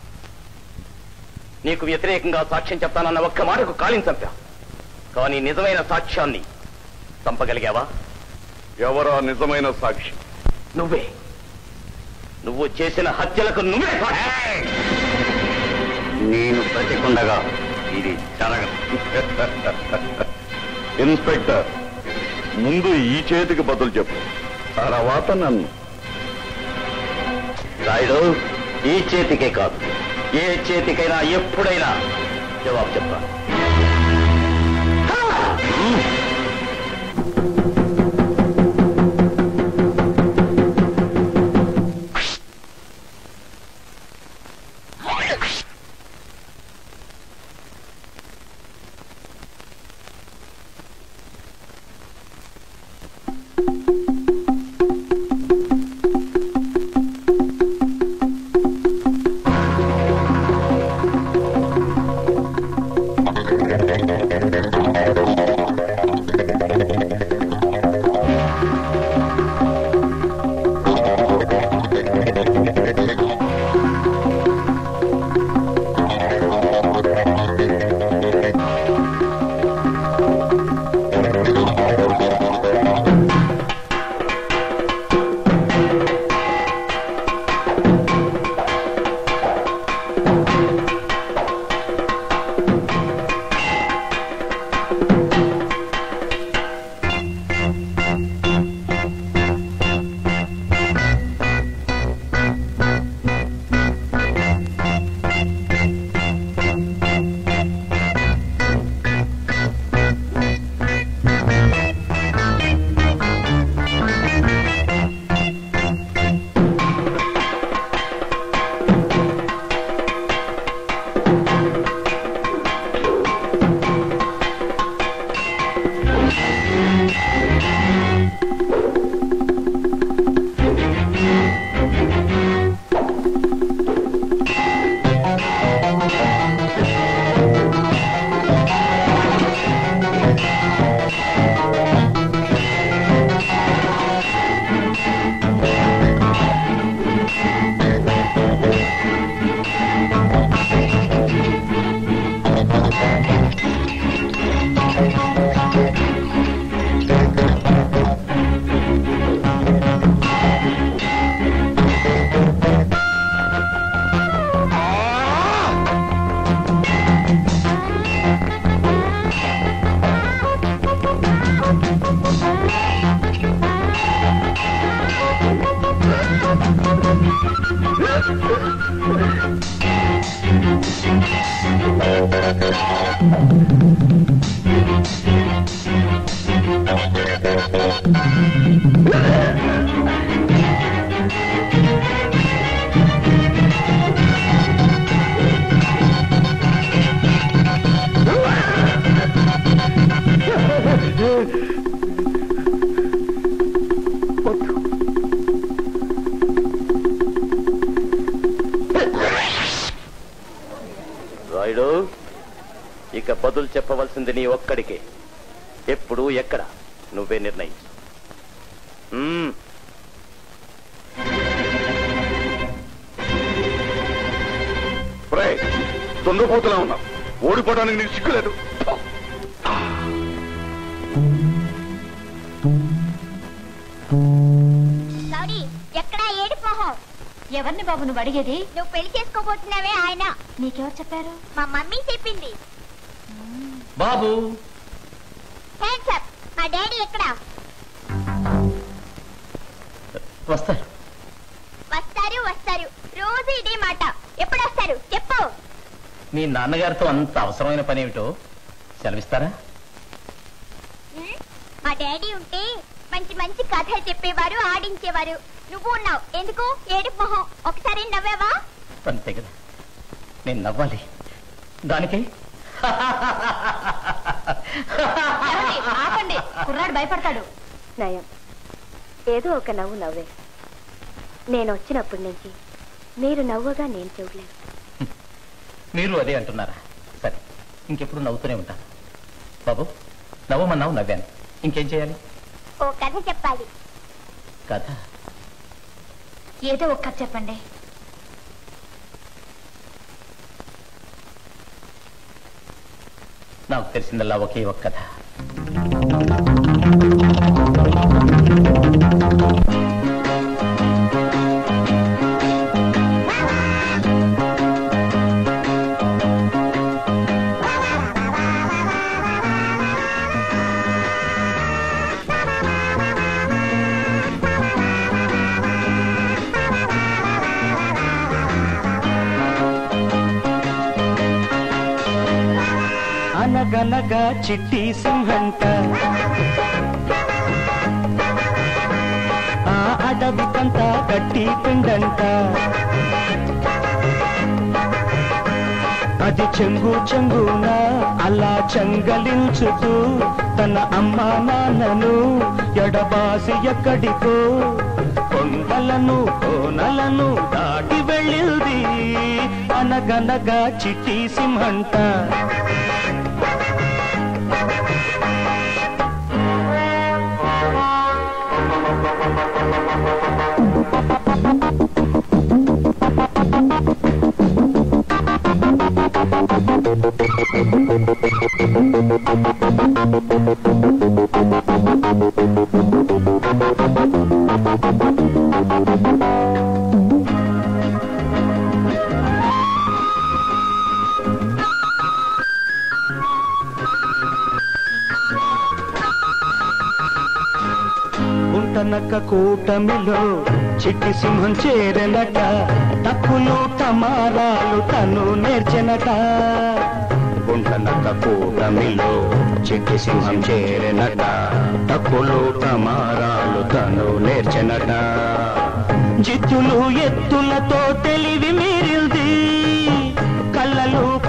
నీకు వ్యతిరేకంగా సాక్ష్యం చెప్తానన్న ఒక్క మాటకు కాళిని చంపా కానీ నిజమైన సాక్ష్యాన్ని చంపగలిగావా ఎవరా నిజమైన సాక్షి నువ్వే నువ్వు చేసిన హత్యలకు నువ్వే సాక్షి. నేను బ్రతికుండగా ఇది జరగదు ఇన్స్పెక్టర్ ముందు ఈ చేతికి బదులు చెప్పు తర్వాత నన్ను రాయుడు ఈ చేతికే కాదు ఏ చేతికైనా ఎప్పుడైనా జవాబు చెప్తాను రాయుడు ఇక బదులు చెప్పవలసింది నీ ఒక్కడికే ఎప్పుడు ఎక్కడ నువ్వే నిర్ణయించు మ్మ్. తొందరపోతున్నా ఉన్నావు ఓడిపోవడానికి నీకు సిగ్గులేదు గౌరీ ఎక్కడా ఏడు మొహం ఎవరిని బాబు నువ్వు అడిగేది నువ్వు పెళ్లి చేసుకోబోతున్నావే ఆయన నీకెవరు చెప్పారు మా మమ్మీ చెప్పింది బాబు హ్యాండ్స్ అప్ మా డాడీ ఎక్కడా వస్తారు వస్తారు వస్తారు రోజు ఇదే మాట ఎప్పుడు వస్తారు చెప్పు మీ నాన్నగారితో అంత అవసరమైన పని ఏమిటో సెలవిస్తారా ఉం? మా డాడీ ఉంటే మంచి మంచి కథలు చెప్పేవారు ఆడించేవారు నువ్వు ఉన్నావు ఎందుకు ఏడు మొహం ఒకసారి నవ్వావా అంతే కదా నేను నవ్వాలి దానికి ఏమండి? ఆపండి కుర్రాడు భయపడతాడు నయం ఏదో ఒక నవ్వు నవ్వే నేను వచ్చినప్పటి నుంచి మీరు నవ్వగా నేను చూడలేదు మీరు అదే అంటున్నారా సరే ఇంకెప్పుడు నవ్వుతూనే ఉంటాను బాబు నవ్వమన్నావు నవ్వాను ఇంకేం చేయాలి ఓ కథ చెప్పాలి కథ ఏదో ఒక్క కథ చెప్పండి నాకు తెలిసిందల్లా ఒకే ఒక్క కథ అనగనగా చిట్టి సింహంట ఆ అడవికంతా గట్టి పిండంట అది చెంగు చెంగున అలా చెంగలించుతూ తన అమ్మా నాన్నను ఎడబాసి ఎక్కడికో కొండలను కోనలను దాటి వెళ్ళింది అనగనగా చిట్టి సింహంట గుంటనక్క కూటమిలో చిట్టి సింహం చేరెనట తప్పులు టమారాలు తను నేర్చెనట గుంటనక్క కూటమిలో చిట్టి సింహం చేరెనట తప్పులు టమారాలు తను నేర్చెనట జిత్తులు ఎత్తులతో తెలివి మీరిల్ది కళ్ళలు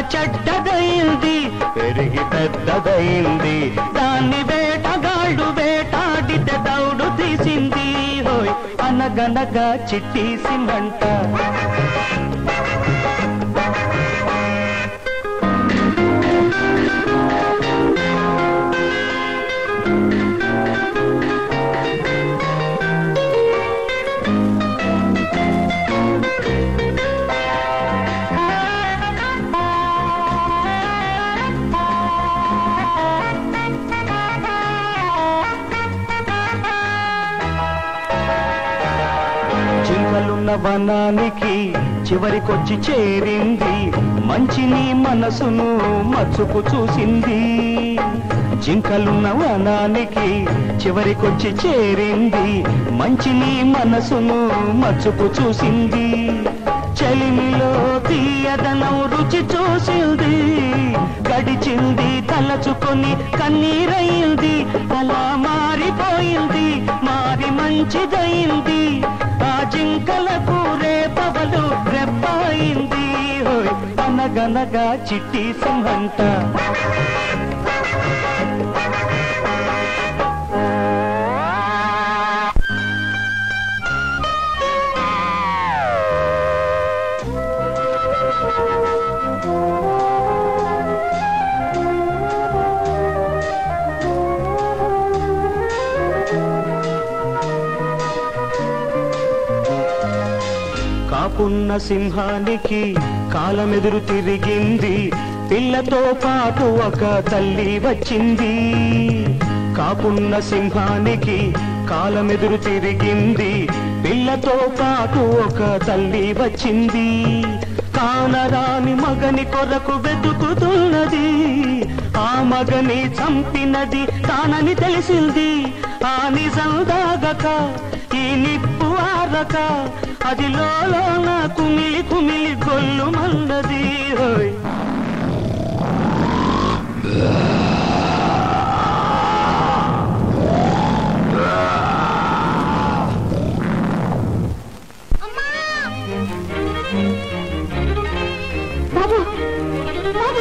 చెడ్డదైంది పెరిగి పెద్దదైంది దాన్ని వేటగాళ్ళు వేటాడితే దౌడు తీసింది హోయ్ అనగనగా చిట్టేసిందంట జింకలున్న వనానికి చివరికొచ్చి చేరింది మంచిని మనసును మచ్చుకు చూసింది జింకలున్న వనానికి చివరికొచ్చి చేరింది మంచిని మనసును మచ్చుకు చూసింది చలిమిలో తీయదనం రుచి చూసింది గడిచింది తలచుకొని కన్నీరయింది అలా మారిపోయింది మారి మంచిదయింది ఆ జింకలకు రేపవలు రెప్పాయింది హోయ్ అనగనగా చిట్టి సింహంట కాపున్న సింహానికి కాలమెదురు తిరిగింది పిల్లతో పాటు ఒక తల్లి వచ్చింది కాపున్న సింహానికి కాలమెదురు తిరిగింది పిల్లతో పాటు ఒక తల్లి వచ్చింది కానరాని మగని కొరకు వెతుకుతున్నది ఆ మగని చంపినది తానని తెలిసింది ఆ నిజం దాగక ఈ నిప్పు ఆరక అది లోన కుమిలి కుమిలి గొల్లు మన్నది హోయ్ బాబు బాబు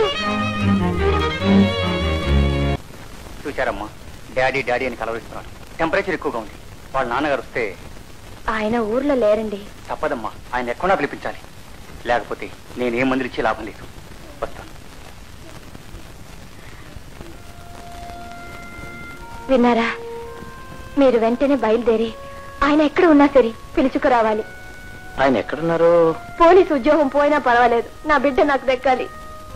చూశారమ్మా డాడీ డాడీ అని కలవరిస్తున్నాడు టెంపరేచర్ ఎక్కువగా ఉంది వాళ్ళ నాన్నగారు వస్తే ఆయన ఊర్లో లేరండి తప్పదమ్మా ఆయన ఎక్కడా పిలిపించాలి లేకపోతే నేనేం మందులు ఇచ్చే లాభం లేదు వస్తాను విన్నారా మీరు వెంటనే బయలుదేరి ఆయన ఎక్కడ ఉన్నా సరే పిలుచుకురావాలి ఆయన ఎక్కడున్నారు పోలీసు ఉద్యోగం పోయినా పర్వాలేదు నా బిడ్డ నాకు దక్కాలి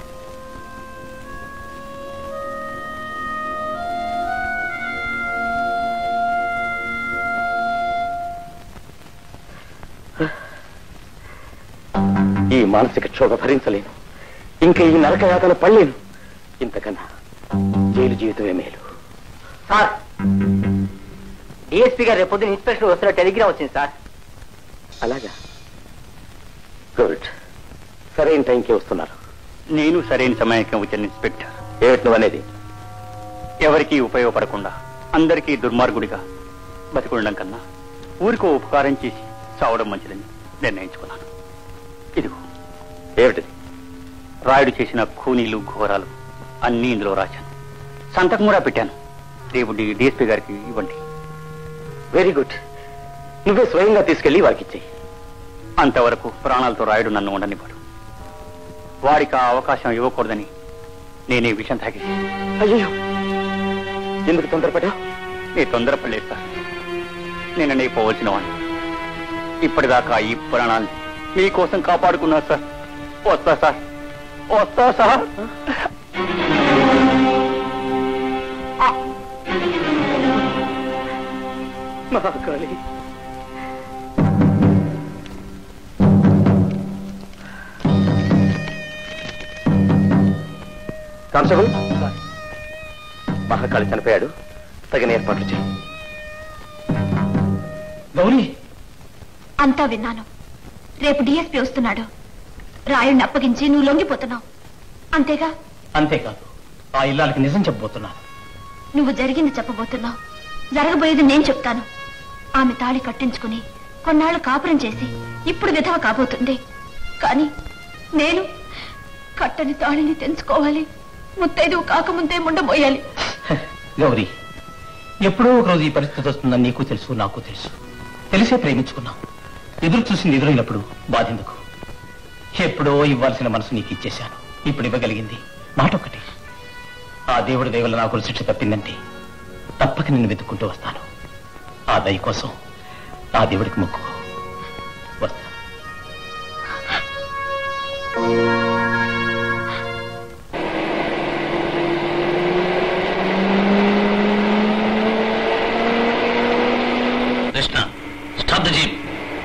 ఈ మానసిక క్షోభ భరించలేను ఇంకా ఈ నరకయాతన పడలేను ఇంతకన్నా జైలు జీవితమే మేలు సార్ డిఎస్పీ గారు రేపొద్దున ఇన్స్పెక్టర్ వస్తున్న టెలిగ్రామ్ వచ్చింది సార్ అలాగా గుడ్ సరైన టైంకి వస్తున్నారు నేను సరైన సమయానికి వచ్చిన ఇన్స్పెక్టర్ ఏమిటి నువ్వు అనేది ఎవరికీ ఉపయోగపడకుండా అందరికీ దుర్మార్గుడిగా బతికుండడం కన్నా ఊరికో ఉపకారం చేసి చావడం మంచిదని నిర్ణయించుకున్నాను ఇదిగో ఏమిటిది రాయుడు చేసిన ఖూనీలు ఘోరాలు అన్నీ ఇందులో రాశాను సంతకం కూడా పెట్టాను రేపు డిఎస్పీ గారికి ఇవ్వండి వెరీ గుడ్ నువ్వే స్వయంగా తీసుకెళ్లి వారికి ఇచ్చేయి అంతవరకు ప్రాణాలతో రాయుడు నన్ను ఉండనివ్వడు వాడికి ఆ అవకాశం ఇవ్వకూడదని నేనే విషయం తాగేసి అయ్యో ఎందుకు తొందరపడా నీ తొందరపడలేదు సార్ నేను నీ పోవలసిన వాడిని ఇప్పటిదాకా ఈ ప్రాణాన్ని మీకోసం కాపాడుకున్నా సార్ వస్తా సార్ వస్తా సార్ మహాకాళి కాంసబుల్ మహాకాళి చనిపోయాడు తగిన ఏర్పాట్లు చేయి గౌరీ అంతా విన్నాను రేపు డిఎస్పీ వస్తున్నాడు రాయుడిని అప్పగించి నువ్వు లొంగిపోతున్నావు అంతేగా అంతేకాదు ఆ ఇల్లాలకి నిజం చెప్పబోతున్నాను నువ్వు జరిగింది చెప్పబోతున్నావు జరగబోయేది నేను చెప్తాను ఆమె తాళి కట్టించుకుని కొన్నాళ్ళు కాపురం చేసి ఇప్పుడు విధవ కాబోతుంది కానీ నేను కట్టని తాళిని తెంచుకోవాలి ముత్తైదు కాకముందే ముండబోయాలి గౌరీ ఎప్పుడో ఒక రోజు ఈ పరిస్థితి వస్తుందని నీకు తెలుసు నాకు తెలుసు తెలిసే ప్రేమించుకున్నాం ఎదురు చూసింది ఎదురైనప్పుడు బాధెందుకు ఎప్పుడో ఇవ్వాల్సిన మనసు నీకు ఇచ్చేశాను ఇప్పుడు ఇవ్వగలిగింది మాట ఒక్కటి ఆ దేవుడి దయ వల్ల నాకు శిక్ష తప్పిందంటే తప్పక నిన్ను వెతుక్కుంటూ వస్తాను ఆ దయ కోసం ఆ దేవుడికి మొక్కు వస్తా కృష్ణ స్టాప్ ద జీప్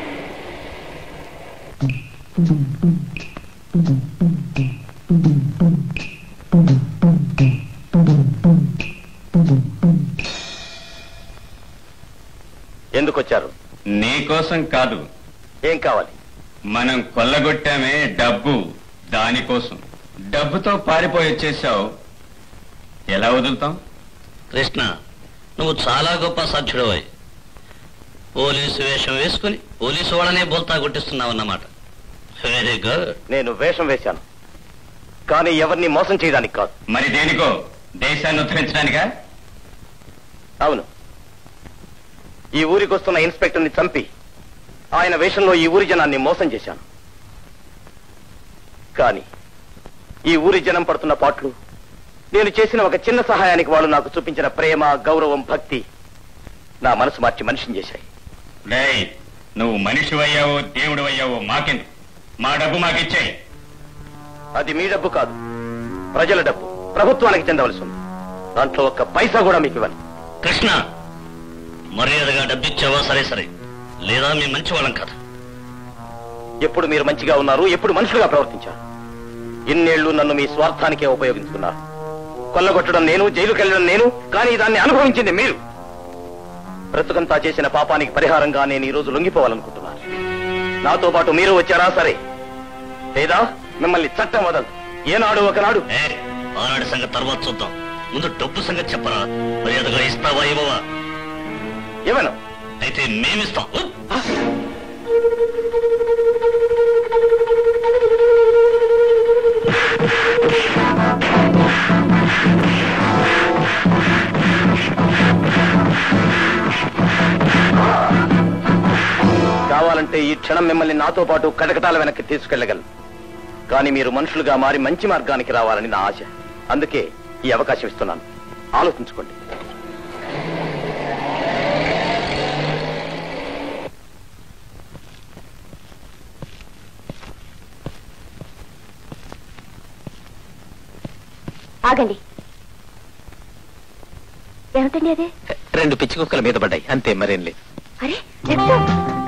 ఎందుకు వచ్చారు నీకోసం కాదు ఏం కావాలి మనం కొల్లగొట్టామే డబ్బు దానికోసం డబ్బుతో పారిపోయి వచ్చేసావు ఎలా వదులుతాం కృష్ణ నువ్వు చాలా గొప్ప సాధ్యుడవై పోలీసు వేషం వేసుకుని పోలీసు వాళ్ళనే బోల్తా కొట్టిస్తున్నావు అన్నమాట వెరీ గుడ్ నేను వేషం వేశాను కానీ ఎవరిని మోసం చేయడానికి కాదు మరి దేనికో దేశాన్ని ఉద్ధరించడానికా అవును ఈ ఊరికి వస్తున్న ఇన్స్పెక్టర్ని చంపి ఆయన వేషంలో ఈ ఊరి జనాన్ని మోసం చేశాను కానీ ఈ ఊరి జనం పడుతున్న పాట్లు నేను చేసిన ఒక చిన్న సహాయానికి వాళ్ళు నాకు చూపించిన ప్రేమ గౌరవం భక్తి నా మనసు మార్చి మనిషిని చేశాయి డేయ్ నువ్వు మనిషి అయ్యావో దేవుడు అయ్యావో మాకెందుకు మా డబ్బు మాకిచ్చాయి అది మీ డబ్బు కాదు ప్రజల డబ్బు ప్రభుత్వానికి చెందవలసి ఉంది దాంట్లో ఒక్క పైసా కూడా మీకు ఇవ్వను కృష్ణ మర్యాదగా డబ్బిచ్చావా సరే సరే లేదా మీ మంచి వాళ్ళం కాదు ఎప్పుడు మీరు మంచిగా ఉన్నారు ఎప్పుడు మనుషులుగా ప్రవర్తించారు ఇన్నేళ్లు నన్ను మీ స్వార్థానికే ఉపయోగించుకున్నారు కొల్లగొట్టడం నేను జైలుకి వెళ్ళడం నేను కానీ దాన్ని అనుభవించింది మీరు బ్రతుకంతా చేసిన పాపానికి పరిహారంగా నేను ఈ రోజు లొంగిపోవాలనుకుంటున్నాను నాతో పాటు మీరు వచ్చారా సరే లేదా మిమ్మల్ని చట్టం వదలదు ఏనాడు ఒకనాడు ఆనాడు సంగతి తర్వాత చూద్దాం ముందు డబ్బు సంగతి చెప్పరా మర్యాదగా ఇస్తావా ఇవ్వవా ఇవ్వను అయితే మేమిస్తాం కావాలంటే ఈ క్షణం మిమ్మల్ని నాతో పాటు కటకటాల వెనక్కి తీసుకెళ్లగలను కానీ మీరు మనుషులుగా మారి మంచి మార్గానికి రావాలని నా ఆశ అందుకే ఈ అవకాశం ఇస్తున్నాను ఆలోచించుకోండి ఆగండి ఏమిటండి అదే రెండు పిచ్చి కుక్కల మీద పడ్డాయి అంతే మరేం లేదు అరే రక్తం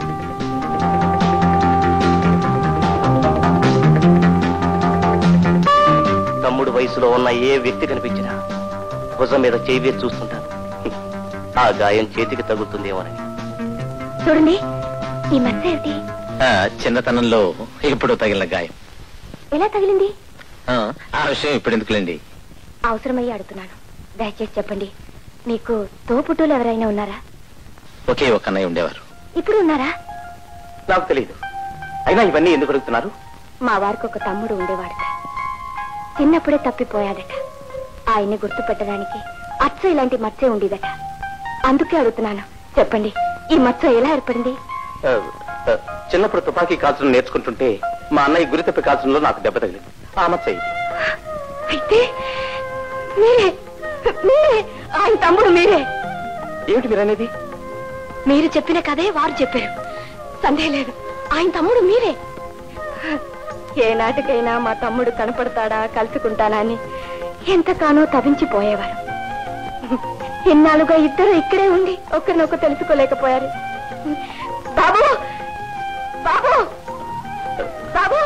తమ్ముడు వయసులో ఉన్న ఏ వ్యక్తి కనిపించినా భుజం మీద చేయి వేసి చూస్తుంటాను ఆ గాయం చేతికి తగులుతుందేమోనని చూడండి ఈ మచ్చ ఏమిటి ఆ, చిన్నతనంలో ఇప్పుడు తగిలిన గాయం ఎలా తగిలింది ఆ, ఆ విషయం ఇప్పుడు ఎందుకులేండి అవసరమయ్యి అడుగుతున్నాను దయచేసి చెప్పండి మీకు తోపుటూలు ఎవరైనా ఉన్నారా ఒకే ఒక అన్నయ్య ఉండేవారు ఇప్పుడు ఉన్నారా నాకు తెలియదు అయినా ఇవన్నీ ఎందుకు అడుగుతున్నారు మా వారికి ఒక తమ్ముడు ఉండేవాడట చిన్నప్పుడే తప్పిపోయాడట ఆయన్ని గుర్తుపెట్టడానికి అచ్చ ఇలాంటి మచ్చే ఉండేదట అందుకే అడుగుతున్నాను చెప్పండి ఈ మచ్చ ఎలా ఏర్పడింది ఆ, ఆ, చిన్నప్పుడు తుపాకీ కాల్చడం నేర్చుకుంటుంటే మా అన్నయ్య గురి తప్పి కాల్చడంలో నాకు దెబ్బ తగిలింది ఆ మచ్చ ఇది అయితే మీరే మీరే ఆయన తమ్ముడు మీరే ఏమిటి మీరు అనేది మీరు చెప్పిన కదే వారు చెప్పారు సందేహం లేదు ఆయన తమ్ముడు మీరే ఏ నాటికైనా మా తమ్ముడు కనపడతాడా కలుసుకుంటానా అని ఎంతగానో తవించిపోయేవారు ఇన్నాళ్ళుగా ఇద్దరు ఇక్కడే ఉండి ఒకరినొకరు తెలుసుకోలేకపోయారు బాబు బాబు బాబు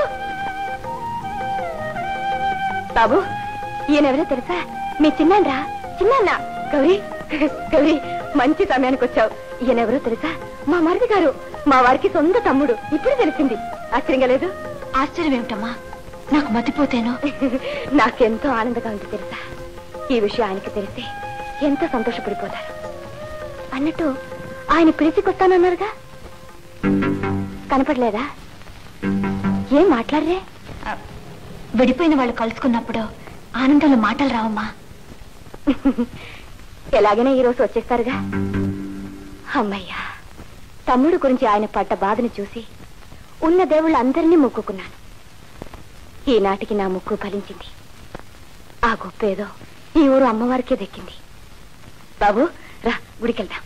బాబు ఈయనెవరో తెలుసా మీ చిన్నాన్రా చిన్నాన్న గౌరీ గౌరీ మంచి సమయానికి వచ్చావు ఈయనెవరో తెలుసా మా మరిది గారు మా వారికి సొంత తమ్ముడు ఇప్పుడు తెలిసింది ఆశ్చర్యంగా లేదు ఆశ్చర్యం ఏమిటమ్మా నాకు మతిపోతేను నాకెంతో ఆనందంగా ఉంది తెలుసా ఈ విషయం ఆయనకి తెలిస్తే ఎంతో సంతోషపడిపోతారు అన్నట్టు ఆయన పిలిచికొస్తానన్నారుగా కనపడలేదా ఏం మాట్లాడరే విడిపోయిన వాళ్ళు కలుసుకున్నప్పుడు ఆనందంలో మాటలు రావమ్మా ఎలాగైనా ఈ రోజు వచ్చేస్తారుగా అమ్మయ్యా తమ్ముడు గురించి ఆయన పడ్డ బాధను చూసి ఉన్న దేవుళ్ళు అందరినీ మొక్కుకున్నాను ఈనాటికి నా ముక్కు ఫలించింది ఆ గొప్ప ఏదో ఈ ఊరు అమ్మవారికే దక్కింది బాబు రా గుడికెళ్దాం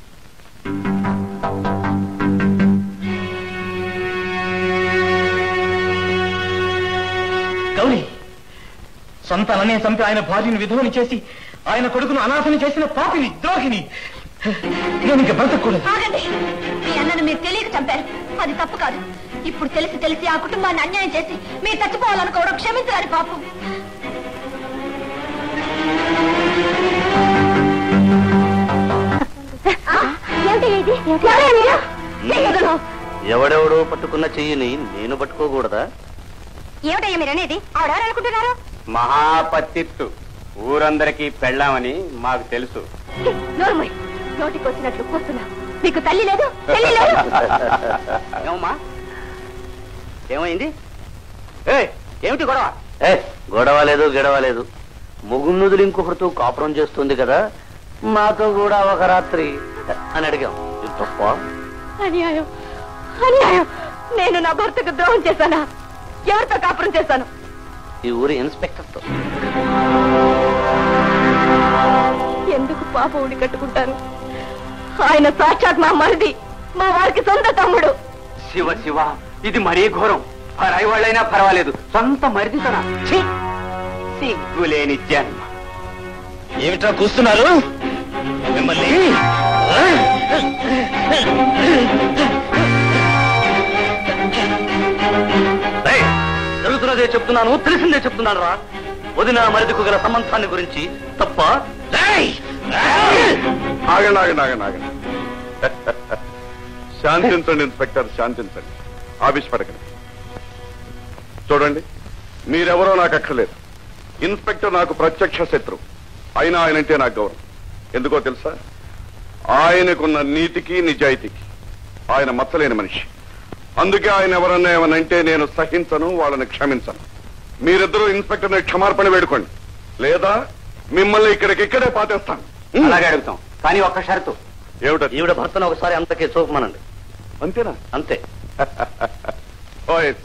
గౌరీ సొంత అన్ననే చంపి ఆయన భార్యను విధవని చేసి ఆయన కొడుకును అనాథని చేసిన పాపిని ద్రోహిని నేను ఇంక బ్రతకూడదు ఆగండి మీ అన్నను మీరు తెలియక చంపారు అది తప్పు కాదు ఇప్పుడు తెలిసి తెలిసి ఆ కుటుంబాన్ని అన్యాయం చేసి మీరు చచ్చిపోవాలనుకోవడం క్షమించాలి పాపం ఏమిటి ఇది ఎవరే మీరు? చేయగలను. ఎవడెవడో పట్టుకున్న చెయ్యిని నేను పట్టుకోకూడదా ఏమిటయ్యా మీరు అనేది ఆవిడెవరనుకుంటున్నారు మహాపత్తిత్తు ఊరందరికీ పెళ్ళామని మాకు తెలుసు నోరుమోయ్ నోటికి వచ్చినట్లు కూర్చున్నా మీకు తల్లి లేదు తల్లి లేదు ఏమమ్మా ఏమైంది ఏ ఏమిటి గొడవ ఏ గొడవ లేదు గెడవ లేదు ముగున్నుదులు ఇంకొకరితో కాపురం చేస్తుంది కదా మాతో కూడా ఒక రాత్రి అని అడిగాం ఇది తప్ప అన్యాయం అన్యాయం నేను నా భర్తకు ద్రోహం చేశానా ఎవరితో కాపురం చేశాను ఈ ఊరి ఇన్స్పెక్టర్తో ఎందుకు పాప ఉడి కట్టుకుంటాను ఆయన సాక్షాత్ మా మరిది మా వారికి సొంత తమ్ముడు శివ శివ ఇది మరీ ఘోరం పరాయి వాళ్ళైనా పర్వాలేదు సొంత మరిదితోనా ఛీ! సిగ్గులేని జన్మ ఏమిట్రా కూస్తున్నారు మిమ్మల్ని ఏయ్, జరుగుతున్నదే చెప్తున్నాను తెలిసిందే చెప్తున్నాను రా వదిన మరిదికు గల సంబంధాన్ని గురించి తప్ప ఆగండి ఆగండి ఆగండి ఆగండి శాంతించండి ఇన్స్పెక్టర్ శాంతించండి ఆవిష్పడకండి చూడండి మీరెవరో నాకు అక్కర్లేదు ఇన్స్పెక్టర్ నాకు ప్రత్యక్ష శత్రు అయినా ఆయనంటే నాకు గౌరవం ఎందుకో తెలుసా ఆయనకున్న నీతికి నిజాయితీకి ఆయన మచ్చలేని మనిషి అందుకే ఆయన ఎవరన్నా ఏమనంటే నేను సహించను వాళ్ళని క్షమించను మీరిద్దరూ ఇన్స్పెక్టర్ని క్షమార్పణ వేడుకోండి లేదా మిమ్మల్ని ఇక్కడికిక్కడే పాతేస్తాను అలాగే అడుగుతాం కానీ ఒక్క షరతు ఏమిటది ఈవిడ భర్తను ఒకసారి అంతకే చూపమనండి అంతేనా అంతే ఓఎస్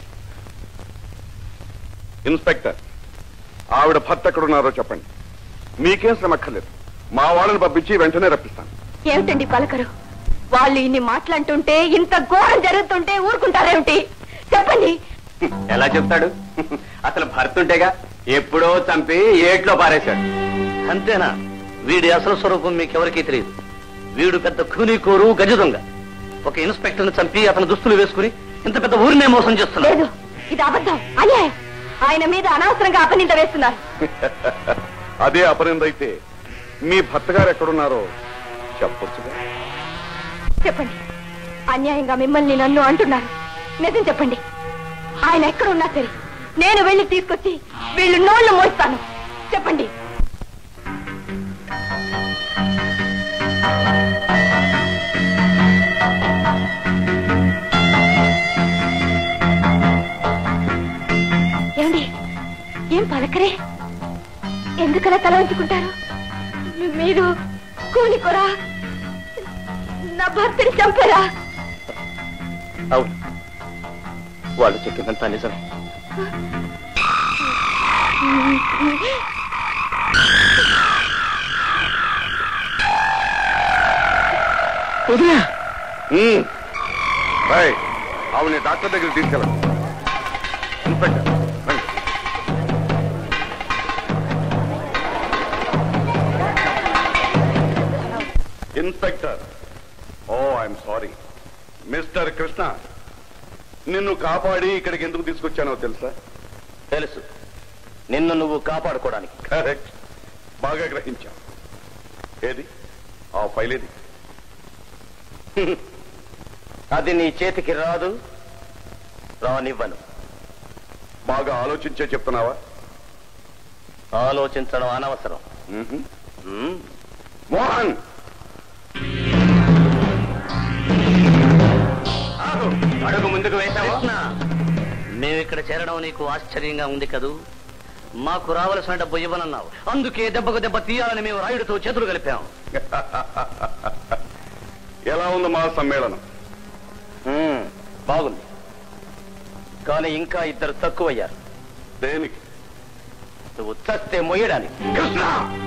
ఇన్స్పెక్టర్ ఆవిడ భర్త ఎక్కడున్నారో చెప్పండి మీకేం శ్రమ అక్కర్లేదు మా వాళ్ళని పంపించి వెంటనే రప్పిస్తాను ఏమిటండి పలకరు వాళ్ళు ఇన్ని మాట్లాడుతుంటే ఇంత ఘోరం జరుగుతుంటే ఊరుకుంటారేమిటి చెప్పండి ఎలా చెప్తాడు అసలు భర్తుంటేగా ఎప్పుడో చంపి ఏట్లో పారేశాడు అంతేనా వీడి అసలు స్వరూపం మీకెవరికీ తెలియదు వీడు పెద్ద కూనీకోరు గజ దొంగ ఒక ఇన్స్పెక్టర్ ని చంపి అతని దుస్తులు వేసుకుని ఇంత పెద్ద ఊరినే మోసం చేస్తున్నాడు లేదు ఇది అబద్ధం అన్యాయం ఆయన మీద అనవసరంగా అపనింద వేస్తున్నారు అదే అపనింద అయితే మీ భర్త గారు ఎక్కడున్నారో చెప్పొచ్చుగా చెప్పండి అన్యాయంగా మిమ్మల్ని నన్ను అంటున్నారు నిజం చెప్పండి ఆయన ఎక్కడున్నా సరే నేను వెళ్ళి తీసుకొచ్చి వీళ్ళు నోళ్లు మోస్తాను చెప్పండి ఏమండి ఏం పలకరే ఎందుకలా తల వంచుకుంటారు మీరు కూలికొరా నా భర్తని చంపారా అవును వాళ్ళు చెప్పినంత నిజమే వదిలే బాయ్ ఆవిడ డాక్టర్ దగ్గర తీసుకెళ్ళండి ఇన్స్పెక్టర్ రండి. Inspector oh I'm sorry mister Krishna నిన్ను కాపాడి ఇక్కడికి ఎందుకు తీసుకొచ్చానో తెలుసా తెలుసు నిన్ను నువ్వు కాపాడుకోవడానికి కరెక్ట్ బాగా గ్రహించాం ఏది ఆ ఫైల్ ఏది అది నీ చేతికి రాదు రానివ్వను బాగా ఆలోచించే చెప్తున్నావా ఆలోచించడం అనవసరం మ్మ్హ. మ్మ్. మోహన్ అడుగు ముందుకు వేశావా కృష్ణ మేము ఇక్కడ చేరడం నీకు ఆశ్చర్యంగా ఉంది కదూ మాకు రావలసిన డబ్బు ఇవ్వనన్నావు అందుకే దెబ్బకు దెబ్బ తీయాలని మేము రాయుడితో చేతులు కలిపాం ఎలా ఉంది మా సమ్మేళనం మ్మ్, బాగుంది కానీ ఇంకా ఇద్దరు తక్కువయ్యారు దేనికి నువ్వు చస్తే మొయ్యడానికి కృష్ణ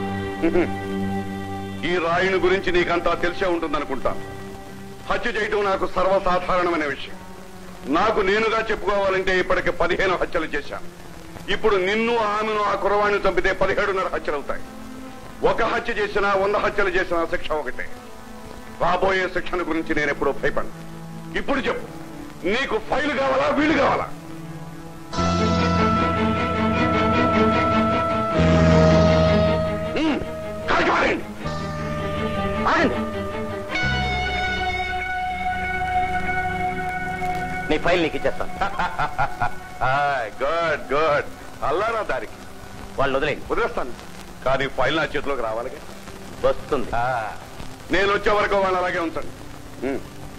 ఈ రాయుని గురించి నీకంతా తెలిసే ఉంటుందనుకుంటాను హత్య చేయటం నాకు సర్వసాధారణమైన విషయం నాకు నేనుగా చెప్పుకోవాలంటే ఇప్పటికి పదిహేను హత్యలు చేశాను ఇప్పుడు నిన్ను ఆమెను ఆ కురవాణ్ణి చంపితే పదిహేడున్నర హత్యలు అవుతాయి ఒక హత్య చేసినా వంద హత్యలు చేసినా శిక్ష ఒకటే రాబోయే శిక్షణ గురించి నేను ఎప్పుడూ భయపడను ఇప్పుడు చెప్పు నీకు ఫైల్ కావాలా వీలు కావాలా ఉమ్, కాకి మారేయండి. ఆగండి నీ ఫైల్ నీకు ఇచ్చేస్తాను గుడ్ గుడ్ అల్లారా దారికి వాళ్ళు వదిలేండి వదిలేస్తాను కానీ ఫైల్ నా చేతిలోకి రావాలిగా వస్తుంది నేను వచ్చే వరకు వాళ్ళు అలాగే ఉంచండి ఉమ్.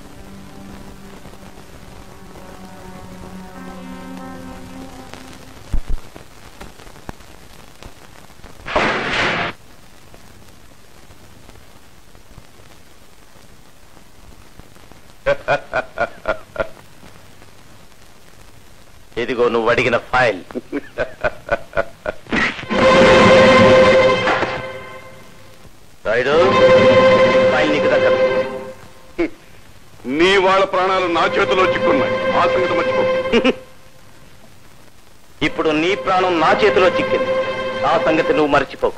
ఇదిగో నువ్వు అడిగిన ఫైల్ రాయుడు ఈ ఫైల్ నీకు దక్కదు నీ వాళ్ళ ప్రాణాలు నా చేతిలో చిక్కున్నాయి ఆ సంగతి మర్చిపో ఇప్పుడు నీ ప్రాణం నా చేతిలో చిక్కింది ఆ సంగతి నువ్వు మర్చిపోకు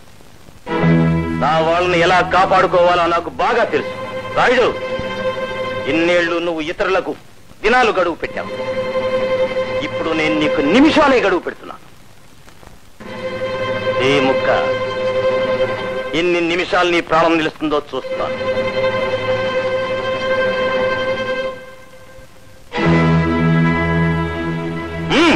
నా వాళ్ళని ఎలా కాపాడుకోవాలో నాకు బాగా తెలుసు రాయుడు ఇన్నేళ్లు నువ్వు ఇతరులకు దినాలు గడువు పెట్టావు ఇప్పుడు నేను నీకు నిమిషాలే గడువు పెడుతున్నాను ఈ ముక్క ఎన్ని నిమిషాలు నీ ప్రాణం నిలుస్తుందో చూస్తాను మ్మ్.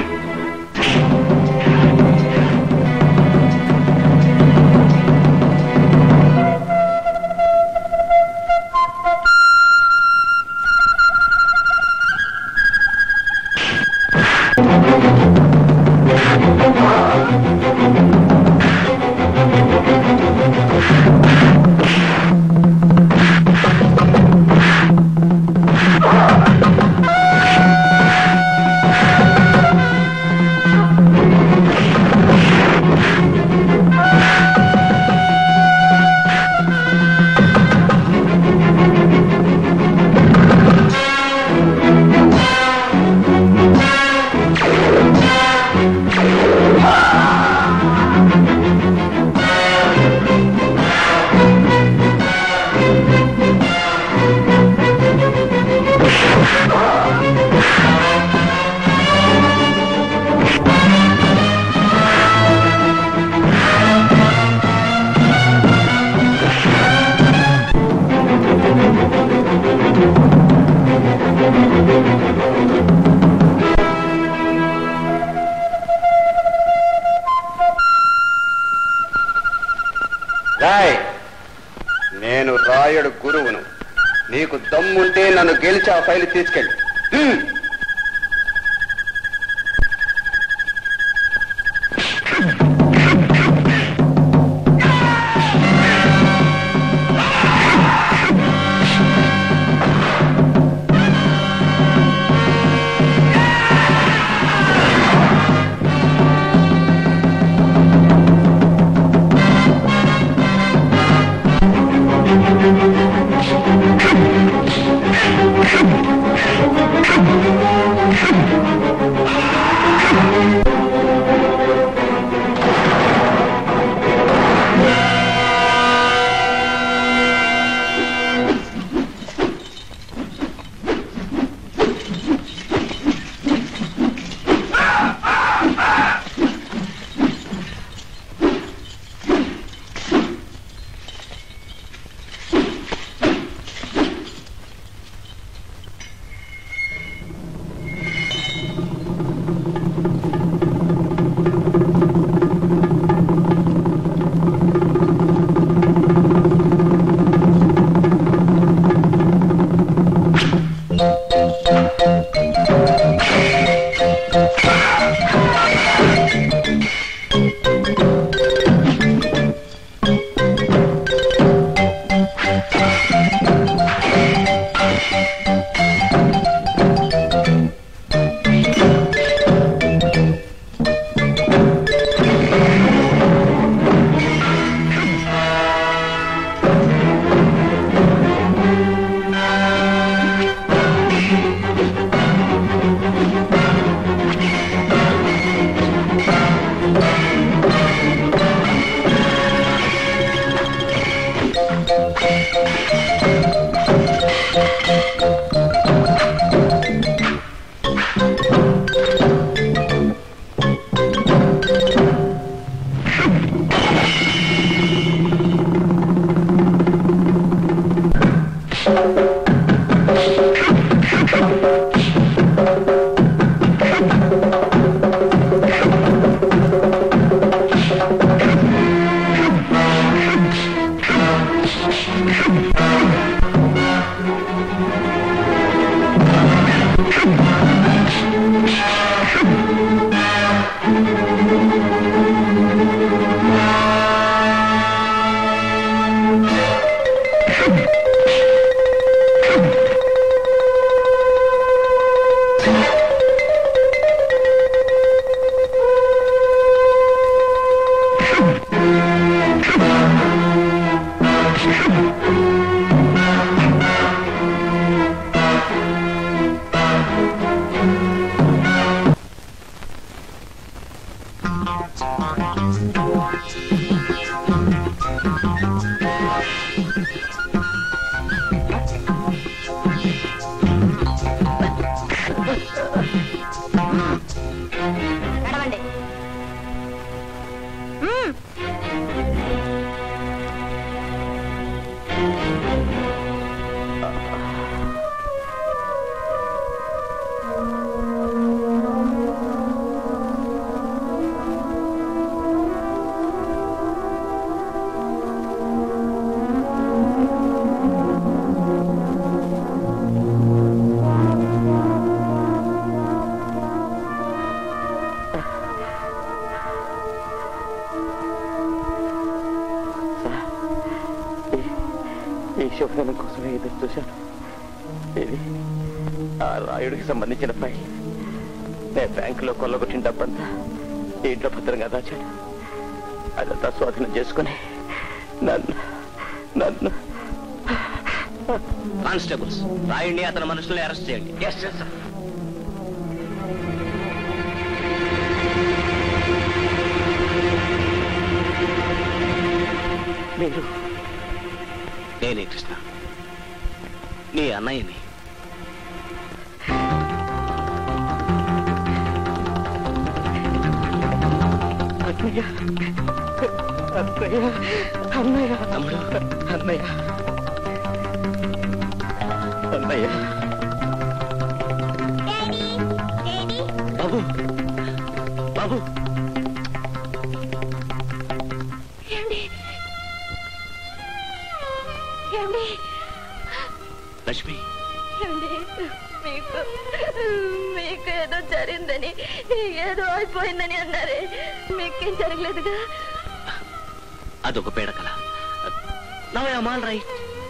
రాయ్ నేను రాయుడు గురువును నీకు దమ్ముంటే నన్ను గెలిచి ఆ ఫైల్ తీసుకెళ్ళి హ్మ్. Thank you. నడవండి మ్మ్. ఈ శుభ్రం కోసమే ఎదురు చూశాను ఇది ఆ రాయుడికి సంబంధించిన ఫైల్ నేను బ్యాంకులో కొల్లగొట్టిన డబ్బంతా ఈ ఇంట్లో భద్రంగా దాచాను అదంతా స్వాధీనం చేసుకుని నన్ను నన్ను కానిస్టేబుల్స్ రాయండి అతని మనుషుల్ని అరెస్ట్ చేయండి ఎస్ సార్ మీరు నేనే కృష్ణ నీ అన్నయ్యని అన్నయ్య అన్నయ్య అన్నయ్య తమ్ముడు అన్నయ్య అన్నయ్య బాబు బాబు ఏమండి ఏమండి లక్ష్మి ఏమండి మీకు మీకు ఏదో జరిగిందని ఏదో అయిపోయిందని అన్నారే మీకేం జరగలేదుగా అదొక పేడ కల నవ్ ఐ ఆల్ రైట్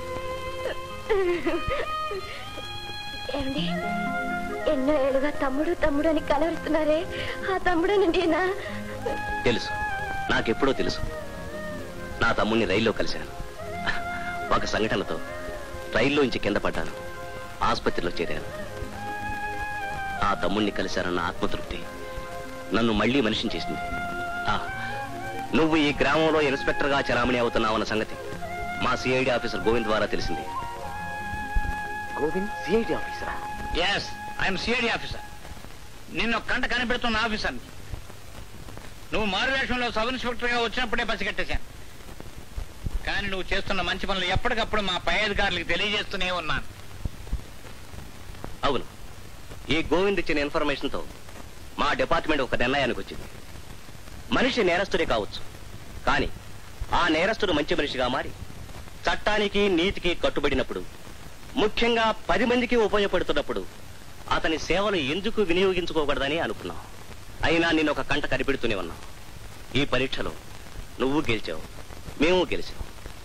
ఏమండి ఎన్నో ఏళ్ళుగా తమ్ముడు తమ్ముడు అని కలవరుస్తున్నారే ఆ తమ్ముడేనండినా తెలుసు నాకెప్పుడో తెలుసు నా తమ్ముడిని రైల్లో కలిశాను ఒక సంఘటనతో రైల్లోంచి కింద పడ్డాను ఆసుపత్రిలో చేరాను ఆ తమ్ముణ్ణి కలిశానన్న ఆత్మతృప్తి నన్ను మళ్ళీ మనిషిని చేసింది ఆ, నువ్వు ఈ గ్రామంలో ఇన్స్పెక్టర్గా చలామణి అవుతున్నావన్న సంగతి మా సిఐడి ఆఫీసర్ గోవింద్ ద్వారా తెలిసింది గోవింద్ సిఐడి ఆఫీసరా ఎస్ ఐఎమ్ సిఐడి ఆఫీసర్ నిన్ను కంట కనిపెడుతున్న ఆఫీసర్ నువ్వు మారువేషంలో సబ్ ఇన్స్పెక్టర్ గా వచ్చినప్పుడే పసిగట్టేశాను కానీ నువ్వు చేస్తున్న మంచి పనులు ఎప్పటికప్పుడు మా పై అధికారులకు తెలియజేస్తూనే ఉన్నాను అవును ఈ గోవింద్ ఇచ్చిన ఇన్ఫర్మేషన్ తో మా డిపార్ట్మెంట్ ఒక నిర్ణయానికి వచ్చింది మనిషి నేరస్తుడే కావచ్చు కానీ ఆ నేరస్తుడు మంచి మనిషిగా మారి చట్టానికి నీతికి కట్టుబడినప్పుడు ముఖ్యంగా పది మందికి ఉపయోగపడుతున్నప్పుడు అతని సేవలు ఎందుకు వినియోగించుకోకూడదని అనుకున్నాం అయినా నేను ఒక కంట కనిపెడుతూనే ఉన్నాం ఈ పరీక్షలో నువ్వు గెలిచావు మేము గెలిచాం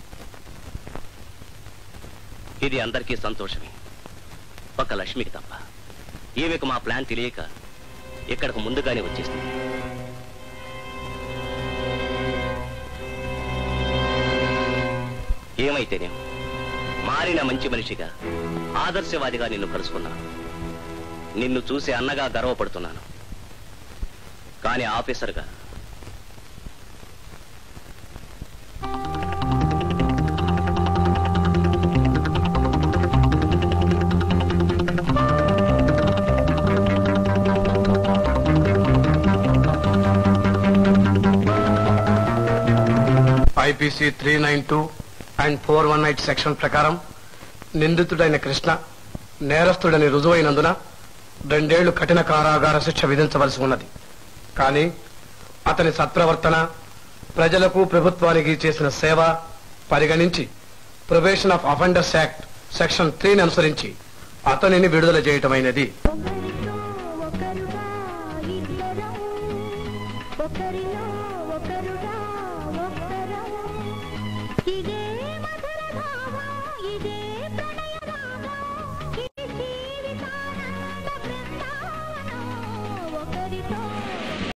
ఇది అందరికీ సంతోషమే ఒక లక్ష్మికి తప్ప ఈమెకు మా ప్లాన్ తెలియక ఇక్కడకు ముందుగానే వచ్చేసింది ఏమైతేనేం మారిన మంచి మనిషిగా ఆదర్శవాదిగా నిన్ను కలుసుకున్నాను నిన్ను చూసి అన్నగా గర్వపడుతున్నాను కానీ ఆఫీసర్గా IPC three nine two and four one eight section ప్రకారం నిందితుడైన కృష్ణ నేరస్తుడని రుజువైనందున రెండేళ్లు కఠిన కారాగార శిక్ష విధించవలసి ఉన్నది కానీ అతని సత్ప్రవర్తన ప్రజలకు ప్రభుత్వానికి చేసిన సేవ పరిగణించి probation of offenders act section త్రీని అనుసరించి అతనిని విడుదల చేయటమైనది